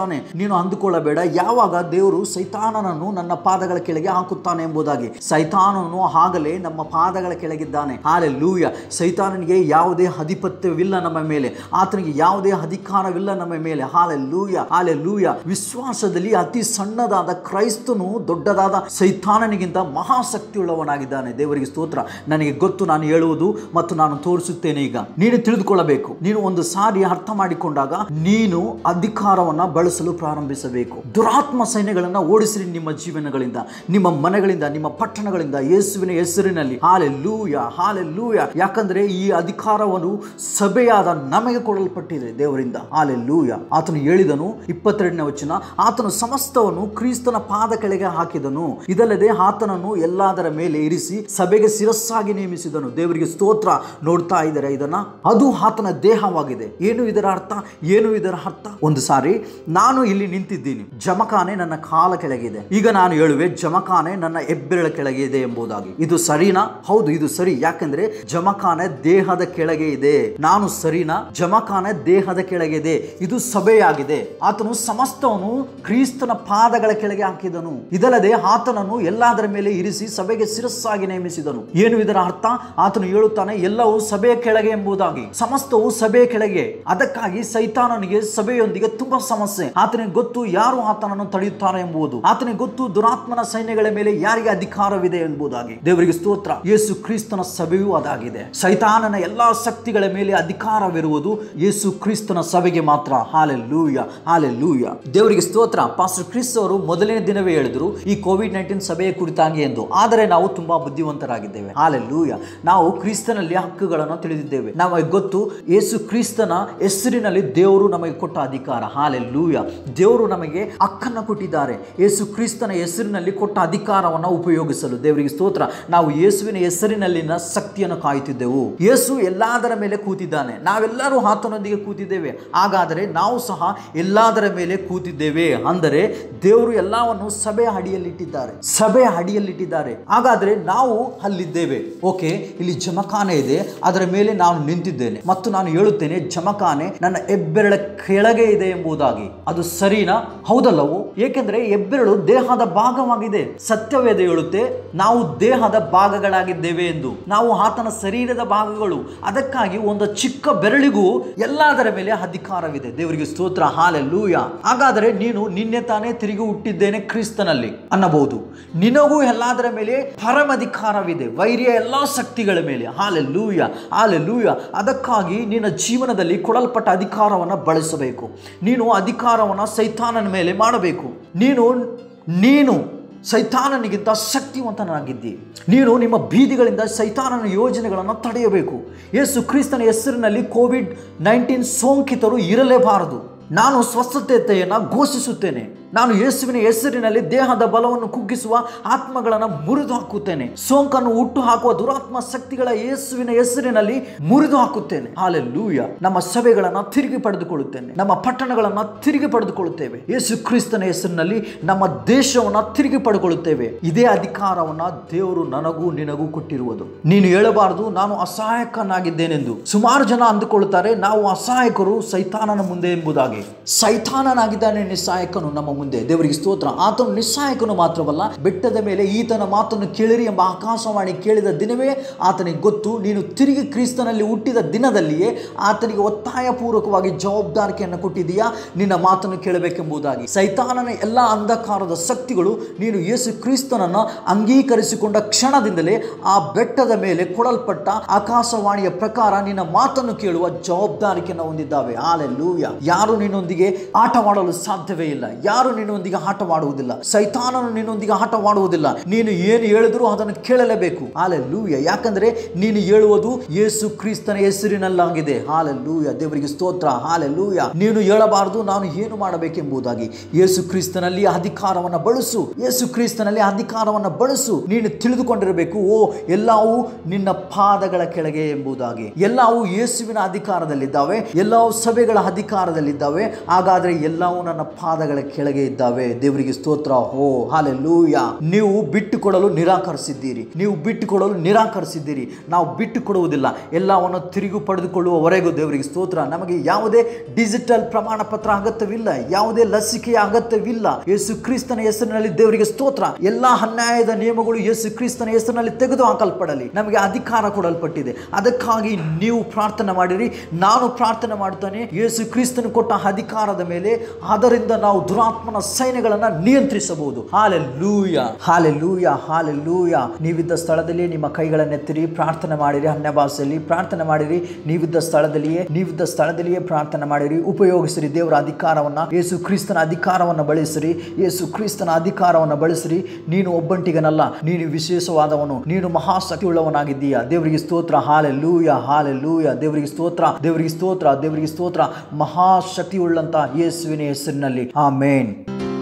ಹೇಳಿದ್ದಾನೆ ನೀನು ಅಂದುಕೊಳ್ಳಬೇಡ ಯಾವಾಗ ದೇವರು ಸೈತಾನನನ್ನು ನನ್ನ ಪಾದಗಳ ಕೆಳಗೆ ಹಾಕುತ್ತಾನೆ ಎಂಬುದಾಗಿ ಸೈತಾನನು ಆಗಲೇ ನಮ್ಮ ಪಾದಗಳ ಕೆಳಗಿದ್ದಾನೆ ಹಾಲೆ ಲೂಯ ಸೈತಾನನಿಗೆ ಯಾವುದೇ ಅಧಿಪತ್ಯವಿಲ್ಲ ನಮ್ಮ ಮೇಲೆ ಆತನಿಗೆ ಯಾವುದೇ ಅಧಿಕಾರವಿಲ್ಲ ನಮ್ಮ ಮೇಲೆ ಹಾಲೆ ಲೂಯ ಹಾಲೆ ಲೂಯ ವಿಶ್ವಾಸದಲ್ಲಿ ಅತಿ ಸಣ್ಣದಾದ ಕ್ರೈಸ್ತನು ದೊಡ್ಡದಾದ ಸೈತಾನನಿಗಿಂತ ಮಹಾಶಕ್ತಿಯುಳ್ಳವನಾಗಿದ್ದಾನೆ ದೇವರಿಗೆ ಸ್ತೋತ್ರ ನನಗೆ ಗೊತ್ತು ನಾನು ಹೇಳುವುದು ಮತ್ತು ನಾನು ತೋರಿಸುತ್ತೇನೆ ಈಗ ನೀನು ತಿಳಿದುಕೊಳ್ಳಬೇಕು ನೀನು ಒಂದು ಸಾರಿ ಅರ್ಥ ಮಾಡಿಕೊಂಡಾಗ ನೀನು ಅಧಿಕಾರವನ್ನ ಬಳಸಲು ಪ್ರಾರಂಭಿಸಬೇಕು ದುರಾತ್ಮ ಸೈನ್ಯಗಳನ್ನ ಓಡಿಸಿರಿ ನಿಮ್ಮ ಜೀವನಗಳಿಂದ ನಿಮ್ಮ ಮನೆಗಳಿಂದ ನಿಮ್ಮ ಪಟ್ಟಣಗಳಿಂದ ಯೇಸುವಿನ ಹೆಸರಿನಲ್ಲಿ ಹಾಲೆ ಲೂಯ ಹಾಲೆ ಲೂಯ ಯಾಕಂದ್ರೆ ಈ ಅಧಿಕಾರವನ್ನು ಸಭೆಯಾದ ನಮಗೆ ಕೊಡಲ್ಪಟ್ಟಿದೆ ದೇವರಿಂದ ಹಾಲೆ ಲೂಯ ಆತನು ಹೇಳಿದನು ಇಪ್ಪತ್ತೆರಡನೇ ವಚನ ಆತನು ಸಮಸ್ತವನ್ನು ಕ್ರಿಸ್ತನ ಪಾದ ಕೆಳಗೆ ಹಾಕಿದನು ಇದಲ್ಲದೆ ಆತನನ್ನು ಎಲ್ಲದರ ಮೇಲೆ ಇರಿಸಿ ಸಭೆಗೆ ಶಿರಸ್ಸಾಗಿ ನೇಮಿಸಿದನು ದೇವರಿಗೆ ಸ್ತೋತ್ರ ನೋಡ್ತಾ ಇದ್ದಾರೆ ಇದನ್ನ ಅದು ಆತನ ದೇಹವಾಗಿದೆ ಏನು ಇದರ ಅರ್ಥ ಏನು ಇದರ ಅರ್ಥ ಒಂದು ಸಾರಿ ನಾನು ಇಲ್ಲಿ ನಿಂತಿದ್ದೀನಿ ಜಮಖಾನೆ ನನ್ನ ಕಾಲ ಕೆಳಗಿದೆ ಈಗ ನಾನು ಹೇಳುವೆ ಜಮಖಾನೆ ನನ್ನ ಹೆಬ್ಬೆರಳ ಕೆಳಗೆ ಇದೆ ಎಂಬುದಾಗಿ ಇದು ಸರಿನಾ ಹೌದು ಇದು ಸರಿ ಯಾಕಂದ್ರೆ ಜಮಖಾನೆ ದೇಹದ ಕೆಳಗೆ ಇದೆ ನಾನು ಸರಿನಾ ಜಮಖಾನೆ ದೇಹದ ಕೆಳಗೆ ಇದೆ ಇದು ಸಭೆಯಾಗಿದೆ ಆತನು ಸಮಸ್ತವನ್ನು ಕ್ರಿಸ್ತನ ಪಾದಗಳ ಕೆಳಗೆ ಹಾಕಿದನು ಇದಲ್ಲದೆ ಆತನನ್ನು ಎಲ್ಲದರ ಮೇಲೆ ಇರಿಸಿ ಸಭೆಗೆ ಶಿರಸ್ಸಾಗಿ ನೇಮಿಸಿದನು ಏನು ಇದರ ಅರ್ಥ ಆತನು ಹೇಳುತ್ತಾನೆ ಎಲ್ಲವೂ ಸಭೆಯ ಕೆಳಗೆ ಎಂಬುದಾಗಿ ಸಮಸ್ತವು ಸಭೆಯ ಕೆಳಗೆ ಅದಕ್ಕಾಗಿ ಸೈತಾನನಿಗೆ ಸಭೆಯೊಂದಿಗೆ ತುಂಬಾ ಸಮಸ್ಯೆ ಆತನಿಗೆ ಗೊತ್ತು ಯಾರು ಆತನನ್ನು ತಡೆಯುತ್ತಾರೆ ಎಂಬುದು ಆತನಿಗೆ ಗೊತ್ತು ದುರಾತ್ಮನ ಸೈನ್ಯಗಳ ಮೇಲೆ ಯಾರಿಗೆ ಅಧಿಕಾರವಿದೆ ಎಂಬುದಾಗಿ ದೇವರಿಗೆ ಸ್ತೋತ್ರ ಯೇಸು ಕ್ರಿಸ್ತನ ಸಭೆಯೂ ಅದಾಗಿದೆ ಸೈತಾನನ ಎಲ್ಲಾ ಶಕ್ತಿಗಳ ಮೇಲೆ ಅಧಿಕಾರವಿರುವುದು ಯೇಸು ಕ್ರಿಸ್ತನ ಸಭೆಗೆ ಮಾತ್ರ ಹಾಲೆ ಲೂಯ ಹಾಲೆ ಲೂಯ ದೇವರಿಗೆ ಸ್ತೋತ್ರ ಪಾಸ್ಟರ್ ಕ್ರಿಸ್ ಅವರು ಮೊದಲನೇ ದಿನವೇ ಹೇಳಿದ್ರು ಈ ಕೋವಿಡ್ ನೈನ್ಟೀನ್ ಸಭೆಯ ಕುರಿತಾಗಿ ಎಂದು ಆದರೆ ನಾವು ತುಂಬಾ ಬುದ್ಧಿವಂತರಾಗಿದ್ದೇವೆ ಹಾಲೆ ಲೂಯ ನಾವು ಕ್ರಿಸ್ತನಲ್ಲಿ ಹಕ್ಕುಗಳನ್ನು ತಿಳಿದಿದ್ದೇವೆ ನಮಗೆ ಗೊತ್ತು ಯೇಸು ಕ್ರಿಸ್ತನ ಹೆಸರಿನಲ್ಲಿ ದೇವರು ನಮಗೆ ಕೊಟ್ಟ ಅಧಿಕಾರ ಹಾಲೆ ಲೂಯ ದೇವರು ನಮಗೆ ಹಕ್ಕನ್ನು ಕೊಟ್ಟಿದ್ದಾರೆ ಯೇಸು ಕ್ರಿಸ್ತನ ಹೆಸರಿನಲ್ಲಿ ಕೊಟ್ಟ ಅಧಿಕಾರವನ್ನು ಉಪಯೋಗಿಸಲು ದೇವರಿಗೆ ಸ್ತೋತ್ರ ನಾವು ಯೇಸುವಿನ ಹೆಸರಿನಲ್ಲಿನ ಶಕ್ತಿಯನ್ನು ಕಾಯುತ್ತಿದ್ದೆವು ಯೇಸು ಎಲ್ಲದರ ಮೇಲೆ ಕೂತಿದ್ದಾನೆ ನಾವೆಲ್ಲರೂ ಆತನೊಂದಿಗೆ ಕೂತಿದ್ದೇವೆ ಹಾಗಾದರೆ ನಾವು ಸಹ ಎಲ್ಲದರ ಮೇಲೆ ಕೂತಿದ್ದೇವೆ ಅಂದರೆ ದೇವರು ಎಲ್ಲವನ್ನು ಸಭೆಯ ಅಡಿಯಲ್ಲಿಟ್ಟಿದ್ದಾರೆ ಸಭೆಯ ಅಡಿಯಲ್ಲಿಟ್ಟಿದ್ದಾರೆ ಹಾಗಾದ್ರೆ ನಾವು ಅಲ್ಲಿದ್ದೇವೆ ಓಕೆ ಇಲ್ಲಿ ಜಮಖಾನೆ ಇದೆ ಅದರ ಮೇಲೆ ನಾನು ನಿಂತಿದ್ದೇನೆ ಮತ್ತು ನಾನು ಹೇಳುತ್ತೇನೆ ಜಮಖಾನೆ ನನ್ನ ಹೆಬ್ಬೆರಳ ಕೆಳಗೆ ಇದೆ ಎಂಬುದಾಗಿ ಅದು ಸರಿನಾ ಹೌದಲ್ಲವೋ ಏಕೆಂದ್ರೆ ಹೆಬ್ಬೆರಳು ದೇಹದ ಭಾಗವಾಗಿದೆ ಸತ್ಯವೇದ ಹೇಳುತ್ತೆ ನಾವು ದೇಹದ ಭಾಗಗಳಾಗಿದ್ದೇವೆ ಎಂದು ನಾವು ಆತನ ಶರೀರದ ಭಾಗಗಳು ಅದಕ್ಕಾಗಿ ಒಂದು ಚಿಕ್ಕ ಬೆರಳಿಗೂ ಎಲ್ಲದರ ಮೇಲೆ ಅಧಿಕಾರವಿದೆ ದೇವರಿಗೆ ಸ್ತೋತ್ರ ಹಾಲೆ ಲೂಯ ಹಾಗಾದರೆ ನೀನು ನಿನ್ನೆ ತಾನೇ ತಿರುಗಿ ಹುಟ್ಟಿದ್ದೇನೆ ಕ್ರಿಸ್ತನಲ್ಲಿ ಅನ್ನಬಹುದು ನಿನಗೂ ಎಲ್ಲದರ ಮೇಲೆ ಪರಮಾಧಿಕಾರವಿದೆ ವೈರ್ಯ ಎಲ್ಲಾ ಶಕ್ತಿಗಳ ಮೇಲೆ ಹಾಲೆ ಲೂಯ ಹಾಲೆ ಲೂಯ ಅದಕ್ಕಾಗಿ ನಿನ್ನ ಜೀವನದಲ್ಲಿ ಕೊಡಲ್ಪಟ್ಟ ಅಧಿಕಾರವನ್ನು ಬಳಸಬೇಕು ನೀನು ಅಧಿಕಾರವನ್ನು ಸೈತಾನನ ಮೇಲೆ ಮಾಡಬೇಕು ನೀನು ನೀನು ಸೈತಾನನಿಗಿಂತ ಶಕ್ತಿವಂತನಾಗಿದ್ದಿ ನೀನು ನಿಮ್ಮ ಬೀದಿಗಳಿಂದ ಸೈತಾನನ ಯೋಜನೆಗಳನ್ನು ತಡೆಯಬೇಕು ಯೇಸು ಕ್ರಿಸ್ತನ ಹೆಸರಿನಲ್ಲಿ ಕೋವಿಡ್ ನೈನ್ಟೀನ್ ಸೋಂಕಿತರು ಇರಲೇಬಾರದು ನಾನು ಸ್ವಸ್ಥತೆಯನ್ನು ಘೋಷಿಸುತ್ತೇನೆ ನಾನು ಯೇಸುವಿನ ಹೆಸರಿನಲ್ಲಿ ದೇಹದ ಬಲವನ್ನು ಕುಗ್ಗಿಸುವ ಆತ್ಮಗಳನ್ನು ಮುರಿದು ಹಾಕುತ್ತೇನೆ ಸೋಂಕನ್ನು ಹುಟ್ಟು ಹಾಕುವ ದುರಾತ್ಮ ಶಕ್ತಿಗಳ ಯೇಸುವಿನ ಹೆಸರಿನಲ್ಲಿ ಮುರಿದು ಹಾಕುತ್ತೇನೆ ಹಾಲೆ ಲೂಯ ನಮ್ಮ ಸಭೆಗಳನ್ನು ತಿರುಗಿ ಪಡೆದುಕೊಳ್ಳುತ್ತೇನೆ ನಮ್ಮ ಪಟ್ಟಣಗಳನ್ನು ತಿರುಗಿ ಪಡೆದುಕೊಳ್ಳುತ್ತೇವೆ ಯೇಸು ಕ್ರಿಸ್ತನ ಹೆಸರಿನಲ್ಲಿ ನಮ್ಮ ದೇಶವನ್ನು ತಿರುಗಿ ಪಡೆದುಕೊಳ್ಳುತ್ತೇವೆ ಇದೇ ಅಧಿಕಾರವನ್ನ ದೇವರು ನನಗೂ ನಿನಗೂ ಕೊಟ್ಟಿರುವುದು ನೀನು ಹೇಳಬಾರದು ನಾನು ಅಸಹಾಯಕನಾಗಿದ್ದೇನೆಂದು ಸುಮಾರು ಜನ ಅಂದುಕೊಳ್ಳುತ್ತಾರೆ ನಾವು ಅಸಹಾಯಕರು ಸೈತಾನನ ಮುಂದೆ ಎಂಬುದಾಗಿ ಸೈತಾನನಾಗಿದ್ದಾನೆ ನಿಸ್ಸಹಾಯಕನು ನಮ್ಮ ಮುಂದೆ ದೇವರಿಗೆ ಸ್ತೋತ್ರ ಆತನು ನಿಸ್ಸಹಾಯಕನು ಮಾತ್ರವಲ್ಲ ಬೆಟ್ಟದ ಮೇಲೆ ಈತನ ಮಾತನ್ನು ಕೇಳಿರಿ ಎಂಬ ಆಕಾಶವಾಣಿ ಕೇಳಿದ ದಿನವೇ ಆತನಿಗೆ ಗೊತ್ತು ನೀನು ತಿರುಗಿ ಕ್ರಿಸ್ತನಲ್ಲಿ ಹುಟ್ಟಿದ ದಿನದಲ್ಲಿಯೇ ಆತನಿಗೆ ಒತ್ತಾಯಪೂರ್ವಕವಾಗಿ ಜವಾಬ್ದಾರಿಕೆಯನ್ನು ಕೊಟ್ಟಿದೆಯಾ ನಿನ್ನ ಮಾತನ್ನು ಕೇಳಬೇಕೆಂಬುದಾಗಿ ಸೈತಾನನ ಎಲ್ಲ ಅಂಧಕಾರದ ಶಕ್ತಿಗಳು ನೀನು ಯೇಸು ಕ್ರಿಸ್ತನನ್ನು ಅಂಗೀಕರಿಸಿಕೊಂಡ ಕ್ಷಣದಿಂದಲೇ ಆ ಬೆಟ್ಟದ ಮೇಲೆ ಕೊಡಲ್ಪಟ್ಟ ಆಕಾಶವಾಣಿಯ ಪ್ರಕಾರ ನಿನ್ನ ಮಾತನ್ನು ಕೇಳುವ ಜವಾಬ್ದಾರಿಕೆಯನ್ನು ಹೊಂದಿದ್ದಾವೆ ಆಲೆಲ್ಲೂಯ ಯಾರು ನಿನ್ನೊಂದಿಗೆ ಆಟವಾಡಲು ಸಾಧ್ಯವೇ ಇಲ್ಲ ಯಾರು ನಿನ್ನೊಂದಿಗೆ ಆಟವಾಡುವುದಿಲ್ಲ ಸೈತಾನನು ನಿನ್ನೊಂದಿಗೆ ಆಟವಾಡುವುದಿಲ್ಲ ನೀನು ಏನು ಹೇಳಿದ್ರು ಅದನ್ನು ಕೇಳಲೇಬೇಕು ಆಲೆಲ್ಲೂಯ ಯಾಕಂದ್ರೆ ನೀನು ಹೇಳುವುದು ಯೇಸು ಕ್ರಿಸ್ತನ ಹೆಸರಿನಲ್ಲಾಗಿದೆ ಹಾಲೆಲ್ಲೂಯ ದೇವರಿಗೆ ಸ್ತೋತ್ರ ಹಾಲೆಲ್ಲೂಯ ನೀನು ಹೇಳಬಾರದು ನಾನು ಏನು ಮಾಡಬೇಕೆಂಬುದಾಗಿ ಯೇಸು ಕ್ರಿಸ್ತನಲ್ಲಿ ಅಧಿಕಾರವನ್ನು ಬಳಸು ಯೇಸು ಕ್ರಿಸ್ತನಲ್ಲಿ ಅಧಿಕಾರವನ್ನು ಬಳಸು ನೀನು ತಿಳಿದುಕೊಂಡಿರಬೇಕು ಓ ಎಲ್ಲವೂ ನಿನ್ನ ಪಾದಗಳ ಕೆಳಗೆ ಎಂಬುದಾಗಿ ಎಲ್ಲವೂ ಯೇಸುವಿನ ಅಧಿಕಾರದಲ್ಲಿದ್ದಾವೆ ಎಲ್ಲವೂ ಸಭೆಗಳ ಅಧಿಕಾರದಲ್ಲಿದ್ದಾವೆ ಹಾಗಾದರೆ ಎಲ್ಲವೂ ನನ್ನ ಪಾದಗಳ ಕೆಳಗೆ ಕೆಳಗೆ ಇದ್ದಾವೆ ದೇವರಿಗೆ ಸ್ತೋತ್ರ ಹೋ ಹಾಲೆಲ್ಲೂಯ ನೀವು ಬಿಟ್ಟುಕೊಡಲು ನಿರಾಕರಿಸಿದ್ದೀರಿ ನೀವು ಬಿಟ್ಟುಕೊಡಲು ನಿರಾಕರಿಸಿದ್ದೀರಿ ನಾವು ಬಿಟ್ಟು ಕೊಡುವುದಿಲ್ಲ ಎಲ್ಲವನ್ನು ತಿರುಗು ಪಡೆದುಕೊಳ್ಳುವವರೆಗೂ ದೇವರಿಗೆ ಸ್ತೋತ್ರ ನಮಗೆ ಯಾವುದೇ ಡಿಜಿಟಲ್ ಪ್ರಮಾಣ ಪತ್ರ ಅಗತ್ಯವಿಲ್ಲ ಯಾವುದೇ ಲಸಿಕೆಯ ಅಗತ್ಯವಿಲ್ಲ ಯೇಸು ಕ್ರಿಸ್ತನ ಹೆಸರಿನಲ್ಲಿ ದೇವರಿಗೆ ಸ್ತೋತ್ರ ಎಲ್ಲಾ ಅನ್ಯಾಯದ ನಿಯಮಗಳು ಯೇಸು ಕ್ರಿಸ್ತನ ಹೆಸರಿನಲ್ಲಿ ತೆಗೆದು ಹಾಕಲ್ಪಡಲಿ ನಮಗೆ ಅಧಿಕಾರ ಕೊಡಲ್ಪಟ್ಟಿದೆ ಅದಕ್ಕಾಗಿ ನೀವು ಪ್ರಾರ್ಥನೆ ಮಾಡಿರಿ ನಾನು ಪ್ರಾರ್ಥನೆ ಮಾಡ್ತಾನೆ ಯೇಸು ಕ್ರಿಸ್ತನು ಕೊಟ್ಟ ಅಧಿಕಾರದ ಮೇಲೆ ಅದರಿಂದ ನಾವು ದುರಾತ್ಮನ ಸೈನ್ಯಗಳನ್ನ ನಿಯಂತ್ರಿಸಬಹುದು ಹಾಲೆ ಲೂಯ ಹಾಲೆ ಲೂಯ ಹಾಲೆ ಲೂಯ ನೀವಿದ್ದ ಸ್ಥಳದಲ್ಲಿ ನಿಮ್ಮ ಕೈಗಳನ್ನೆತ್ತಿರಿ ಪ್ರಾರ್ಥನೆ ಮಾಡಿರಿ ಅನ್ಯ ಭಾಷೆಯಲ್ಲಿ ಪ್ರಾರ್ಥನೆ ಮಾಡಿರಿ ನೀವಿದ್ದ ಸ್ಥಳದಲ್ಲಿಯೇ ನೀವಿದ್ದ ಸ್ಥಳದಲ್ಲಿಯೇ ಪ್ರಾರ್ಥನೆ ಮಾಡಿರಿ ಉಪಯೋಗಿಸಿರಿ ದೇವರ ಅಧಿಕಾರವನ್ನ ಯೇಸು ಕ್ರಿಸ್ತನ ಅಧಿಕಾರವನ್ನು ಬಳಸಿರಿ ಯೇಸು ಕ್ರಿಸ್ತನ ಅಧಿಕಾರವನ್ನು ಬಳಸಿರಿ ನೀನು ಒಬ್ಬಂಟಿಗನಲ್ಲ ನೀನು ವಿಶೇಷವಾದವನು ನೀನು ಮಹಾಶಕ್ತಿ ಉಳ್ಳವನಾಗಿದ್ದೀಯ ದೇವರಿಗೆ ಸ್ತೋತ್ರ ಹಾಲೆ ಲೂಯ ಹಾಲೆ ಲೂಯ ದೇವರಿಗೆ ಸ್ತೋತ್ರ ದೇವರಿಗೆ ಸ್ತೋತ್ರ ದೇವರಿಗೆ ಸ್ತೋತ್ರ ಮಹಾಶಕ್ತಿ ಉಳ್ಳಂತ ಯೇಸುವಿನ ಹೆಸರಿನಲ್ಲಿ ಆ ಮೇನ್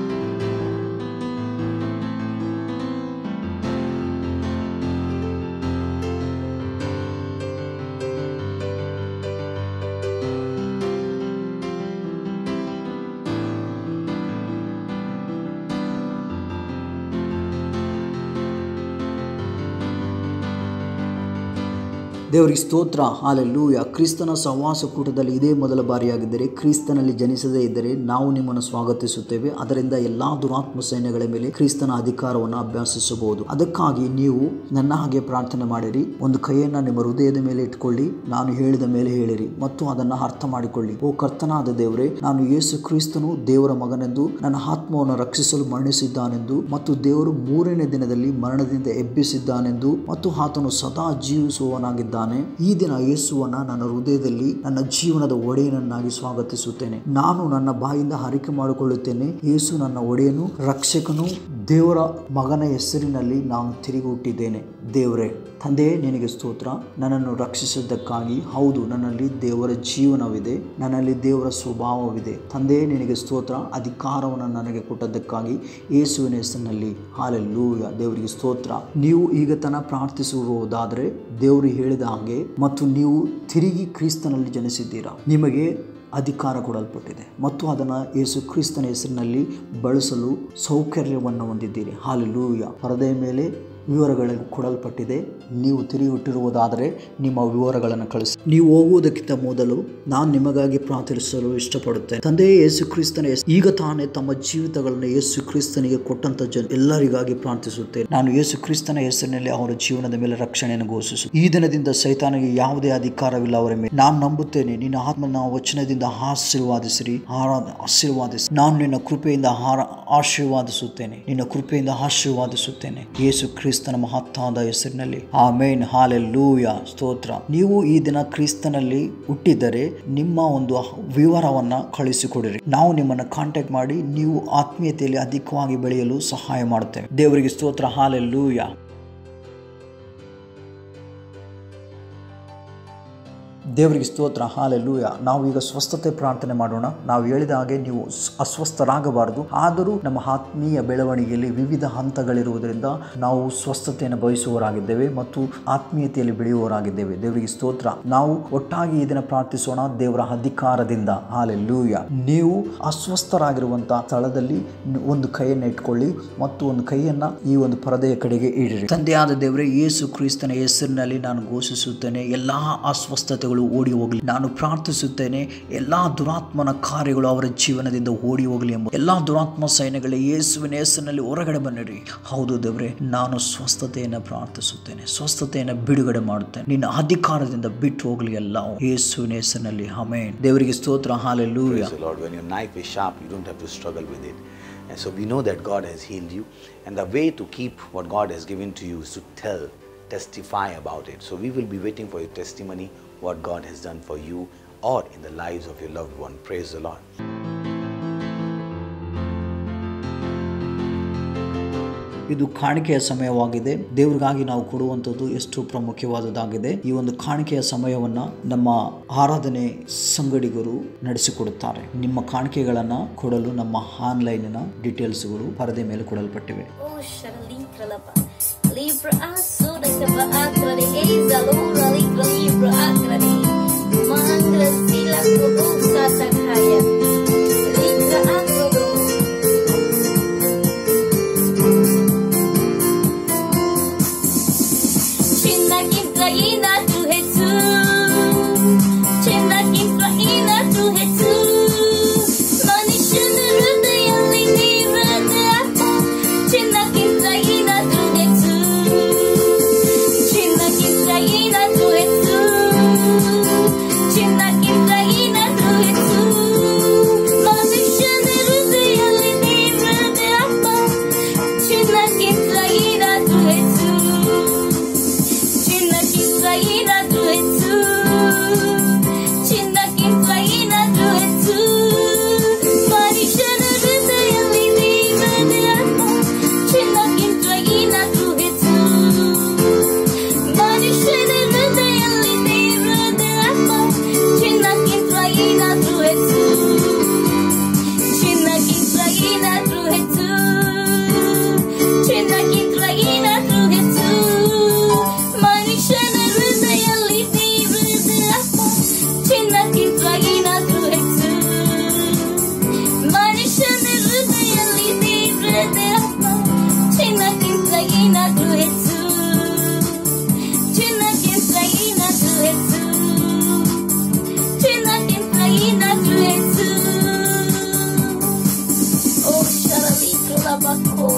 ದೇವರಿಗೆ ಸ್ತೋತ್ರ ಹಾಲೆಲ್ಲೂಯ ಕ್ರಿಸ್ತನ ಸಹವಾಸ ಕೂಟದಲ್ಲಿ ಇದೇ ಮೊದಲ ಬಾರಿಯಾಗಿದ್ದರೆ ಕ್ರಿಸ್ತನಲ್ಲಿ ಜನಿಸದೇ ಇದ್ದರೆ ನಾವು ನಿಮ್ಮನ್ನು ಸ್ವಾಗತಿಸುತ್ತೇವೆ ಅದರಿಂದ ಎಲ್ಲಾ ದುರಾತ್ಮ ಸೈನ್ಯಗಳ ಮೇಲೆ ಕ್ರಿಸ್ತನ ಅಧಿಕಾರವನ್ನು ಅಭ್ಯಾಸಿಸಬಹುದು ಅದಕ್ಕಾಗಿ ನೀವು ನನ್ನ ಹಾಗೆ ಪ್ರಾರ್ಥನೆ ಮಾಡಿರಿ ಒಂದು ಕೈಯನ್ನು ನಿಮ್ಮ ಹೃದಯದ ಮೇಲೆ ಇಟ್ಕೊಳ್ಳಿ ನಾನು ಹೇಳಿದ ಮೇಲೆ ಹೇಳಿರಿ ಮತ್ತು ಅದನ್ನು ಅರ್ಥ ಮಾಡಿಕೊಳ್ಳಿ ಓ ಕರ್ತನಾದ ದೇವರೇ ನಾನು ಯೇಸು ಕ್ರಿಸ್ತನು ದೇವರ ಮಗನೆಂದು ನನ್ನ ಆತ್ಮವನ್ನು ರಕ್ಷಿಸಲು ಮರಣಿಸಿದ್ದಾನೆಂದು ಮತ್ತು ದೇವರು ಮೂರನೇ ದಿನದಲ್ಲಿ ಮರಣದಿಂದ ಎಬ್ಬಿಸಿದ್ದಾನೆಂದು ಮತ್ತು ಆತನು ಸದಾ ಜೀವಿಸುವವನಾಗಿದ್ದಾನೆ ಈ ದಿನ ಯೇಸುವನ್ನ ನನ್ನ ಹೃದಯದಲ್ಲಿ ನನ್ನ ಜೀವನದ ಒಡೆಯನನ್ನಾಗಿ ಸ್ವಾಗತಿಸುತ್ತೇನೆ ನಾನು ನನ್ನ ಬಾಯಿಂದ ಹರಿಕೆ ಮಾಡಿಕೊಳ್ಳುತ್ತೇನೆ ಯೇಸು ನನ್ನ ಒಡೆಯನು ರಕ್ಷಕನು ದೇವರ ಮಗನ ಹೆಸರಿನಲ್ಲಿ ನಾನು ತಿರುಗಿ ಹುಟ್ಟಿದ್ದೇನೆ ದೇವರೇ ತಂದೆಯೇ ನಿನಗೆ ಸ್ತೋತ್ರ ನನ್ನನ್ನು ರಕ್ಷಿಸಿದ್ದಕ್ಕಾಗಿ ಹೌದು ನನ್ನಲ್ಲಿ ದೇವರ ಜೀವನವಿದೆ ನನ್ನಲ್ಲಿ ದೇವರ ಸ್ವಭಾವವಿದೆ ತಂದೆಯೇ ನಿನಗೆ ಸ್ತೋತ್ರ ಅಧಿಕಾರವನ್ನು ನನಗೆ ಕೊಟ್ಟದ್ದಕ್ಕಾಗಿ ಯೇಸುವಿನ ಹೆಸರಿನಲ್ಲಿ ಹಾಲೆಲ್ಲೂಯ ದೇವರಿಗೆ ಸ್ತೋತ್ರ ನೀವು ಈಗ ತನ ಪ್ರಾರ್ಥಿಸುವುದಾದರೆ ದೇವರು ಹೇಳಿದ ಹಾಗೆ ಮತ್ತು ನೀವು ತಿರುಗಿ ಕ್ರಿಸ್ತನಲ್ಲಿ ಜನಿಸಿದ್ದೀರಾ ನಿಮಗೆ ಅಧಿಕಾರ ಕೊಡಲ್ಪಟ್ಟಿದೆ ಮತ್ತು ಅದನ್ನು ಯೇಸು ಕ್ರಿಸ್ತನ ಹೆಸರಿನಲ್ಲಿ ಬಳಸಲು ಸೌಕರ್ಯವನ್ನು ಹೊಂದಿದ್ದೀರಿ ಹಾಲೆಲ್ಲೂಯ ಪರದೆಯ ಮೇಲೆ ವಿವರಗಳು ಕೊಡಲ್ಪಟ್ಟಿದೆ ನೀವು ತಿರುಗಿ ಹುಟ್ಟಿರುವುದಾದರೆ ನಿಮ್ಮ ವಿವರಗಳನ್ನು ಕಳಿಸಿ ನೀವು ಹೋಗುವುದಕ್ಕಿಂತ ಮೊದಲು ನಾನು ನಿಮಗಾಗಿ ಪ್ರಾರ್ಥಿಸಲು ಇಷ್ಟಪಡುತ್ತೇನೆ ತಂದೆಯೇ ಯೇಸು ಕ್ರಿಸ್ತನ ಹೆಸ್- ಈಗ ತಾನೇ ತಮ್ಮ ಜೀವಿತಗಳನ್ನು ಯೇಸು ಕ್ರಿಸ್ತನಿಗೆ ಕೊಟ್ಟಂತ ಜನ ಎಲ್ಲರಿಗಾಗಿ ಪ್ರಾರ್ಥಿಸುತ್ತೇನೆ ನಾನು ಯೇಸು ಕ್ರಿಸ್ತನ ಹೆಸರಿನಲ್ಲಿ ಅವರ ಜೀವನದ ಮೇಲೆ ರಕ್ಷಣೆಯನ್ನು ಘೋಷಿಸು ಈ ದಿನದಿಂದ ಸೈತಾನಿಗೆ ಯಾವುದೇ ಅಧಿಕಾರವಿಲ್ಲ ಅವರ ಮೇಲೆ ನಾನು ನಂಬುತ್ತೇನೆ ನಿನ್ನ ಆತ್ಮನ ವಚನದಿಂದ ಆಶೀರ್ವಾದಿಸಿರಿ ಆರಾ- ಆಶೀರ್ವಾದಿಸಿ ನಾನು ನಿನ್ನ ಕೃಪೆಯಿಂದ ಹಾರ ಆಶೀರ್ವಾದಿಸುತ್ತೇನೆ ನಿನ್ನ ಕೃಪೆಯಿಂದ ಆಶೀರ್ವಾದಿಸುತ್ತೇನೆ ಯೇಸು ಕ್ರಿಸ್ತನ ಮಹತ್ತಾದ ಹೆಸರಿನಲ್ಲಿ ಆಮೇನ್ ಹಾಲೆಲ್ಲೂಯ ಸ್ತೋತ್ರ ನೀವು ಈ ದಿನ ಕ್ರಿಸ್ತನಲ್ಲಿ ಹುಟ್ಟಿದರೆ ನಿಮ್ಮ ಒಂದು ವಿವರವನ್ನ ಕಳಿಸಿಕೊಡಿರಿ ನಾವು ನಿಮ್ಮನ್ನು ಕಾಂಟ್ಯಾಕ್ಟ್ ಮಾಡಿ ನೀವು ಆತ್ಮೀಯತೆಯಲ್ಲಿ ಅಧಿಕವಾಗಿ ಬೆಳೆಯಲು ಸಹಾಯ ಮಾಡುತ್ತೇವೆ ದೇವರಿಗೆ ಸ್ತೋತ್ರ ಹಾಲೆಲ್ಲೂಯ ದೇವರಿಗೆ ಸ್ತೋತ್ರ ಹಾಲೆಲ್ಲೂಯ ನಾವು ಈಗ ಸ್ವಸ್ಥತೆ ಪ್ರಾರ್ಥನೆ ಮಾಡೋಣ ನಾವು ಹೇಳಿದ ಹಾಗೆ ನೀವು ಸ್- ಅಸ್ವಸ್ಥರಾಗಬಾರದು ಆದರೂ ನಮ್ಮ ಆತ್ಮೀಯ ಬೆಳವಣಿಗೆಯಲ್ಲಿ ವಿವಿಧ ಹಂತಗಳಿರುವುದರಿಂದ ನಾವು ಸ್ವಸ್ಥತೆಯನ್ನು ಬಯಸುವವರಾಗಿದ್ದೇವೆ ಮತ್ತು ಆತ್ಮೀಯತೆಯಲ್ಲಿ ಬೆಳೆಯುವವರಾಗಿದ್ದೇವೆ ದೇವರಿಗೆ ಸ್ತೋತ್ರ ನಾವು ಒಟ್ಟಾಗಿ ಈ ದಿನ ಪ್ರಾರ್ಥಿಸೋಣ ದೇವರ ಅಧಿಕಾರದಿಂದ ಹಾಲೆಲ್ಲೂಯ ನೀವು ಅಸ್ವಸ್ಥರಾಗಿರುವಂಥ ಸ್ಥಳದಲ್ಲಿ ಒಂದು ಕೈಯನ್ನು ಇಟ್ಕೊಳ್ಳಿ ಮತ್ತು ಒಂದು ಕೈಯನ್ನ ಈ ಒಂದು ಪರದೆಯ ಕಡೆಗೆ ಇಡಿರಿ ತಂದೆಯಾದ ದೇವರೇ ಯೇಸು ಕ್ರಿಸ್ತನ ಹೆಸರಿನಲ್ಲಿ ನಾನು ಘೋಷಿಸುತ್ತೇನೆ ಎಲ್ಲಾ ಅಸ್ವಸ್ಥತೆಗಳು ಓಡಿ ಹೋಗಲಿ ನಾನು ಪ್ರಾರ್ಥಿಸುತ್ತೇನೆ ಎಲ್ಲಾ ದುರಾತ್ಮನ ಕಾರ್ಯಗಳು ಅವರ ಜೀವನದಿಂದ ಓಡಿ ಹೋಗಲಿ ಎಂಬ ಎಲ್ಲಾ ದುರಾತ್ಮ ಸೈನ್ಯಗಳೇ ಯೇಸುವಿನ ಹೆಸರಿನಲ್ಲಿ ಹೊರಗಡೆ ಬನ್ನಿರಿ ಹೌದು ದೇವರೇ ನಾನು ಸ್ವಸ್ಥತೆಯನ್ನು ಪ್ರಾರ್ಥಿಸುತ್ತೇನೆ ಸ್ವಸ್ಥತೆಯನ್ನು ಬಿಡುಗಡೆ ಮಾಡುತ್ತೇನೆ ನಿನ್ನ ಅಧಿಕಾರದಿಂದ ಬಿಟ್ಟು ಹೋಗಲಿ ಎಲ್ಲ ಯೇಸುವಿನ ಹೆಸರಿನಲ್ಲಿ ಆಮೇನ್ ದೇವರಿಗೆ ಸ್ತೋತ್ರ ಹಾಲೆಲ್ಲೂಯ Praise the Lord. When your knife is sharp, you don't have to struggle with it. And so we know that God has healed you. And the way to keep what God has given to you is to tell, testify about it. So we will be waiting for your testimony, what God has done for you or in the lives of your loved one. Praise the Lord. ಇದು ಕಾಣಿಕೆಯ ಸಮಯವಾಗಿದೆ ದೇವರಿಗಾಗಿ ನಾವು ಕೊಡುವಂಥದ್ದು ಎಷ್ಟು ಪ್ರಾಮುಖ್ಯವಾದದ್ದಾಗಿದೆ ಈ ಒಂದು ಕಾಣಿಕೆಯ ಸಮಯವನ್ನ ನಮ್ಮ ಆರಾಧನೆ ಸಂಗಡಿಗರು ನಡೆಸಿಕೊಡುತ್ತಾರೆ ನಿಮ್ಮ ಕಾಣಿಕೆಗಳನ್ನ ಕೊಡಲು ನಮ್ಮ ಆನ್ಲೈನಿನ ಡೀಟೇಲ್ಸ್ಗಳು ಪರದೆ ಮೇಲೆ ಕೊಡಲ್ಪಟ್ಟಿವೆ Oh, Sharalika Lapa. Libra Asura Kaba Akrari Eza Lura Libra Libra Akrari. Mangra Sila Kubu Satakaya. Libra Akrodo.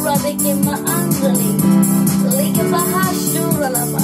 de que ma angrali. Liga bahashura lava.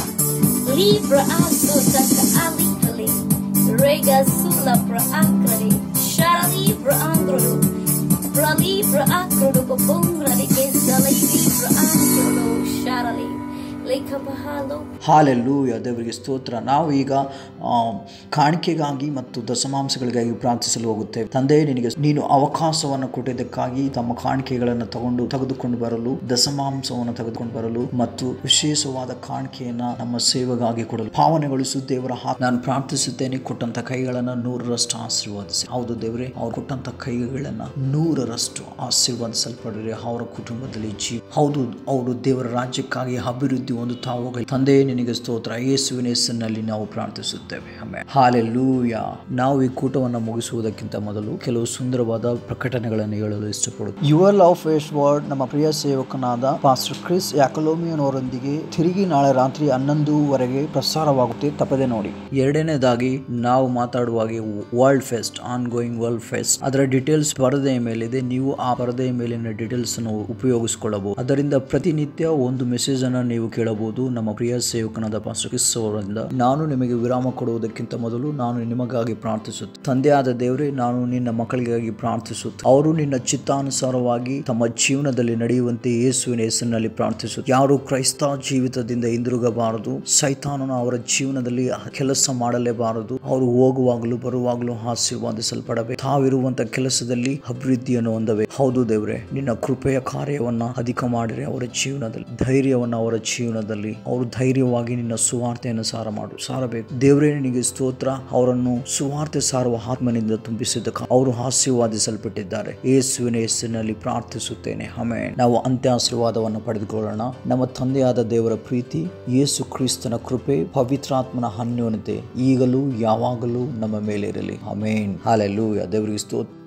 Libra asu taka alikali. Rega sula pra akrali. Shara libra angrudu. Pra libra akrudu kubungra de que sala libra angrudu. Shara li. Lika bahalo. ಹಾಲೆಲ್ಲೂಯ ದೇವರಿಗೆ ಸ್ತೋತ್ರ ನಾವು ಈಗ ಆ, ಕಾಣಿಕೆಗಾಗಿ ಮತ್ತು ದಶಮಾಂಶಗಳಿಗಾಗಿ ಪ್ರಾರ್ಥಿಸಲು ಹೋಗುತ್ತೇವೆ ತಂದೆ ನಿನಗೆ ನೀನು ಅವಕಾಶವನ್ನು ಕೊಟ್ಟಿದ್ದಕ್ಕಾಗಿ ತಮ್ಮ ಕಾಣಿಕೆಗಳನ್ನು ತಗೊಂಡು ತೆಗೆದುಕೊಂಡು ಬರಲು ದಶಮಾಂಶವನ್ನು ತೆಗೆದುಕೊಂಡು ಬರಲು ಮತ್ತು ವಿಶೇಷವಾದ ಕಾಣಿಕೆಯನ್ನ ನಮ್ಮ ಸೇವೆಗಾಗಿ ಕೊಡಲು ಭಾವನೆಗೊಳಿಸು ದೇವರ ಹಾತ್ ನಾನು ಪ್ರಾರ್ಥಿಸುತ್ತೇನೆ ಕೊಟ್ಟಂತ ಕೈಗಳನ್ನು ನೂರರಷ್ಟು ಆಶೀರ್ವಾದಿಸಿ ಹೌದು ದೇವರೇ ಅವ್ರು ಕೊಟ್ಟಂತ ಕೈಗಳನ್ನು ನೂರರಷ್ಟು ಆಶೀರ್ವಾದಿಸಲ್ಪಡ್ರಿ ಅವರ ಕುಟುಂಬದಲ್ಲಿ ಜೀವ ಹೌದು ಅವರು ದೇವರ ರಾಜ್ಯಕ್ಕಾಗಿ ಅಭಿವೃದ್ಧಿ ಹೊಂದುತ್ತಾ ಹೋಗಲಿ ತಂದೆ ನಿನಗೆ ಸ್ತೋತ್ರ ಯೇಸುವಿನ ಹೆಸರಿನಲ್ಲಿ ನಾವು ಪ್ರಾರ್ಥಿಸುತ್ತೇವೆ ಆಮೇಲೆ ಹಾಲೆಲ್ಲೂಯ ನಾವು ಈ ಕೂಟವನ್ನು ಮುಗಿಸುವುದಕ್ಕಿಂತ ಮೊದಲು ಕೆಲವು ಸುಂದರವಾದ ಪ್ರಕಟಣೆಗಳನ್ನು ಹೇಳಲು ಇಷ್ಟಪಡುತ್ತೇವೆ ಯುವರ್ ಲವ್ ಫೇಸ್ ವರ್ಡ್ ನಮ್ಮ ಪ್ರಿಯ ಸೇವಕನಾದ ಪಾಸ್ಟರ್ ಕ್ರಿಸ್ ಯಾಕಲೋಮಿಯನವರೊಂದಿಗೆ ತಿರುಗಿ ನಾಳೆ ರಾತ್ರಿ ಹನ್ನೊಂದುವರೆಗೆ ಪ್ರಸಾರವಾಗುತ್ತೆ ತಪ್ಪದೆ ನೋಡಿ ಎರಡನೇದಾಗಿ ನಾವು ಮಾತಾಡುವಾಗೆ world fest on going world fest ಅದರ ಡೀಟೇಲ್ಸ್ ಪರದೆಯ ಮೇಲಿದೆ ನೀವು ಆ ಪರದೆಯ ಮೇಲಿನ ಡೀಟೇಲ್ಸ್ ಅನ್ನು ಉಪಯೋಗಿಸಿಕೊಳ್ಳಬಹುದು ಅದರಿಂದ ಪ್ರತಿನಿತ್ಯ ಒಂದು ಮೆಸೇಜ್ ಅನ್ನು ನೀವು ಕೇಳಬಹುದು ನಮ್ಮ ಪ್ರಿಯ ಸೇವಕನಾದ ಪಾಸ್ಟರ್ ಕ್ರಿಸ್ ಅವರಿಂದ ನಾನು ನಿಮಗೆ ವಿರಾಮ ಕೊಡುವುದಕ್ಕಿಂತ ಮೊದಲು ನಾನು ನಿಮಗಾಗಿ ಪ್ರಾರ್ಥಿಸುತ್ತೆ ತಂದೆಯಾದ ದೇವರೇ ನಾನು ನಿನ್ನ ಮಕ್ಕಳಿಗಾಗಿ ಪ್ರಾರ್ಥಿಸುತ್ತೆ ಅವರು ನಿನ್ನ ಚಿತ್ತಾನುಸಾರವಾಗಿ ತಮ್ಮ ಜೀವನದಲ್ಲಿ ನಡೆಯುವಂತೆ ಯೇಸುವಿನ ಹೆಸರಿನಲ್ಲಿ ಪ್ರಾರ್ಥಿಸುತ್ತೆ ಯಾರು ಕ್ರೈಸ್ತ ಜೀವಿತದಿಂದ ಹಿಂದಿರುಗಬಾರದು ಸೈತಾನನ ಅವರ ಜೀವನದಲ್ಲಿ ಕೆಲಸ ಮಾಡಲೇಬಾರದು ಅವರು ಹೋಗುವಾಗಲೂ ಬರುವಾಗಲೂ ಆಶೀರ್ವಾದಿಸಲ್ಪಡಬೇಕು ತಾವಿರುವಂತ ಕೆಲಸದಲ್ಲಿ ಅಭಿವೃದ್ಧಿಯನ್ನು ಹೊಂದಬೇಕು ಹೌದು ದೇವರೇ ನಿನ್ನ ಕೃಪೆಯ ಕಾರ್ಯವನ್ನ ಅಧಿಕ ಮಾಡಿರಿ ಅವರ ಜೀವನದಲ್ಲಿ ಧೈರ್ಯವನ್ನು ಅವರ ಜೀವನದಲ್ಲಿ ಅವರು ಧೈರ್ಯವಾಗಿ ನಿನ್ನ ಸುವಾರ್ತೆಯನ್ನು ಸಾರ ಮಾಡು ಸಾರಬೇಕು ದೇವರೇ ನಿನಗೆ ಸ್ತೋತ್ರ ಅವರನ್ನು ಸುವಾರ್ತೆ ಸಾರುವ ಆತ್ಮನಿಂದ ತುಂಬಿಸಿದ್ದಕ್ಕೆ ಅವರು ಆಶೀರ್ವಾದಿಸಲ್ಪಟ್ಟಿದ್ದಾರೆ ಯೇಸುವಿನ ಹೆಸರಿನಲ್ಲಿ ಪ್ರಾರ್ಥಿಸುತ್ತೇನೆ ಆಮೇಲೆ ನಾವು ಅಂತ್ಯ ಆಶೀರ್ವಾದವನ್ನು ಪಡೆದುಕೊಳ್ಳೋಣ ನಮ್ಮ ತಂದೆಯಾದ ದೇವರ ಪ್ರೀತಿ ಯೇಸು ಕ್ರಿಸ್ತನ ಕೃಪೆ ಪವಿತ್ರಾತ್ಮನ ಅನ್ಯೋನ್ಯತೆ ಈಗಲೂ ಯಾವಾಗಲೂ ನಮ್ಮ ಮೇಲೆ ಇರಲಿ ಆಮೇನ್ ಹಾಲೆಲ್ಲೂಯ ದೇವರಿಗೆ ಸ್ತೋತ್ರ